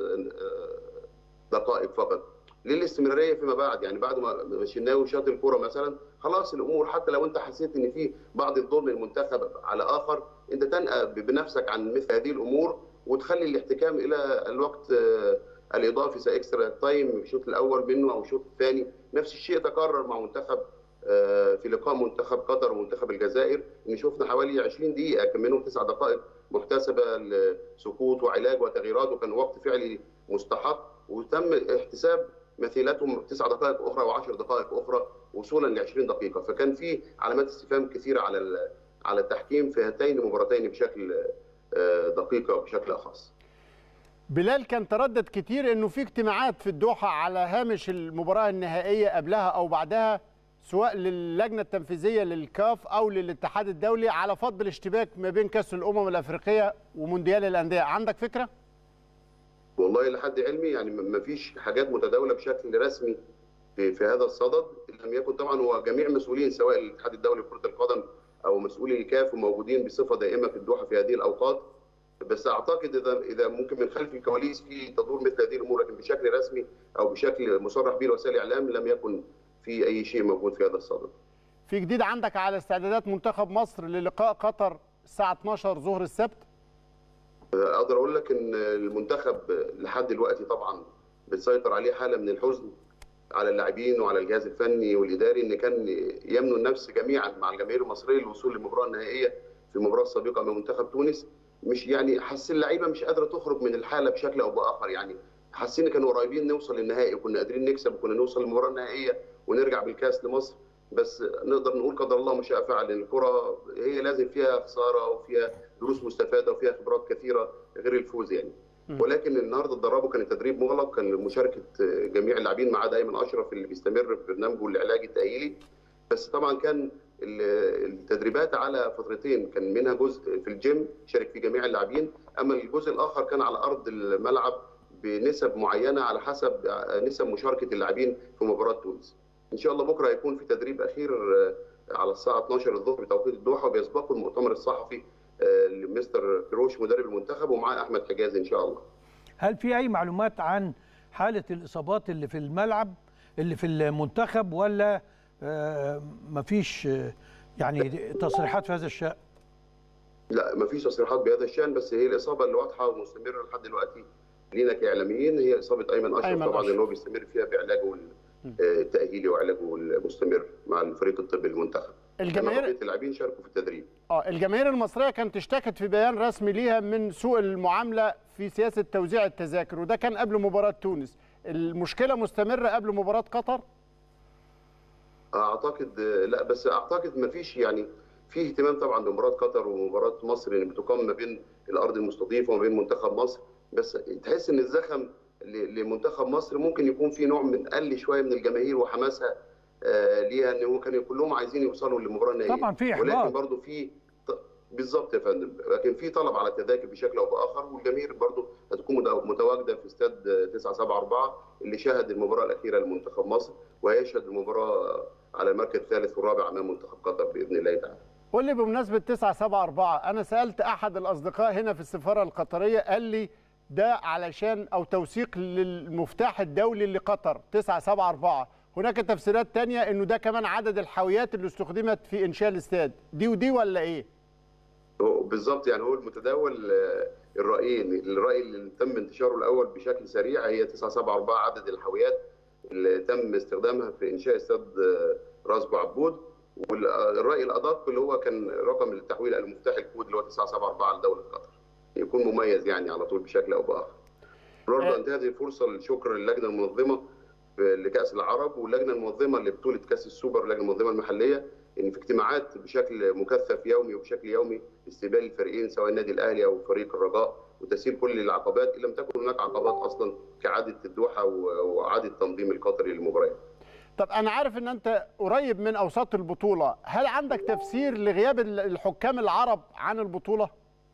دقائق فقط للاستمراريه فيما بعد يعني بعد ما الشناوي شاط الكوره مثلا خلاص الامور حتى لو انت حسيت ان في بعض الظلم المنتخب على اخر انت تنأى بنفسك عن مثل هذه الامور وتخلي الاحتكام الى الوقت آه، الاضافي زي اكسترا تايم الشوط الاول منه او الشوط الثاني نفس الشيء تكرر مع منتخب آه، في لقاء منتخب قطر ومنتخب الجزائر ان شفنا حوالي 20 دقيقه كان منهم تسع دقائق محتسبه لسقوط وعلاج وتغييرات وكان وقت فعلي مستحق وتم احتساب مثيلتهم تسع دقائق اخرى و10 دقائق اخرى وصولا ل 20 دقيقه فكان في علامات استفهام كثيره على ال- على التحكيم في هاتين المباراتين بشكل آه، دقيقه وبشكل خاص بلال كان تردد كتير انه في اجتماعات في الدوحه على هامش المباراه النهائيه قبلها او بعدها سواء للجنه التنفيذيه للكاف او للاتحاد الدولي على فض الاشتباك ما بين كاس الامم الافريقيه ومونديال الانديه عندك فكره والله لحد علمي يعني ما فيش حاجات متداوله بشكل رسمي في, في هذا الصدد إن لم يكن طبعا هو جميع المسؤولين سواء الاتحاد الدولي لكره القدم او مسؤولي الكاف موجودين بصفه دائمه في الدوحه في هذه الاوقات بس اعتقد اذا اذا ممكن من خلف الكواليس في تدور مثل هذه الامور لكن بشكل رسمي او بشكل مصرح به لوسائل الاعلام لم يكن في اي شيء موجود في هذا الصدد. في جديد عندك على استعدادات منتخب مصر للقاء قطر الساعه 12 ظهر السبت اقدر اقول لك ان المنتخب لحد دلوقتي طبعا بتسيطر عليه حاله من الحزن على اللاعبين وعلى الجهاز الفني والاداري ان كان يمنوا النفس جميعا مع الجماهير المصريه للوصول للمباراه النهائيه في المباراه السابقه امام منتخب تونس مش يعني حاسين اللعيبه مش قادره تخرج من الحاله بشكل او باخر يعني حاسين كانوا قريبين نوصل للنهائي وكنا قادرين نكسب وكنا نوصل للمباراه النهائيه ونرجع بالكاس لمصر بس نقدر نقول قدر الله ما شاء فعل لان الكره هي لازم فيها خساره وفيها دروس مستفاده وفيها خبرات كثيره غير الفوز يعني ولكن النهارده اتدربوا كان التدريب مغلق كان مشاركه جميع اللاعبين ما عدا ايمن اشرف اللي بيستمر في برنامجه العلاجي التاهيلي بس طبعا كان التدريبات على فترتين كان منها جزء في الجيم شارك فيه جميع اللاعبين اما الجزء الاخر كان على ارض الملعب بنسب معينه على حسب نسب مشاركه اللاعبين في مباراه تونس. ان شاء الله بكره هيكون في تدريب اخير على الساعه 12 الظهر بتوقيت الدوحه وبيسبقه المؤتمر الصحفي لمستر كروش مدرب المنتخب ومعاه احمد حجاز ان شاء الله. هل في اي معلومات عن حاله الاصابات اللي في الملعب اللي في المنتخب ولا آه مفيش آه يعني تصريحات في هذا الشان؟ لا مفيش تصريحات بهذا الشان بس هي الاصابه اللي واضحه ومستمره لحد دلوقتي لينا كاعلاميين هي اصابه ايمن اشرف أيمن طبعا أشرف. ان هو بيستمر فيها بعلاجه التاهيلي وعلاجه المستمر مع الفريق الطبي المنتخب. الجماهير- أما بقية اللاعبين شاركوا في التدريب. اه الجماهير المصريه كانت اشتكت في بيان رسمي ليها من سوء المعامله في سياسه توزيع التذاكر وده كان قبل مباراه تونس المشكله مستمره قبل مباراه قطر اعتقد لا بس اعتقد ما فيش يعني في اهتمام طبعا بمباراه قطر ومباراه مصر اللي بتقام ما بين الارض المستضيفه وما بين منتخب مصر بس تحس ان الزخم ل- لمنتخب مصر ممكن يكون في نوع من قل شويه من الجماهير وحماسها آه، ليها ان هو كانوا كلهم عايزين يوصلوا للمباراه النهائيه طبعاً في إحباط. ولكن برضه في ط- بالظبط يا فندم لكن في طلب على التذاكر بشكل او باخر والجماهير برضه هتكون متوا- متواجده في استاد 974 اللي شهد المباراه الاخيره لمنتخب مصر وهيشهد المباراه على المركز الثالث والرابع امام منتخب قطر باذن الله تعالى. قول لي بمناسبه 974 انا سالت احد الاصدقاء هنا في السفاره القطريه قال لي ده علشان او توثيق للمفتاح الدولي لقطر 974 هناك تفسيرات تانية انه ده كمان عدد الحاويات اللي استخدمت في انشاء الاستاد دي ودي ولا ايه هو بالظبط يعني هو المتداول آه، الرايين الراي اللي تم انتشاره الاول بشكل سريع هي 974 عدد الحاويات اللي تم استخدامها في انشاء استاد آه، راس بعبود والراي الادق اللي هو كان رقم التحويل المفتاح الكود اللي هو 974 لدوله قطر يكون مميز يعني على طول بشكل او باخر. برضه انتهز الفرصه للشكر للجنه المنظمه لكاس العرب واللجنه المنظمه لبطوله كاس السوبر اللجنه المنظمه المحليه ان في اجتماعات بشكل مكثف يومي وبشكل يومي استقبال الفريقين سواء النادي الاهلي او فريق الرجاء وتسيير كل العقبات ان لم تكن هناك عقبات اصلا كعاده الدوحه و- وعاده التنظيم القطري للمباريات. طب انا عارف ان انت قريب من اوساط البطوله هل عندك تفسير لغياب ال- الحكام العرب عن البطوله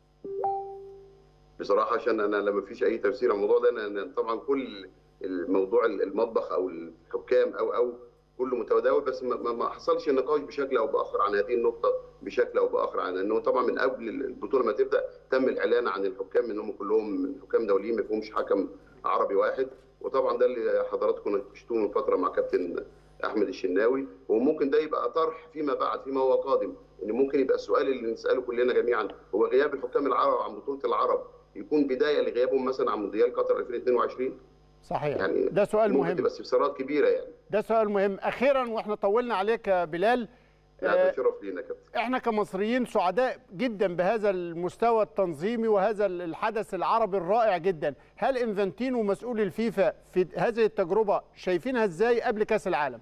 بصراحه عشان انا لما فيش اي تفسير على الموضوع ده أنا- أنا طبعا كل الموضوع المطبخ او الحكام او او كله متداول بس ما, ما- ما حصلش نقاش بشكل او باخر عن هذه النقطه بشكل او باخر عن انه طبعا من قبل البطوله ما تبدا تم الاعلان عن الحكام انهم كلهم حكام دوليين ما فيهمش حكم عربي واحد وطبعا ده اللي حضراتكم ناقشتوه من فتره مع كابتن احمد الشناوي وممكن ده يبقى طرح فيما بعد فيما هو قادم ان ممكن يبقى السؤال اللي نساله كلنا جميعا هو غياب الحكام العرب عن بطوله العرب يكون بدايه لغيابهم مثلا عن مونديال قطر 2022 صحيح يعني ده سؤال ممكن مهم تبقى استفسارات كبيره يعني ده سؤال مهم اخيرا واحنا طولنا عليك يا بلال لا ده شرف لينا يا كابتن احنا كمصريين سعداء جدا بهذا المستوى التنظيمي وهذا الحدث العربي الرائع جدا هل انفانتينو مسؤول الفيفا في هذه التجربه شايفينها ازاي قبل كاس العالم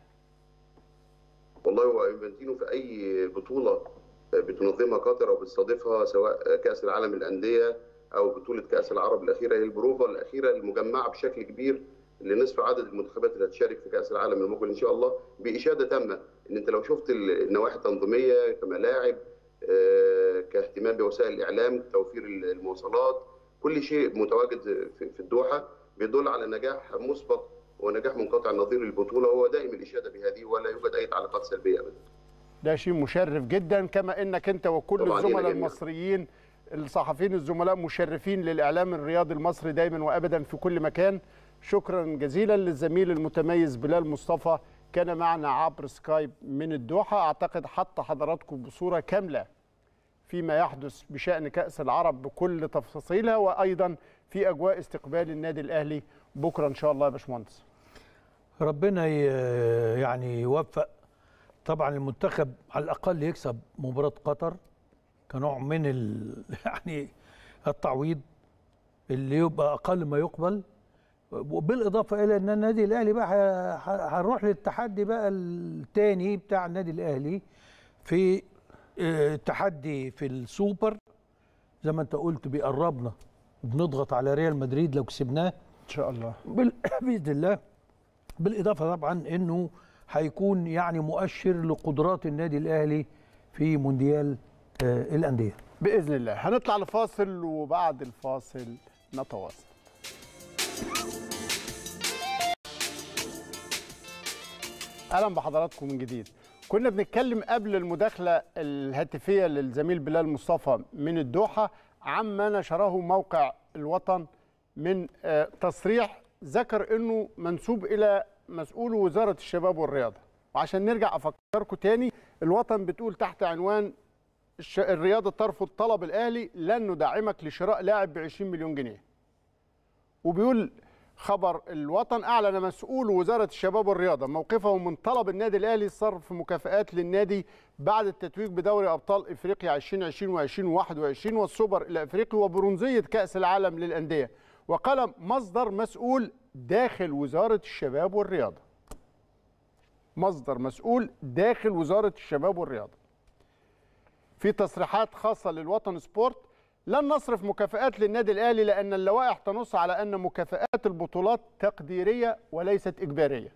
والله هو انفانتينو في اي بطوله بتنظمها قطر او بتستضيفها سواء كاس العالم للانديه او بطوله كاس العرب الاخيره هي البروفا الاخيره المجمعه بشكل كبير لنصف عدد المنتخبات اللي هتشارك في كاس العالم المقبل ان شاء الله باشاده تامه ان انت لو شفت النواحي التنظيميه كملاعب آه، كاهتمام بوسائل الاعلام توفير المواصلات كل شيء متواجد في في الدوحه بيدل على نجاح مسبق ونجاح منقطع النظير للبطوله وهو دائم الاشاده بهذه ولا يوجد اي تعليقات سلبيه ابدا ده شيء مشرف جدا كما انك انت وكل طبعاً الزملاء لينا جميعاً. المصريين الصحفيين الزملاء مشرفين للاعلام الرياضي المصري دايما وابدا في كل مكان شكرا جزيلا للزميل المتميز بلال مصطفى كان معنا عبر سكايب من الدوحه اعتقد حط حضراتكم بصوره كامله فيما يحدث بشان كاس العرب بكل تفاصيلها وايضا في اجواء استقبال النادي الاهلي بكره ان شاء الله يا باشمهندس ربنا ي- يعني يوفق طبعا المنتخب على الاقل يكسب مباراه قطر كنوع من ال يعني التعويض اللي يبقى اقل ما يقبل وبالاضافه الى ان النادي الاهلي بقى ه- ه- هنروح للتحدي بقى الثاني بتاع النادي الاهلي في آه، التحدي في السوبر زي ما انت قلت بيقربنا وبنضغط على ريال مدريد لو كسبناه ان شاء الله بال- باذن الله بالاضافه طبعا انه هيكون يعني مؤشر لقدرات النادي الاهلي في مونديال آه، الانديه باذن الله هنطلع لفاصل وبعد الفاصل نتواصل اهلا بحضراتكم من جديد كنا بنتكلم قبل المداخله الهاتفيه للزميل بلال مصطفى من الدوحه عما نشره موقع الوطن من آه، تصريح ذكر انه منسوب الى مسؤول وزاره الشباب والرياضه وعشان نرجع افكركم تاني الوطن بتقول تحت عنوان الش- الرياضه ترفض طلب الاهلي لن ندعمك لشراء لاعب ب 20 مليون جنيه وبيقول خبر الوطن اعلن مسؤول وزاره الشباب والرياضه موقفه من طلب النادي الاهلي صرف مكافآت للنادي بعد التتويج بدوري ابطال افريقيا 2020 و2021 والسوبر الافريقي وبرونزيه كاس العالم للانديه وقال مصدر مسؤول داخل وزاره الشباب والرياضه مصدر مسؤول داخل وزاره الشباب والرياضه في تصريحات خاصه للوطن سبورت لن نصرف مكافآت للنادي الأهلي لأن اللوائح تنص على أن مكافآت البطولات تقديرية وليست إجبارية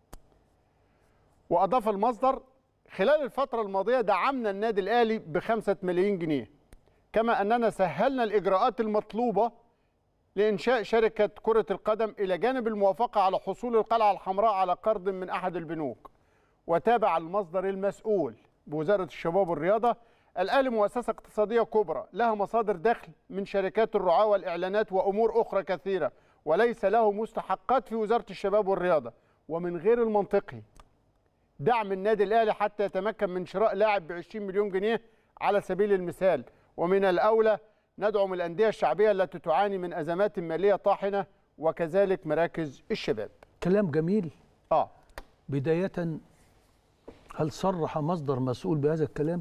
وأضاف المصدر خلال الفترة الماضية دعمنا النادي الأهلي بخمسة ملايين جنيه كما أننا سهلنا الإجراءات المطلوبة لإنشاء شركة كرة القدم إلى جانب الموافقة على حصول القلعة الحمراء على قرض من أحد البنوك وتابع المصدر المسؤول بوزارة الشباب والرياضة الأهلي مؤسسة اقتصادية كبرى لها مصادر دخل من شركات الرعاة والإعلانات وأمور أخرى كثيرة وليس له مستحقات في وزارة الشباب والرياضة ومن غير المنطقي دعم النادي الأهلي حتى يتمكن من شراء لاعب ب 20 مليون جنيه على سبيل المثال ومن الأولى ندعم الأندية الشعبية التي تعاني من أزمات مالية طاحنة وكذلك مراكز الشباب كلام جميل اه بداية هل صرح مصدر مسؤول بهذا الكلام؟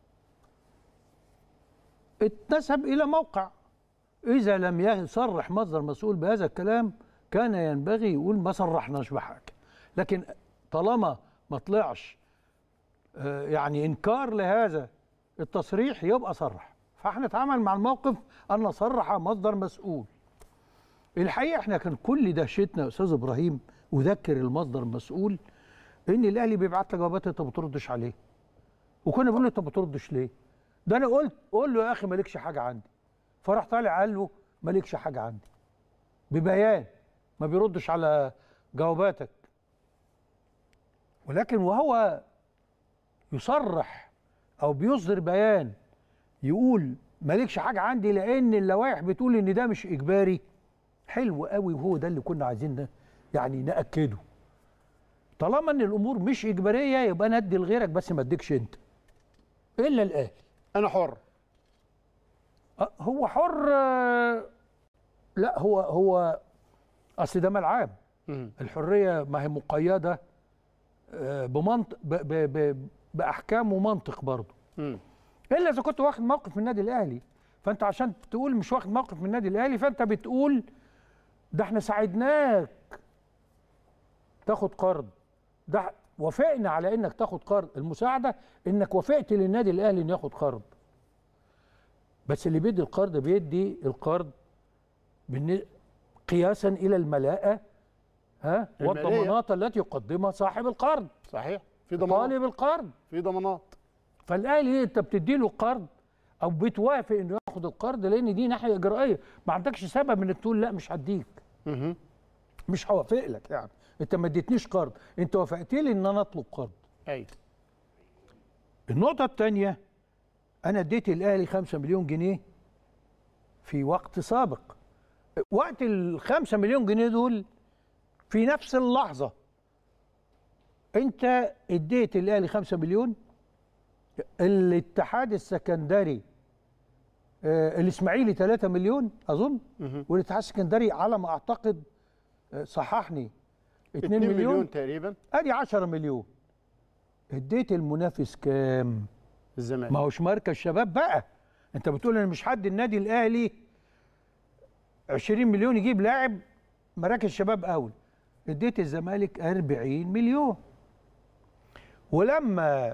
اتنسب إلى موقع إذا لم يصرح مصدر مسؤول بهذا الكلام كان ينبغي يقول ما صرحناش بحاجة لكن طالما ما طلعش آه، يعني إنكار لهذا التصريح يبقى صرح فاحنا نتعامل مع الموقف أن صرح مصدر مسؤول الحقيقة احنا كان كل دهشتنا يا أستاذ إبراهيم وذكر المصدر المسؤول ان الاهلي بيبعت لك جوابات انت ما بتردش عليه وكنا بنقول له انت ما بتردش ليه ده انا قلت قول له يا اخي مالكش حاجه عندي فراح طالع قال له مالكش حاجه عندي ببيان ما بيردش على جواباتك ولكن وهو يصرح او بيصدر بيان يقول مالكش حاجه عندي لان اللوائح بتقول ان ده مش اجباري حلو قوي وهو ده اللي كنا عايزين ن- يعني ناكده طالما ان الامور مش اجباريه يبقى انا ادي لغيرك بس ما اديكش انت الا الاهلي انا حر أه، هو حر آه، لا هو هو اصل ده ملعب الحريه ما هي مقيده آه، بمنطق ب ب ب باحكام ومنطق برضه الا اذا كنت واخد موقف من النادي الاهلي فانت عشان تقول مش واخد موقف من النادي الاهلي فانت بتقول ده احنا ساعدناك تاخد قرض ده وافقنا على انك تاخد قرض المساعده انك وافقت للنادي الاهلي انه ياخد قرض بس اللي بيدي القرض بيدي القرض بالن- قياسا الى الملاءه ها المالية. والضمانات التي يقدمها صاحب القرض صحيح في ضمانات طالب القرض في ضمانات فالاهلي انت بتدي له قرض او بتوافق انه ياخد القرض لان دي ناحيه اجرائيه ما عندكش سبب انك تقول لا مش هديك مش هوافق لك يعني انت ما اديتنيش قرض انت وافقت لي ان انا اطلب قرض ايوه النقطه الثانيه انا اديت الاهلي 5 مليون جنيه في وقت سابق وقت ال 5 مليون جنيه دول في نفس اللحظه انت اديت الاهلي 5 مليون الاتحاد السكندري آه الاسماعيلي 3 مليون اظن والاتحاد السكندري على ما اعتقد آه صححني 2 2 مليون, مليون تقريبا ادي 10 مليون اديت المنافس كام الزمالك ما هوش مركز شباب بقى انت بتقول انا مش حد النادي الاهلي 20 مليون يجيب لاعب مراكز شباب اول اديت الزمالك 40 مليون ولما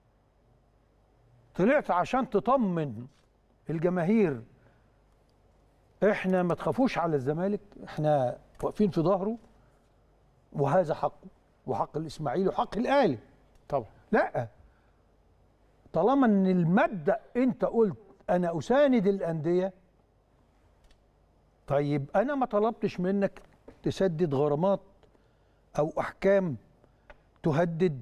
طلعت عشان تطمن الجماهير احنا ما تخافوش على الزمالك احنا واقفين في ظهره وهذا حقه وحق الاسماعيلي وحق الاهلي طبعا لا طالما ان المبدا انت قلت انا اساند الانديه طيب انا ما طلبتش منك تسدد غرامات او احكام تهدد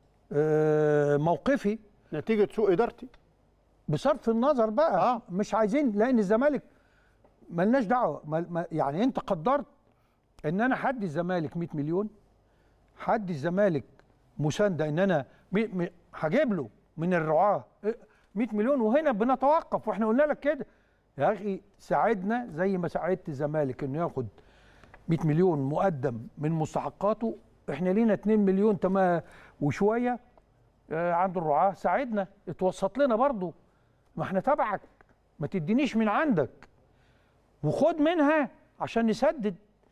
آه، موقفي نتيجه سوء ادارتي بصرف النظر بقى آه. مش عايزين لان الزمالك ملناش دعوه ما ما يعني انت قدرت ان انا حد الزمالك 100 مليون حد الزمالك مسانده ان انا م- م- هجيب له من الرعاه 100 مليون وهنا بنتوقف واحنا قلنا لك كده يا اخي ساعدنا زي ما ساعدت الزمالك انه ياخد 100 مليون مقدم من مستحقاته احنا لينا 2 مليون تما وشويه آه، عند الرعاه ساعدنا اتوسط لنا برضو ما احنا تبعك ما تدينيش من عندك وخد منها عشان نسدد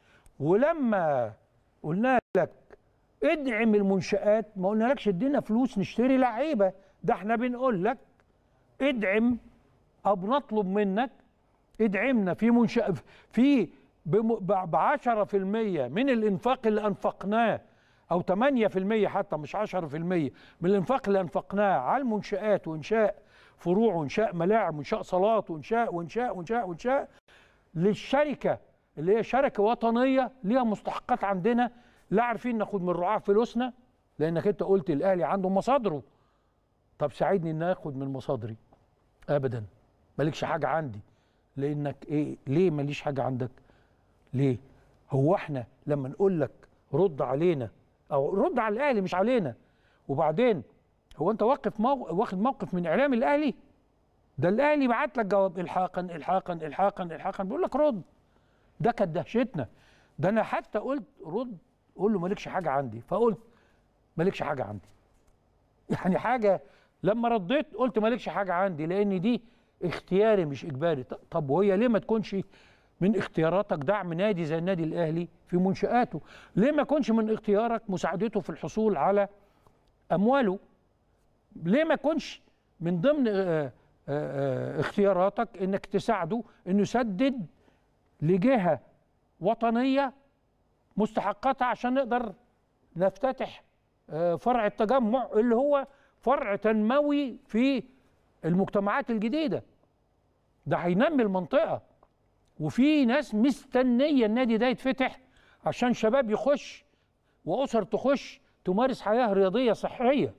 ولما قلنا لك ادعم المنشآت ما قلنالكش ادينا فلوس نشتري لعيبه ده احنا بنقول لك ادعم او بنطلب منك ادعمنا في منشأ في ب 10% من الانفاق اللي انفقناه او 8% حتى مش 10% من الانفاق اللي انفقناه على المنشآت وانشاء فروع وانشاء ملاعب وانشاء صالات وانشاء وانشاء وانشاء وانشاء للشركه اللي هي شركه وطنيه ليها مستحقات عندنا لا عارفين ناخد من الرعاة فلوسنا لانك انت قلت الاهلي عنده مصادره طب ساعدني ان اخد من مصادري ابدا مالكش حاجه عندي لانك ايه ليه ماليش حاجه عندك ليه هو احنا لما نقول لك رد علينا او رد على الاهلي مش علينا وبعدين هو انت واقف مو... واخد موقف من اعلام الاهلي ده الاهلي بعت لك جواب الحاقا الحاقا الحاقا الحاقا بيقول لك رد ده كانت دهشتنا ده انا حتى قلت رد قول له مالكش حاجه عندي فقلت مالكش حاجه عندي يعني حاجه لما رديت قلت مالكش حاجه عندي لان دي اختياري مش اجباري ط- طب وهي ليه ما تكونش من اختياراتك دعم نادي زي النادي الاهلي في منشاته ليه ما يكونش من اختيارك مساعدته في الحصول على امواله ليه ما يكونش من ضمن آه، آه، آه، اختياراتك انك تساعده انه يسدد لجهه وطنيه مستحقاتها عشان نقدر نفتتح آه، فرع التجمع اللي هو فرع تنموي في المجتمعات الجديده ده هينمي المنطقه وفي ناس مستنيه النادي ده يتفتح عشان شباب يخش واسر تخش تمارس حياه رياضيه صحيه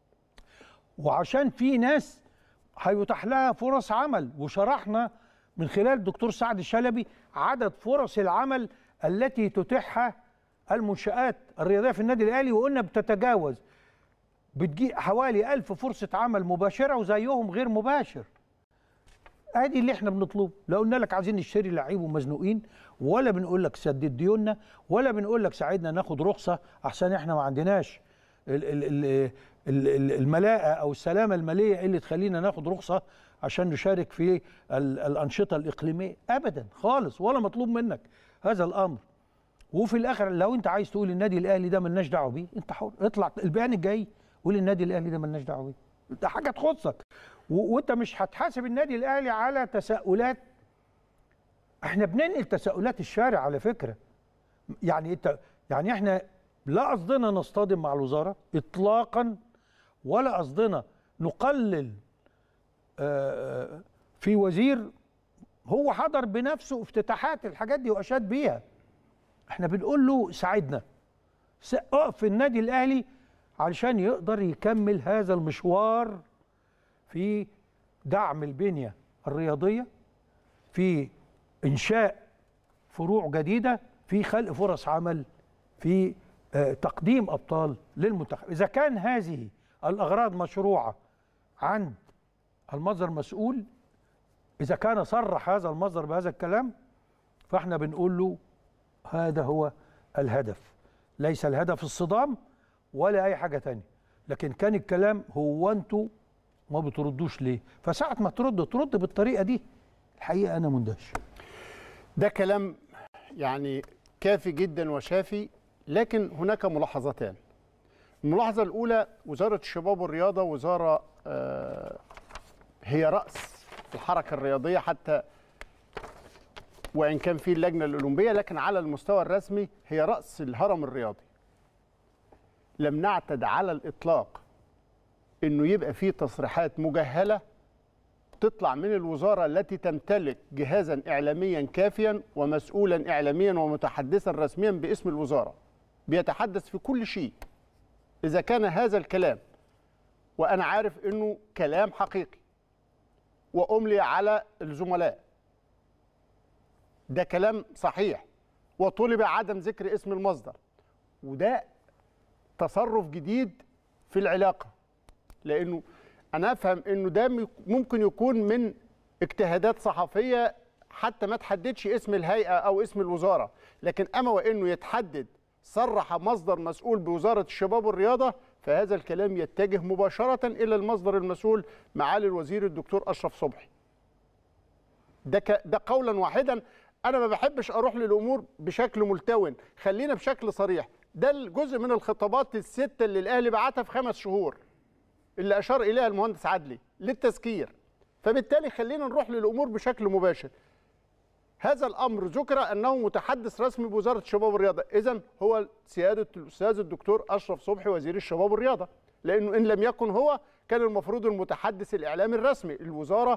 وعشان في ناس هيتاح لها فرص عمل وشرحنا من خلال الدكتور سعد الشلبي عدد فرص العمل التي تتيحها المنشآت الرياضية في النادي الأهلي وقلنا بتتجاوز بتجي حوالي ألف فرصة عمل مباشرة وزيهم غير مباشر ادي اللي احنا بنطلبه لا قلنا لك عايزين نشتري لعيب ومزنوقين ولا بنقول لك سدد ديوننا ولا بنقول لك ساعدنا ناخد رخصه احسن احنا ما عندناش ال- ال- ال- ال- ال- الملاءه او السلامه الماليه اللي تخلينا ناخد رخصه عشان نشارك في ال- الانشطه الاقليميه ابدا خالص ولا مطلوب منك هذا الامر وفي الاخر لو انت عايز تقول النادي الاهلي ده ملناش دعوه بيه انت حر اطلع البيان الجاي قول النادي الاهلي ده ملناش دعوه بيه ده حاجه تخصك و- وانت مش هتحاسب النادي الاهلي على تساؤلات احنا بننقل تساؤلات الشارع على فكره يعني انت يعني احنا لا قصدنا نصطدم مع الوزاره اطلاقا ولا قصدنا نقلل آه، في وزير هو حضر بنفسه افتتاحات الحاجات دي واشاد بيها احنا بنقول له ساعدنا س- اقف في النادي الاهلي علشان يقدر يكمل هذا المشوار في دعم البنيه الرياضيه في انشاء فروع جديده في خلق فرص عمل في آه، تقديم ابطال للمنتخب اذا كان هذه الاغراض مشروعه عند المصدر مسؤول اذا كان صرح هذا المصدر بهذا الكلام فاحنا بنقول له هذا هو الهدف ليس الهدف الصدام ولا اي حاجه تانية لكن كان الكلام هو انتوا ما بتردوش ليه فساعه ما ترد ترد بالطريقه دي الحقيقه انا مندهش ده كلام يعني كافي جدا وشافي لكن هناك ملاحظتان الملاحظة الأولى وزارة الشباب والرياضة وزارة آه، هي رأس الحركة الرياضية حتى وإن كان في اللجنة الأولمبية لكن على المستوى الرسمي هي رأس الهرم الرياضي لم نعتد على الإطلاق إنه يبقى فيه تصريحات مجهلة وبتطلع من الوزاره التي تمتلك جهازا اعلاميا كافيا ومسؤولا اعلاميا ومتحدثا رسميا باسم الوزاره بيتحدث في كل شيء اذا كان هذا الكلام وانا عارف انه كلام حقيقي واملي على الزملاء ده كلام صحيح وطلب عدم ذكر اسم المصدر وده تصرف جديد في العلاقه لانه انا افهم انه ده ممكن يكون من اجتهادات صحفيه حتى ما تحددش اسم الهيئه او اسم الوزاره لكن اما وانه يتحدد صرح مصدر مسؤول بوزاره الشباب والرياضه فهذا الكلام يتجه مباشره الى المصدر المسؤول معالي الوزير الدكتور اشرف صبحي ده ك... ده قولا واحدا انا ما بحبش اروح للامور بشكل ملتون خلينا بشكل صريح ده الجزء من الخطابات السته اللي الاهلي بعتها في خمس شهور اللي اشار اليها المهندس عدلي للتذكير فبالتالي خلينا نروح للامور بشكل مباشر هذا الامر ذكر انه متحدث رسمي بوزاره الشباب والرياضه اذا هو سياده الاستاذ الدكتور اشرف صبحي وزير الشباب والرياضه لانه ان لم يكن هو كان المفروض المتحدث الاعلامي الرسمي الوزاره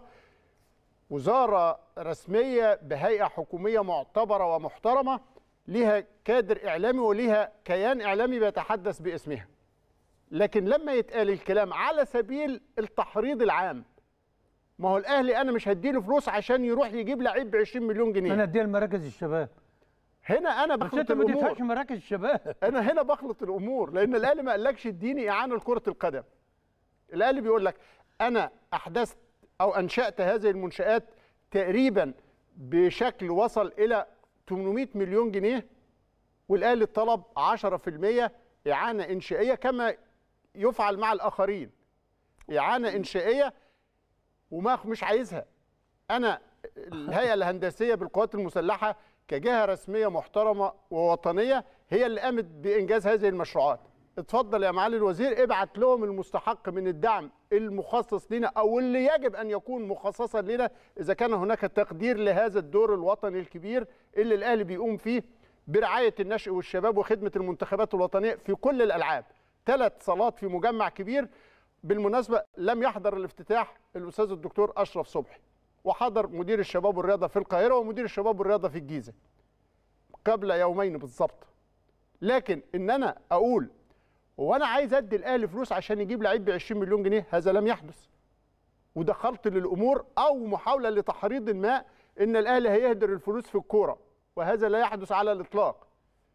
وزاره رسميه بهيئه حكوميه معتبره ومحترمه لها كادر اعلامي ولها كيان اعلامي بيتحدث باسمها لكن لما يتقال الكلام على سبيل التحريض العام ما هو الاهلي انا مش هديله فلوس عشان يروح يجيب لعيب ب 20 مليون جنيه انا اديها لمراكز الشباب هنا انا بس بخلط انت ما الامور تدفعش مراكز الشباب انا هنا بخلط الامور لان الاهلي ما قالكش اديني اعانه لكره القدم الاهلي بيقول لك انا احدثت او انشات هذه المنشات تقريبا بشكل وصل الى 800 مليون جنيه والاهلي طلب 10% اعانه انشائيه كما يفعل مع الاخرين اعانه انشائيه وما مش عايزها انا الهيئه الهندسيه بالقوات المسلحه كجهه رسميه محترمه ووطنيه هي اللي قامت بانجاز هذه المشروعات اتفضل يا معالي الوزير ابعت لهم المستحق من الدعم المخصص لنا او اللي يجب ان يكون مخصصا لنا اذا كان هناك تقدير لهذا الدور الوطني الكبير اللي الاهلي بيقوم فيه برعايه النشء والشباب وخدمه المنتخبات الوطنيه في كل الالعاب ثلاث صالات في مجمع كبير بالمناسبه لم يحضر الافتتاح الاستاذ الدكتور اشرف صبحي وحضر مدير الشباب والرياضه في القاهره ومدير الشباب والرياضه في الجيزه قبل يومين بالظبط لكن ان انا اقول وانا عايز ادي الاهلي فلوس عشان يجيب لعيب ب 20 مليون جنيه هذا لم يحدث وده خلط للامور او محاوله لتحريض ما ان الاهلي هيهدر الفلوس في الكوره وهذا لا يحدث على الاطلاق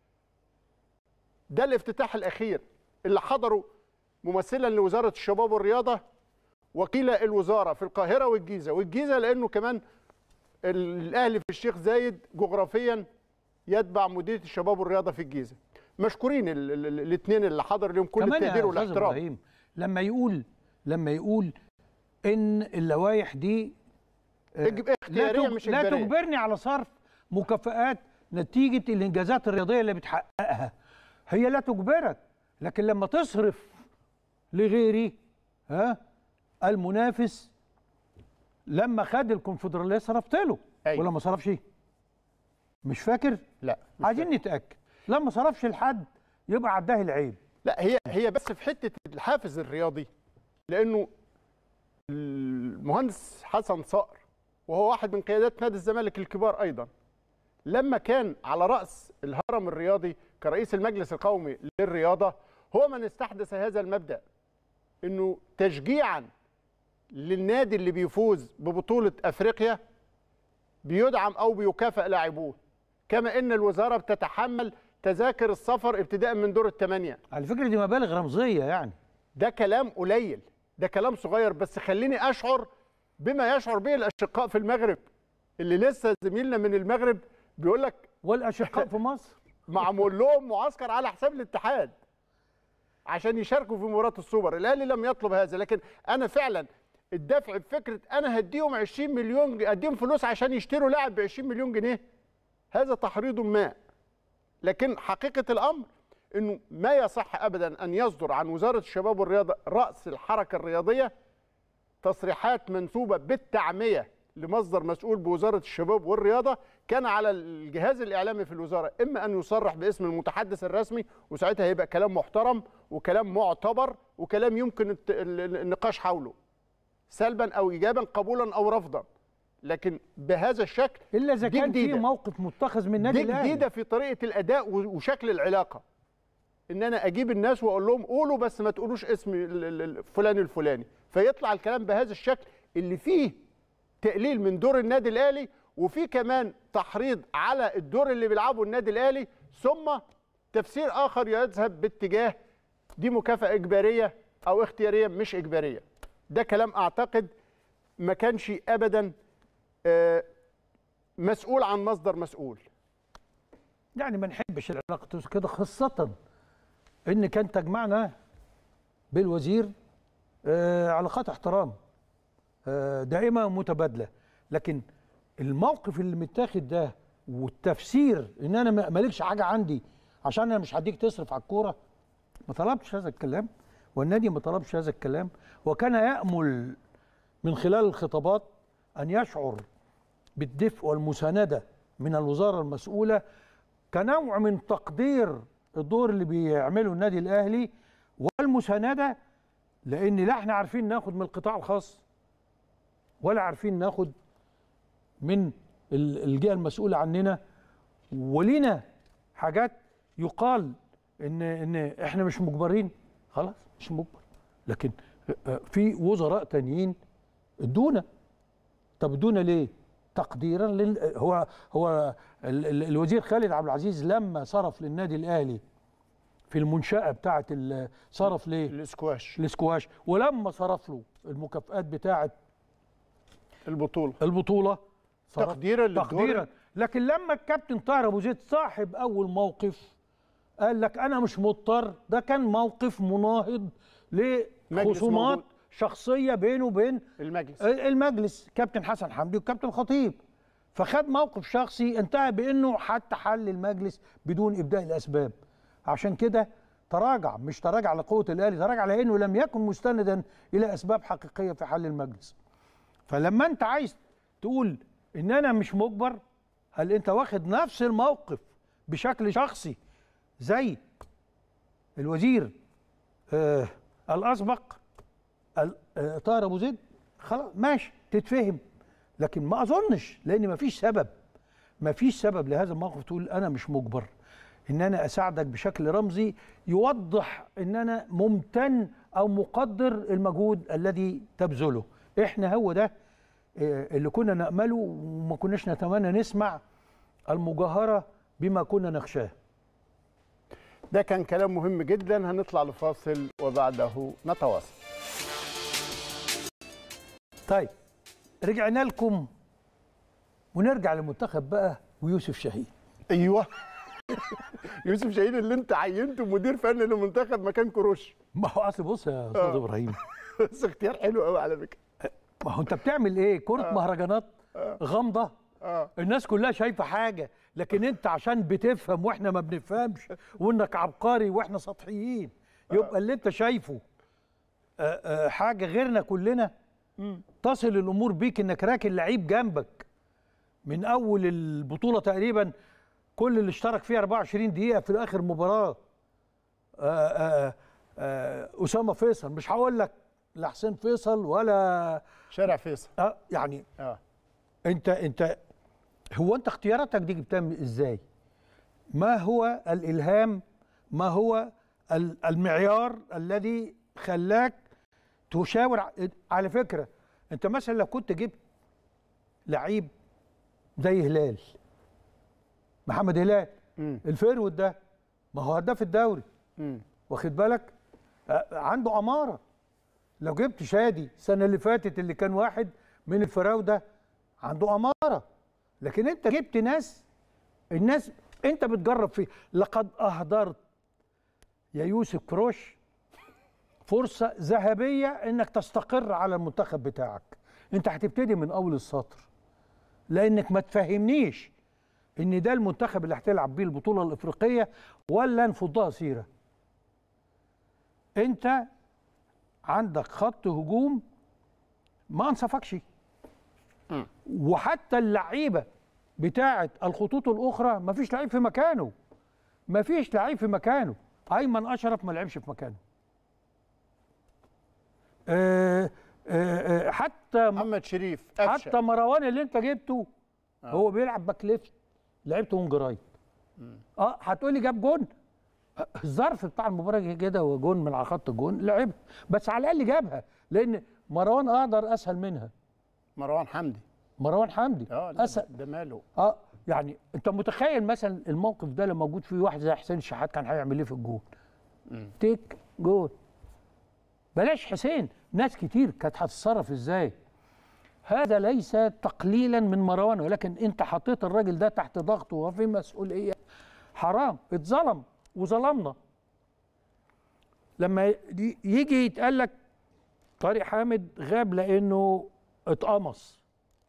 ده الافتتاح الاخير اللي حضره ممثلا لوزاره الشباب والرياضه وكيل الوزاره في القاهره والجيزه والجيزه لانه كمان الاهلي في الشيخ زايد جغرافيا يتبع مديريه الشباب والرياضه في الجيزه مشكورين الاثنين اللي حضر لهم كل كمان يا التقدير أستاذ والاحترام إبراهيم، لما يقول لما يقول ان اللوائح دي آه، اجب- اختيارية لا تج- مش لا إجبارية. تجبرني على صرف مكافآت نتيجه الانجازات الرياضيه اللي بتحققها هي لا تجبرك لكن لما تصرف لغيري ها المنافس لما خد الكونفدراليه صرفت له أيوة. ولا ما صرفش مش فاكر لا عايزين نتاكد لما صرفش لحد يبقى عداه العيب لا هي هي بس في حته الحافز الرياضي لانه المهندس حسن صقر وهو واحد من قيادات نادي الزمالك الكبار ايضا لما كان على راس الهرم الرياضي كرئيس المجلس القومي للرياضه هو من استحدث هذا المبدا انه تشجيعا للنادي اللي بيفوز ببطوله افريقيا بيدعم او بيكافئ لاعبوه كما ان الوزاره بتتحمل تذاكر السفر ابتداء من دور الثمانيه على فكره دي مبالغ رمزيه يعني ده كلام قليل ده كلام صغير بس خليني اشعر بما يشعر به الاشقاء في المغرب اللي لسه زميلنا من المغرب بيقول لك والاشقاء في مصر معمول لهم معسكر على حساب الاتحاد عشان يشاركوا في مباراه السوبر الاهلي لم يطلب هذا لكن انا فعلا الدفع بفكره انا هديهم 20 مليون اديهم فلوس عشان يشتروا لاعب ب 20 مليون جنيه هذا تحريض ما لكن حقيقه الامر انه ما يصح ابدا ان يصدر عن وزاره الشباب والرياضه راس الحركه الرياضيه تصريحات منسوبه بالتعميه لمصدر مسؤول بوزاره الشباب والرياضه كان على الجهاز الاعلامي في الوزاره اما ان يصرح باسم المتحدث الرسمي وساعتها هيبقى كلام محترم وكلام معتبر وكلام يمكن الت- ال- ال- النقاش حوله سلبا او ايجابا قبولا او رفضا لكن بهذا الشكل الا اذا دي كان في جديدة. موقف متخذ من النادي دي الاهلي جديده في طريقه الاداء و- وشكل العلاقه ان انا اجيب الناس واقول لهم قولوا بس ما تقولوش اسم ال- ال- ال- فلان الفلاني فيطلع الكلام بهذا الشكل اللي فيه تقليل من دور النادي الاهلي وفيه كمان تحريض على الدور اللي بيلعبه النادي الاهلي ثم تفسير اخر يذهب باتجاه دي مكافاه اجباريه او اختياريه مش اجباريه ده كلام اعتقد ما كانش ابدا آه، مسؤول عن مصدر مسؤول يعني ما نحبش العلاقه توصل كده خاصه ان كان تجمعنا بالوزير آه، علاقات احترام آه، دائمه متبادله لكن الموقف اللي متاخد ده والتفسير ان انا ما- مالكش حاجه عندي عشان انا مش هديك تصرف على الكوره ما طلبتش هذا الكلام والنادي ما طلبش هذا الكلام وكان يامل من خلال الخطابات ان يشعر بالدفء والمسانده من الوزاره المسؤوله كنوع من تقدير الدور اللي بيعمله النادي الاهلي والمسانده لان لا احنا عارفين ناخد من القطاع الخاص ولا عارفين ناخد من ال- الجهه المسؤوله عننا ولينا حاجات يقال ان ان احنا مش مجبرين خلاص مش مجبر لكن آه، في وزراء تانيين ادونا طب ادونا ليه؟ تقديرا لل... هو هو ال... ال... الوزير خالد عبد العزيز لما صرف للنادي الاهلي في المنشاه بتاعه ال... صرف ليه؟ الاسكواش الاسكواش ولما صرف له المكافآت بتاعه البطوله البطوله صرف تقديرا للدور تقديرا لكن لما الكابتن طاهر ابو زيد صاحب اول موقف قال لك انا مش مضطر ده كان موقف مناهض لخصومات موجود. شخصيه بينه وبين المجلس المجلس كابتن حسن حمدي وكابتن خطيب فخد موقف شخصي انتهى بانه حتى حل المجلس بدون ابداء الاسباب عشان كده تراجع مش تراجع لقوه الاهلي تراجع لانه لم يكن مستندا الى اسباب حقيقيه في حل المجلس فلما انت عايز تقول ان انا مش مجبر هل انت واخد نفس الموقف بشكل شخصي زي الوزير آه الاسبق ال- آه، طاهر ابو زيد خلاص ماشي تتفهم لكن ما اظنش لان ما فيش سبب ما فيش سبب لهذا الموقف تقول انا مش مجبر ان انا اساعدك بشكل رمزي يوضح ان انا ممتن او مقدر المجهود الذي تبذله احنا هو ده آه، اللي كنا نامله وما كناش نتمنى نسمع المجاهره بما كنا نخشاه ده كان كلام مهم جدا هنطلع لفاصل وبعده نتواصل طيب رجعنا لكم ونرجع للمنتخب بقى ويوسف شاهين ايوه يوسف شاهين اللي انت عينته مدير فني للمنتخب مكان كروش ما هو اصل بص يا استاذ آه. ابراهيم بس اختيار حلو قوي على فكره ما هو انت بتعمل ايه كره مهرجانات غامضه اه الناس كلها شايفه حاجه لكن انت عشان بتفهم واحنا ما بنفهمش وانك عبقري واحنا سطحيين يبقى اللي انت شايفه آه، آه، حاجه غيرنا كلنا تصل الامور بيك انك راكن لعيب جنبك من اول البطوله تقريبا كل اللي اشترك فيها 24 دقيقه في اخر مباراه آه، آه، آه، اسامه فيصل مش هقول لك لا حسين فيصل ولا شارع فيصل اه يعني اه انت انت هو انت اختياراتك دي جبتها من- ازاي؟ ما هو الالهام؟ ما هو ال- المعيار الذي خلاك تشاور ع- على فكره انت مثلا لو كنت جبت لعيب زي هلال محمد هلال الفيرود ده ما هو هداف الدوري واخد بالك آه، عنده اماره لو جبت شادي السنه اللي فاتت اللي كان واحد من الفراوده عنده اماره لكن انت جبت ناس الناس انت بتجرب فيه لقد اهدرت يا يوسف كروش فرصه ذهبيه انك تستقر على المنتخب بتاعك انت هتبتدي من اول السطر لانك ما تفهمنيش ان ده المنتخب اللي هتلعب بيه البطوله الافريقيه ولا نفضها سيره انت عندك خط هجوم ما انصفكش وحتى اللعيبه بتاعه الخطوط الاخرى ما فيش لعيب في مكانه ما فيش لعيب في مكانه ايمن اشرف ما لعبش في مكانه آه، آه، حتى محمد شريف حتى مروان اللي انت جبته آه. هو بيلعب باك ليفت لعبته وينج رايت اه هتقول لي جاب جون الظرف بتاع المباراه كده هو جون من على خط الجون لعب بس على الاقل جابها لان مروان اقدر اسهل منها مروان حمدي مروان حمدي اه لا، اسهل ده ماله اه يعني انت متخيل مثلا الموقف ده لما موجود فيه واحد زي حسين الشحات كان هيعمل ايه في الجون تيك جول بلاش حسين ناس كتير كانت هتتصرف ازاي هذا ليس تقليلا من مروان ولكن انت حطيت الراجل ده تحت ضغط وفي مسؤوليه حرام اتظلم وظلمنا لما ي- يجي يتقال لك طارق حامد غاب لانه اتقمص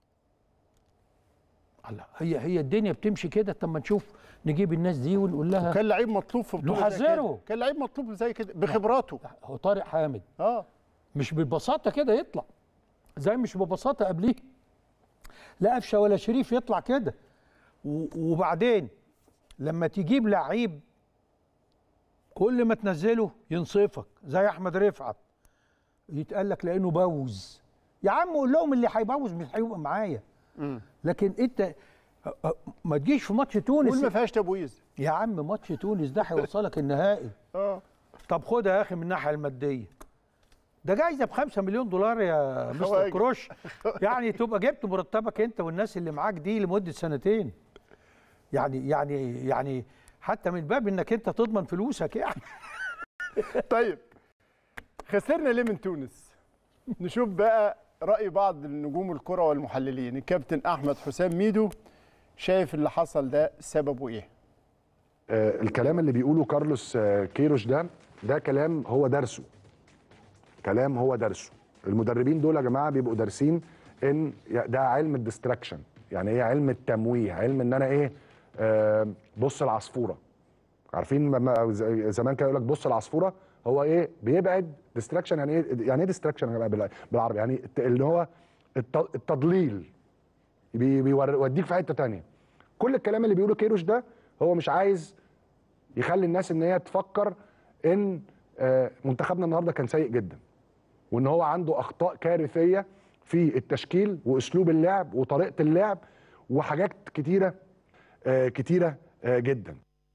الله هي هي الدنيا بتمشي كده طب ما نشوف نجيب الناس دي ونقول لها كان لعيب مطلوب في بطوله زي كده. نحذره كان لعيب مطلوب زي كده بخبراته هو طارق حامد اه مش ببساطه كده يطلع زي مش ببساطه قبليه لا قفشه ولا شريف يطلع كده و- وبعدين لما تجيب لعيب كل ما تنزله ينصفك زي احمد رفعت يتقال لك لانه بوز يا عم قول لهم اللي هيبوظ مش هيبقى معايا لكن انت أ- أ- ما تجيش في ماتش تونس قول ما فيهاش تبويز يا عم ماتش تونس ده هيوصلك النهائي اه طب خدها يا اخي من الناحيه الماديه ده جايزه ب 5 مليون دولار يا مستر خواجة. كروش يعني تبقى جبت مرتبك انت والناس اللي معاك دي لمده سنتين يعني يعني يعني حتى من باب انك انت تضمن فلوسك يعني طيب خسرنا ليه من تونس نشوف بقى راي بعض النجوم الكره والمحللين الكابتن احمد حسام ميدو شايف اللي حصل ده سببه ايه آه، الكلام اللي بيقوله كارلوس آه، كيروش ده ده كلام هو درسه كلام هو درسه المدربين دول يا جماعه بيبقوا دارسين ان ده علم الديستراكشن يعني ايه علم التمويه علم ان انا ايه آه، بص العصفوره عارفين لما ز- زمان كان يقول لك بص العصفوره هو ايه بيبعد ديستراكشن يعني ايه يعني ايه ديستراكشن يا جماعه بال- بالعربي يعني الت- اللي هو الت- التضليل بي- بيوديك في حته تانية كل الكلام اللي بيقوله كيروش ده هو مش عايز يخلي الناس ان هي تفكر ان آه، منتخبنا النهارده كان سيء جدا وان هو عنده اخطاء كارثيه في التشكيل واسلوب اللعب وطريقه اللعب وحاجات كتيره آه، كتيره آه، جدا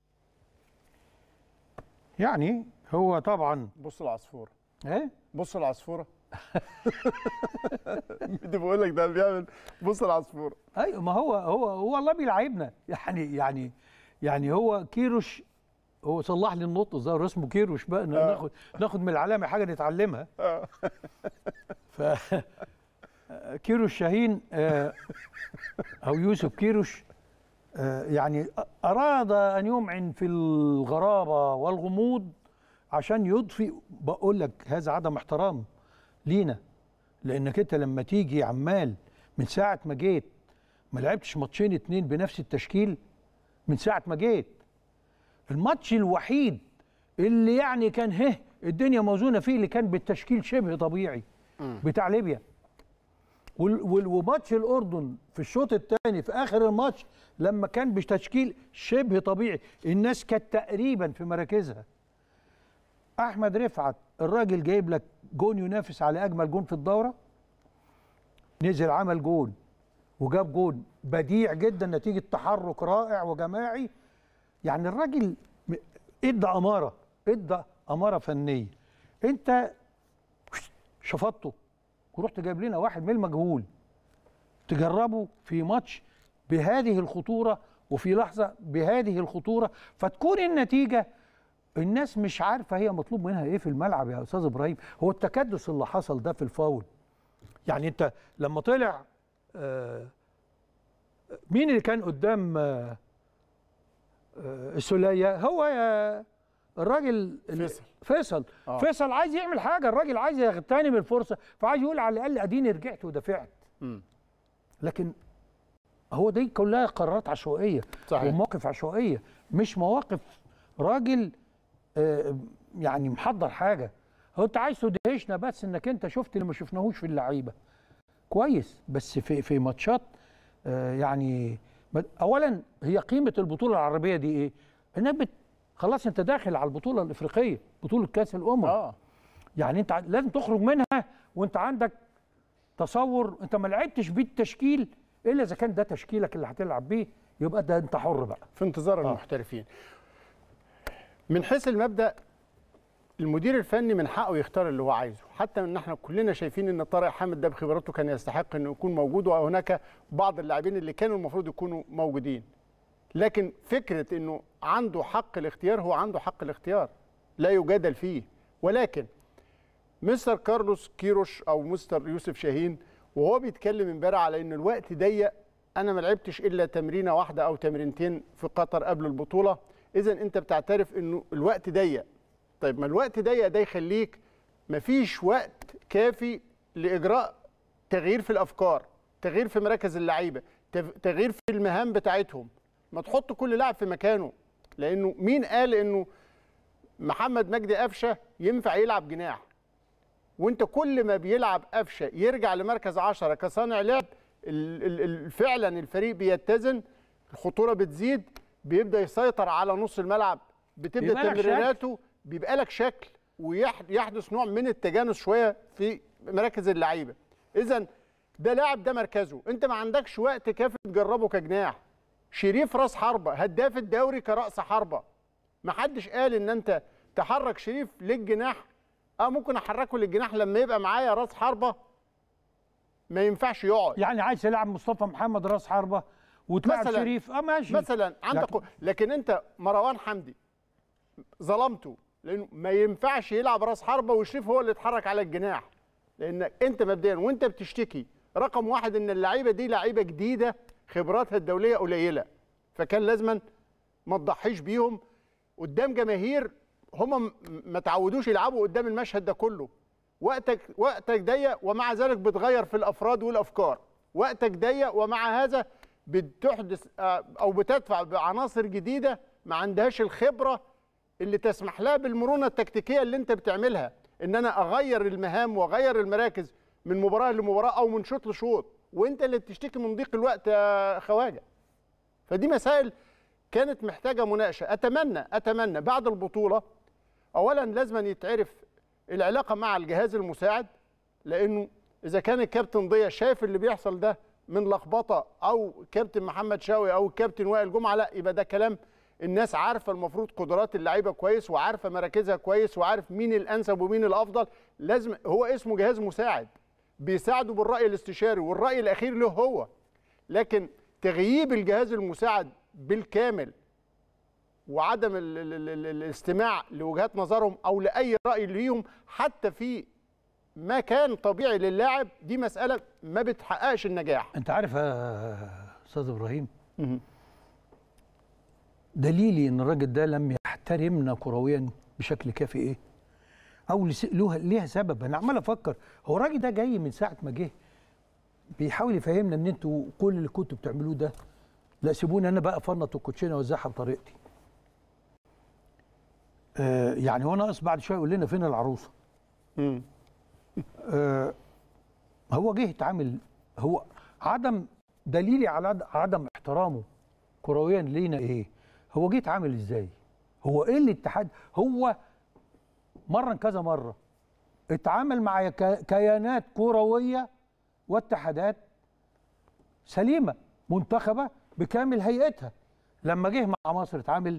يعني هو طبعا بص العصفوره ايه بص العصفوره دي بقول لك ده بيعمل بص العصفوره ايوه ما هو هو هو الله بيلعبنا يعني يعني يعني هو كيروش هو صلح لي النطق ظهر اسمه كيروش بقى ناخد ناخد من العلامه حاجه نتعلمها ف كيروش شاهين آه، او يوسف كيروش آه، يعني اراد ان يمعن في الغرابه والغموض عشان يضفي بقول لك هذا عدم احترام لينا لانك انت لما تيجي عمال من ساعه ما جيت ما لعبتش ماتشين اتنين بنفس التشكيل من ساعه ما جيت الماتش الوحيد اللي يعني كان هه الدنيا موزونه فيه اللي كان بالتشكيل شبه طبيعي بتاع ليبيا وال- وال- وماتش الاردن في الشوط الثاني في اخر الماتش لما كان بتشكيل شبه طبيعي الناس كانت تقريبا في مراكزها احمد رفعت الراجل جايب لك جون ينافس على اجمل جون في الدوره نزل عمل جون وجاب جون بديع جدا نتيجه تحرك رائع وجماعي يعني الراجل م- ادى اماره ادى اماره فنيه انت شفطته ورحت جايب لنا واحد من المجهول تجربه في ماتش بهذه الخطوره وفي لحظه بهذه الخطوره فتكون النتيجه الناس مش عارفه هي مطلوب منها ايه في الملعب يا استاذ ابراهيم هو التكدس اللي حصل ده في الفاول يعني انت لما طلع آه، مين اللي كان قدام آه، آه، السوليه هو يا الراجل فيصل فيصل آه. فيصل عايز يعمل حاجه الراجل عايز يغتنم الفرصه فعايز يقول على الاقل اديني رجعت ودافعت مم. لكن هو دي كلها قرارات عشوائيه صحيح. ومواقف عشوائيه مش مواقف راجل آه، يعني محضر حاجه هو انت عايز تدهشنا بس انك انت شفت اللي ما شفناهوش في اللعيبه كويس بس في في ماتشات آه، يعني ما- اولا هي قيمه البطوله العربيه دي ايه؟ انك بت خلاص انت داخل على البطوله الافريقيه بطوله كاس الامم اه يعني انت ع- لازم تخرج منها وانت عندك تصور انت ما لعبتش بيه التشكيل الا اذا كان ده تشكيلك اللي هتلعب بيه يبقى ده انت حر بقى في انتظار المحترفين من حيث المبدا المدير الفني من حقه يختار اللي هو عايزه حتى ان احنا كلنا شايفين ان طارق حامد ده بخبرته كان يستحق انه يكون موجود وهناك بعض اللاعبين اللي كانوا المفروض يكونوا موجودين لكن فكره انه عنده حق الاختيار هو عنده حق الاختيار لا يجادل فيه ولكن مستر كارلوس كيروش او مستر يوسف شاهين وهو بيتكلم امبارح على ان الوقت ضيق انا ما لعبتش الا تمرينه واحده او تمرينتين في قطر قبل البطوله اذا انت بتعترف انه الوقت ضيق طيب ما الوقت ضيق ده يخليك مفيش وقت كافي لاجراء تغيير في الافكار تغيير في مراكز اللعيبه تغيير في المهام بتاعتهم ما تحط كل لاعب في مكانه لانه مين قال انه محمد مجدي قفشه ينفع يلعب جناح وانت كل ما بيلعب قفشه يرجع لمركز 10 كصانع لعب فعلا الفريق بيتزن الخطوره بتزيد بيبدا يسيطر على نص الملعب بتبدا تمريراته بيبقى لك شكل ويحدث نوع من التجانس شويه في مراكز اللعيبه اذا ده لاعب ده مركزه انت ما عندكش وقت كافي تجربه كجناح شريف راس حربه هداف الدوري كراس حربه ما حدش قال ان انت تحرك شريف للجناح اه ممكن احركه للجناح لما يبقى معايا راس حربه ما ينفعش يقعد يعني عايز تلعب مصطفى محمد راس حربه وتلعب شريف اه ماشي مثلا عندك لكن, لكن انت مروان حمدي ظلمته لانه ما ينفعش يلعب راس حربه وشريف هو اللي يتحرك على الجناح لانك انت مبدئيا وانت بتشتكي رقم واحد ان اللعيبه دي لعيبه جديده خبراتها الدوليه قليله فكان لازما ما تضحيش بيهم قدام جماهير هم ما تعودوش يلعبوا قدام المشهد ده كله وقتك وقتك ضيق ومع ذلك بتغير في الافراد والافكار وقتك ضيق ومع هذا بتحدث او بتدفع بعناصر جديده ما عندهاش الخبره اللي تسمح لها بالمرونه التكتيكيه اللي انت بتعملها ان انا اغير المهام واغير المراكز من مباراه لمباراه او من شوط لشوط وانت اللي بتشتكي من ضيق الوقت يا خواجه فدي مسائل كانت محتاجه مناقشه اتمنى اتمنى بعد البطوله اولا لازم يتعرف العلاقه مع الجهاز المساعد لانه اذا كان الكابتن ضياء شايف اللي بيحصل ده من لخبطه او كابتن محمد شاوي او الكابتن وائل جمعه لا يبقى ده كلام الناس عارفه المفروض قدرات اللعيبه كويس وعارفه مراكزها كويس وعارف مين الانسب ومين الافضل لازم هو اسمه جهاز مساعد بيساعده بالراي الاستشاري والراي الاخير له هو لكن تغييب الجهاز المساعد بالكامل وعدم ال ال ال الاستماع لوجهات نظرهم او لاي راي ليهم حتى في ما كان طبيعي للاعب دي مساله ما بتحققش النجاح انت عارف يا استاذ ابراهيم دليلي ان الراجل ده لم يحترمنا كرويا بشكل كافي ايه او له ليها سبب انا عمال افكر هو الراجل ده جاي من ساعه ما جه بيحاول يفهمنا ان انتوا كل اللي كنتوا بتعملوه ده لا سيبوني انا بقى فنط الكوتشينه واوزعها بطريقتي آه يعني هو ناقص بعد شويه يقول لنا فين العروسه امم آه هو جه اتعامل هو عدم دليلي على عدم احترامه كرويا لينا ايه هو جه اتعامل ازاي هو ايه الاتحاد هو مرن كذا مره اتعامل مع كيانات كرويه واتحادات سليمه منتخبه بكامل هيئتها لما جه مع مصر اتعامل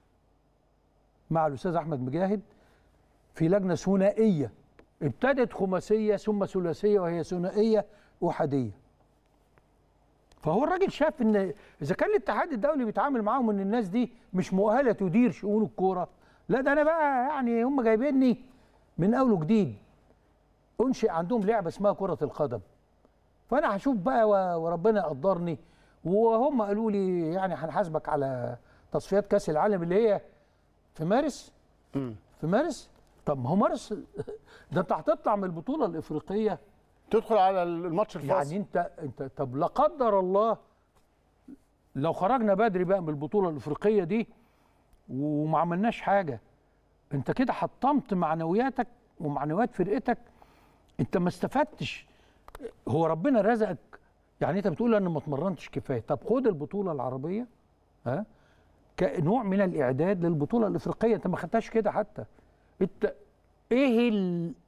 مع الاستاذ احمد مجاهد في لجنه ثنائيه ابتدت خماسيه ثم ثلاثيه وهي ثنائيه احاديه فهو الراجل شاف ان اذا كان الاتحاد الدولي بيتعامل معاهم ان الناس دي مش مؤهله تدير شؤون الكوره لا ده انا بقى يعني هم جايبيني من اول وجديد انشئ عندهم لعبه اسمها كره القدم فانا هشوف بقى وربنا يقدرني وهم قالوا لي يعني هنحاسبك على تصفيات كاس العالم اللي هي في مارس م. في مارس طب ما هو مارس ده انت هتطلع من البطوله الافريقيه تدخل على الماتش الفاصل يعني انت انت طب لا قدر الله لو خرجنا بدري بقى من البطوله الافريقيه دي وما عملناش حاجه انت كده حطمت معنوياتك ومعنويات فرقتك انت ما استفدتش هو ربنا رزقك يعني انت بتقول انا ما اتمرنتش كفايه طب خد البطوله العربيه ها كنوع من الاعداد للبطوله الافريقيه انت ما خدتهاش كده حتى انت ايه ال...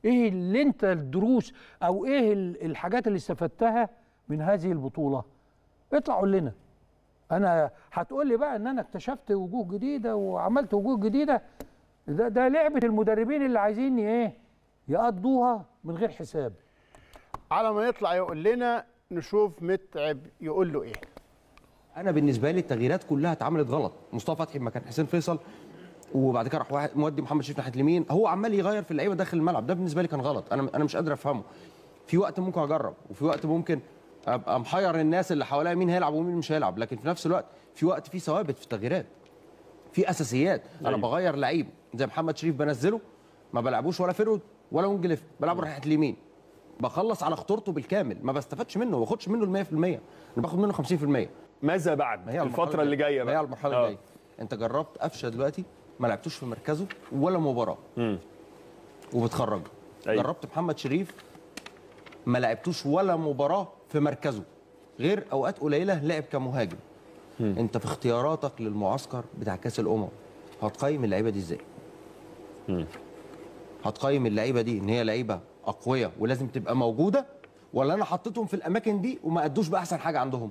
ايه اللي انت الدروس او ايه ال- الحاجات اللي استفدتها من هذه البطوله اطلع قول لنا انا هتقول لي بقى ان انا اكتشفت وجوه جديده وعملت وجوه جديده ده ده لعبه المدربين اللي عايزين ايه يقضوها من غير حساب على ما يطلع يقول لنا نشوف متعب يقول له ايه انا بالنسبه لي التغييرات كلها اتعملت غلط مصطفى فتحي مكان حسين فيصل وبعد كده راح واحد مودي محمد شريف ناحيه اليمين هو عمال يغير في اللعيبه داخل الملعب ده بالنسبه لي كان غلط انا انا مش قادر افهمه في وقت ممكن اجرب وفي وقت ممكن ابقى محير الناس اللي حواليا مين هيلعب ومين مش هيلعب لكن في نفس الوقت في وقت في ثوابت في التغييرات في اساسيات انا أيوة. بغير لعيب زي محمد شريف بنزله ما بلعبوش ولا فيرود ولا وينج ليفت بلعبه ناحيه اليمين بخلص على خطورته بالكامل ما بستفادش منه ما باخدش منه ال 100% انا باخد منه 50% ماذا بعد هي الفتره اللي جايه بقى بقى هي المرحله آه. الجايه انت جربت قفشه دلوقتي ما لعبتوش في مركزه ولا مباراه وبتخرجه أيوة. جربت محمد شريف ما لعبتوش ولا مباراه في مركزه غير اوقات قليله لعب كمهاجم انت في اختياراتك للمعسكر بتاع كاس الامم هتقيم اللعيبه دي ازاي هتقيم اللعيبه دي ان هي لعيبه اقوياء ولازم تبقى موجوده ولا انا حطيتهم في الاماكن دي وما ادوش باحسن حاجه عندهم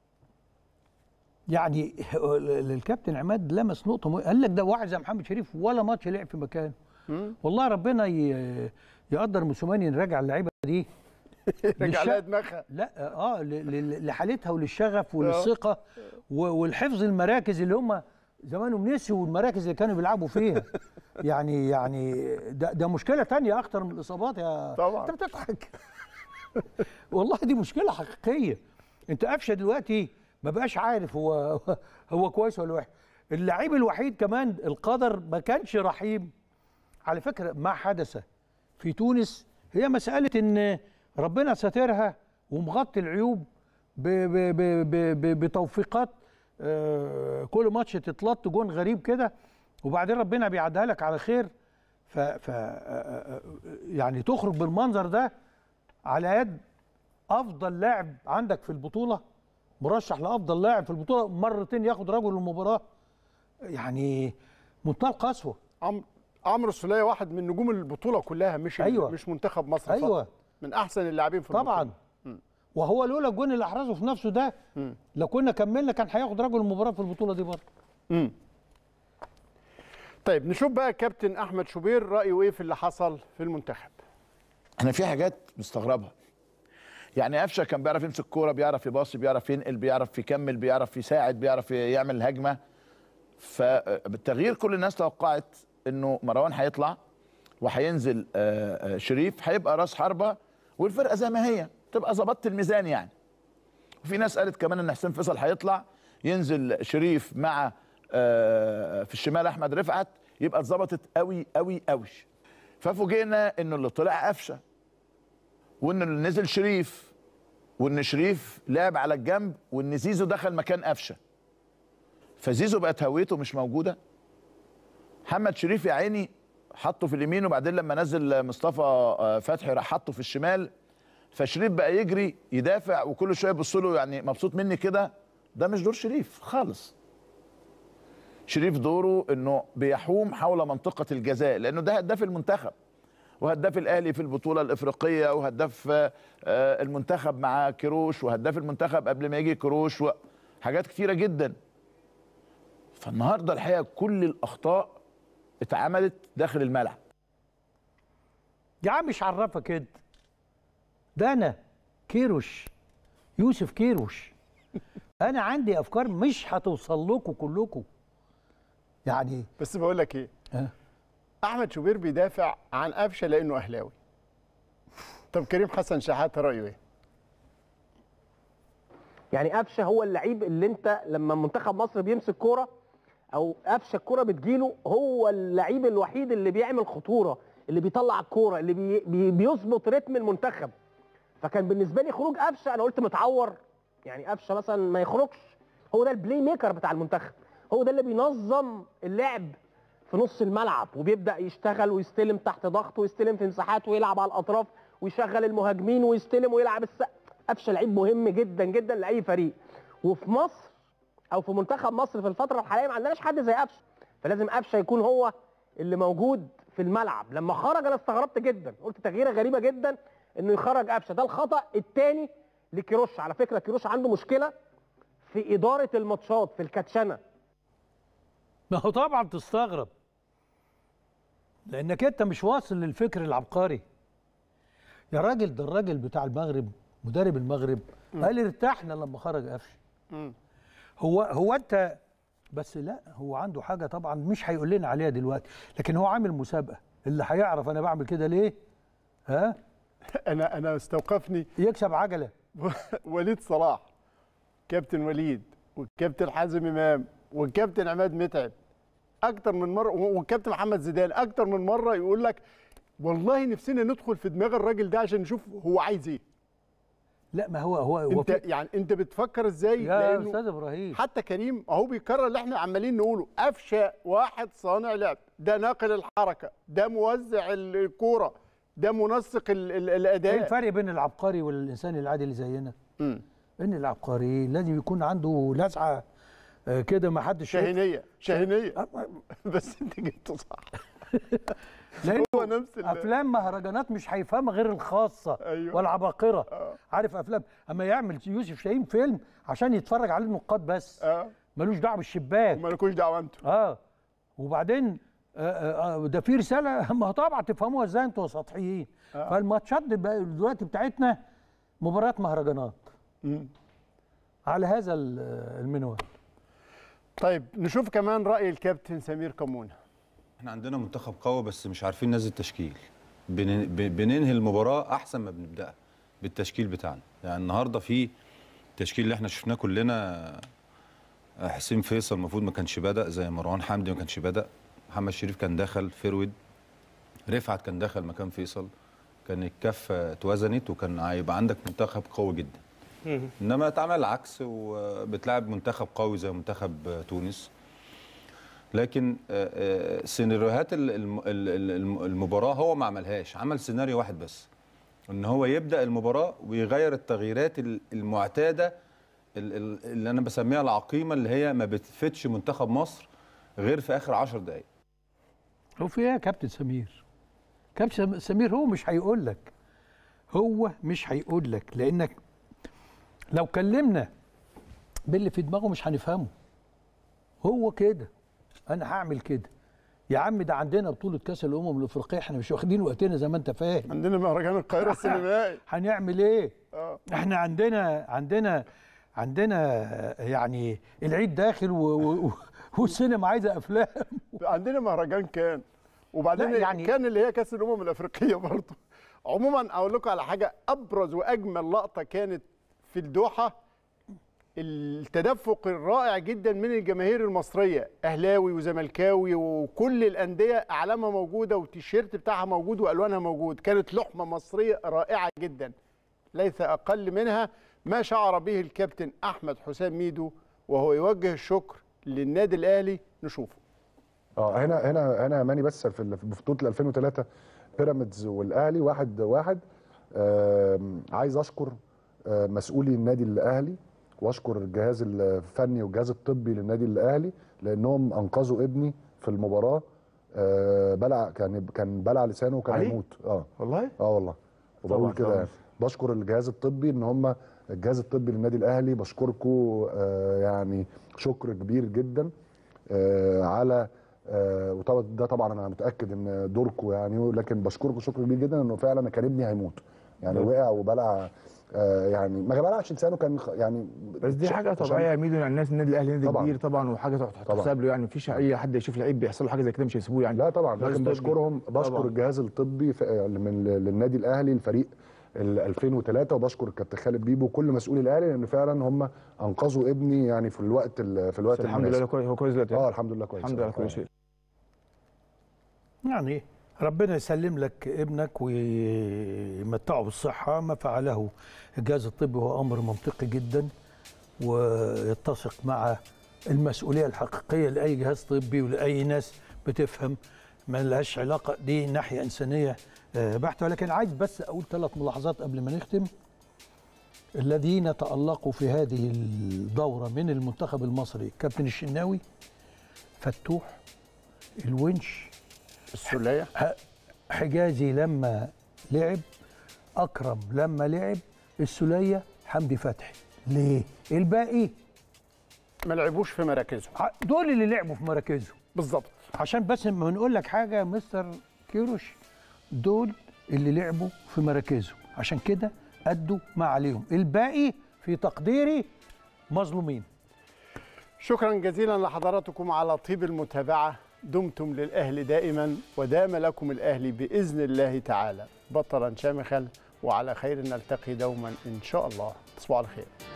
يعني الكابتن عماد لمس نقطه مهمة. قال لك ده واحد زي محمد شريف ولا ماتش لعب في مكانه والله ربنا ي- يقدر موسوماني نراجع اللعيبه دي رجع للش- لها دماغها لا اه ل- ل- لحالتها وللشغف وللثقه و- والحفظ المراكز اللي هم زمانهم نسيوا المراكز اللي كانوا بيلعبوا فيها يعني يعني ده, ده مشكله تانية اخطر من الاصابات يا طبعا انت بتضحك والله دي مشكله حقيقيه انت قفشه دلوقتي ما بقاش عارف هو هو كويس ولا وحش اللعيب الوحيد كمان القدر ما كانش رحيم على فكره ما حدث في تونس هي مساله ان ربنا ساترها ومغطي العيوب ب ب ب ب ب بتوفيقات آه، كل ماتش تتلط جون غريب كده وبعدين ربنا بيعدها لك على خير ف, ف آه، آه، يعني تخرج بالمنظر ده على يد افضل لاعب عندك في البطوله مرشح لافضل لاعب في البطوله مرتين ياخد رجل المباراه يعني منتهى القسوه عمرو عمرو السوليه واحد من نجوم البطوله كلها مش أيوة. مش منتخب مصر أيوة. فقط. من احسن اللاعبين في طبعا البطولة. وهو لولا الجون اللي احرزه في نفسه ده لو كنا كملنا كان هياخد رجل المباراه في البطوله دي برضه مم. طيب نشوف بقى كابتن احمد شوبير رايه ايه في اللي حصل في المنتخب انا في حاجات مستغربها يعني قفشه كان بيعرف يمسك كوره بيعرف يباصي بيعرف ينقل بيعرف يكمل بيعرف يساعد بيعرف يعمل هجمه فبالتغيير كل الناس توقعت انه مروان هيطلع وهينزل آه، آه، شريف هيبقى راس حربه والفرقه زي ما هي تبقى ظبطت الميزان يعني وفي ناس قالت كمان ان حسين فيصل هيطلع ينزل شريف مع آه، في الشمال احمد رفعت يبقى اتظبطت قوي قوي قوي ففوجئنا انه اللي طلع قفشه وان اللي نزل شريف وان شريف لعب على الجنب وان زيزو دخل مكان قفشه فزيزو بقت هويته مش موجوده محمد شريف يا عيني حطه في اليمين وبعدين لما نزل مصطفى آه، فتحي راح حطه في الشمال فشريف بقى يجري يدافع وكل شويه يبص له يعني مبسوط مني كده ده مش دور شريف خالص شريف دوره انه بيحوم حول منطقه الجزاء لانه ده هداف المنتخب وهداف الاهلي في البطوله الافريقيه وهداف آه، آه، المنتخب مع كروش وهداف المنتخب قبل ما يجي كروش وحاجات كتيره جدا فالنهارده الحقيقه كل الاخطاء اتعملت داخل الملعب يا عم مش عرفك كده ده انا كيروش يوسف كيروش انا عندي افكار مش هتوصل لكم كلكم يعني بس بقول لك ايه احمد شوبير بيدافع عن قفشه لانه اهلاوي طب كريم حسن شحاته رايه ايه يعني قفشه هو اللعيب اللي انت لما منتخب مصر بيمسك كوره او قفشه الكوره بتجيله هو اللعيب الوحيد اللي بيعمل خطوره اللي بيطلع الكوره اللي بي بي بيظبط رتم المنتخب فكان بالنسبه لي خروج قفشه انا قلت متعور يعني قفشه مثلا ما يخرجش هو ده البلاي ميكر بتاع المنتخب هو ده اللي بينظم اللعب في نص الملعب وبيبدا يشتغل ويستلم تحت ضغط ويستلم في مساحات ويلعب على الاطراف ويشغل المهاجمين ويستلم ويلعب الس قفشه لعيب مهم جدا جدا لاي فريق وفي مصر او في منتخب مصر في الفتره الحاليه ما عندناش حد زي قفشه فلازم قفشه يكون هو اللي موجود في الملعب لما خرج انا استغربت جدا قلت تغييره غريبه جدا انه يخرج قفشه ده الخطا الثاني لكيروش على فكره كيروش عنده مشكله في اداره الماتشات في الكاتشنه ما هو طبعا تستغرب لانك انت مش واصل للفكر العبقري يا راجل ده الراجل بتاع المغرب مدرب المغرب قال ارتحنا لما خرج قفشه هو هو انت بس لا هو عنده حاجه طبعا مش هيقول لنا عليها دلوقتي لكن هو عامل مسابقه اللي هيعرف انا بعمل كده ليه ها انا انا استوقفني يكسب عجله وليد صلاح كابتن وليد والكابتن حازم امام والكابتن عماد متعب اكتر من مره والكابتن محمد زيدان اكتر من مره يقول لك والله نفسنا ندخل في دماغ الراجل ده عشان نشوف هو عايز ايه لا ما هو هو, هو انت يعني انت بتفكر ازاي يا استاذ ابراهيم حتى كريم اهو بيكرر اللي احنا عمالين نقوله قفشه واحد صانع لعب ده ناقل الحركه ده موزع الكوره ده منسق ال ال الاداء ايه الفرق بين العبقري والانسان العادي اللي زينا امم ان العبقري لازم يكون عنده لسعه آه، كده ما حدش شاهينيه شاهينيه بس انت جبته صح لأنه هو نفس ال- افلام مهرجانات مش هيفهمها غير الخاصه أيوة. والعباقره عارف افلام اما يعمل يوسف شاهين فيلم عشان يتفرج عليه النقاد بس اه ملوش دعوه بالشباك مالكوش دعوه انتوا اه وبعدين آه آه ده في رساله ما هو طبعا تفهموها ازاي انتوا سطحيين آه. فالماتشات دي بقى دلوقتي بتاعتنا مباريات مهرجانات مم. على هذا ال- المنوال طيب نشوف كمان راي الكابتن سمير كمونه احنا عندنا منتخب قوي بس مش عارفين ننزل تشكيل بن- ب- بننهي المباراه احسن ما بنبداها بالتشكيل بتاعنا يعني النهارده في التشكيل اللي احنا شفناه كلنا آه، حسين فيصل المفروض ما كانش بدا زي مروان حمدي ما كانش بدا محمد شريف كان دخل فيرود رفعت كان دخل مكان فيصل كان الكفه اتوزنت وكان هيبقى عندك منتخب قوي جدا انما اتعمل العكس وبتلعب منتخب قوي زي منتخب آه، تونس لكن آه، آه، سيناريوهات ال- الم- ال- ال- الم- المباراه هو ما عملهاش عمل سيناريو واحد بس ان هو يبدا المباراه ويغير التغييرات ال- المعتاده ال- ال- اللي انا بسميها العقيمه اللي هي ما بتفتش منتخب مصر غير في اخر 10 دقائق هو في ايه يا كابتن سمير كابتن سم- سمير هو مش هيقول لك هو مش هيقول لك لانك لو كلمنا باللي في دماغه مش هنفهمه هو كده انا هعمل كده يا عم ده عندنا بطوله كاس الامم الافريقيه احنا مش واخدين وقتنا زي ما انت فاهم عندنا مهرجان القاهره السينمائي هنعمل ايه اه احنا عندنا عندنا عندنا يعني العيد داخل و- و- و- والسينما عايزه افلام عندنا مهرجان كان وبعدين لا، يعني يعني- كان اللي هي كاس الامم الافريقيه برضه عموما اقول لكم على حاجه ابرز واجمل لقطه كانت في الدوحه التدفق الرائع جدا من الجماهير المصريه اهلاوي وزملكاوي وكل الانديه اعلامها موجوده والتيشيرت بتاعها موجود والوانها موجود كانت لحمه مصريه رائعه جدا ليس اقل منها ما شعر به الكابتن احمد حسام ميدو وهو يوجه الشكر للنادي الاهلي نشوفه اه هنا هنا هنا يا ماني بس في ال- في بطوله 2003 بيراميدز والاهلي واحد واحد آم، عايز اشكر آه، مسؤولي النادي الاهلي واشكر الجهاز الفني والجهاز الطبي للنادي الاهلي لانهم انقذوا ابني في المباراه آه، بلع كان كان بلع لسانه وكان علي؟ هيموت اه والله اه والله طبعاً، وبقول كده طبعاً. يعني بشكر الجهاز الطبي ان هم الجهاز الطبي للنادي الاهلي بشكركم آه يعني شكر كبير جدا آه على آه وطبعا ده طبعا انا متاكد ان دوركم يعني لكن بشكركم شكر كبير جدا انه فعلا كان ابني هيموت يعني نعم. وقع وبلع آه يعني ما بلعش لسانه كان خ- يعني بس دي حاجه عشان- طبيعيه يا ميدو يعني الناس النادي الاهلي نادي طبعاً. كبير طبعا وحاجه طبعاً. تحسب له يعني مفيش اي حد يشوف لعيب بيحصل له حاجه زي كده مش هيسيبوه يعني لا طبعا جهاز لكن طبي. بشكرهم بشكر طبعاً. الجهاز الطبي ف- من للنادي الاهلي الفريق ال 2003 وبشكر الكابتن خالد بيبو وكل مسؤولي الاهلي لان فعلا هم انقذوا ابني يعني في الوقت ال- في الوقت بس الحمد لله المناسب. كويس هو كويس دلوقتي اه الحمد لله كويس الحمد لله على آه. كل شيء يعني ربنا يسلم لك ابنك ويمتعه بالصحة ما فعله الجهاز الطبي هو أمر منطقي جدا ويتسق مع المسؤولية الحقيقية لأي جهاز طبي ولأي ناس بتفهم ما لهاش علاقة دي ناحية إنسانية آه، بحتة ولكن عايز بس أقول ثلاث ملاحظات قبل ما نختم الذين تألقوا في هذه الدورة من المنتخب المصري كابتن الشناوي فتوح الونش السوليه حجازي لما لعب اكرم لما لعب السوليه حمدي فتحي ليه الباقي ما لعبوش في مراكزهم دول اللي لعبوا في مراكزهم بالظبط عشان بس ما نقول لك حاجه يا مستر كيروش دول اللي لعبوا في مراكزهم عشان كده ادوا ما عليهم الباقي في تقديري مظلومين شكرا جزيلا لحضراتكم على طيب المتابعه دمتم للاهلي دائما ودام لكم الاهلي باذن الله تعالى بطلا شامخا وعلى خير نلتقي دوما ان شاء الله تصبحوا على خير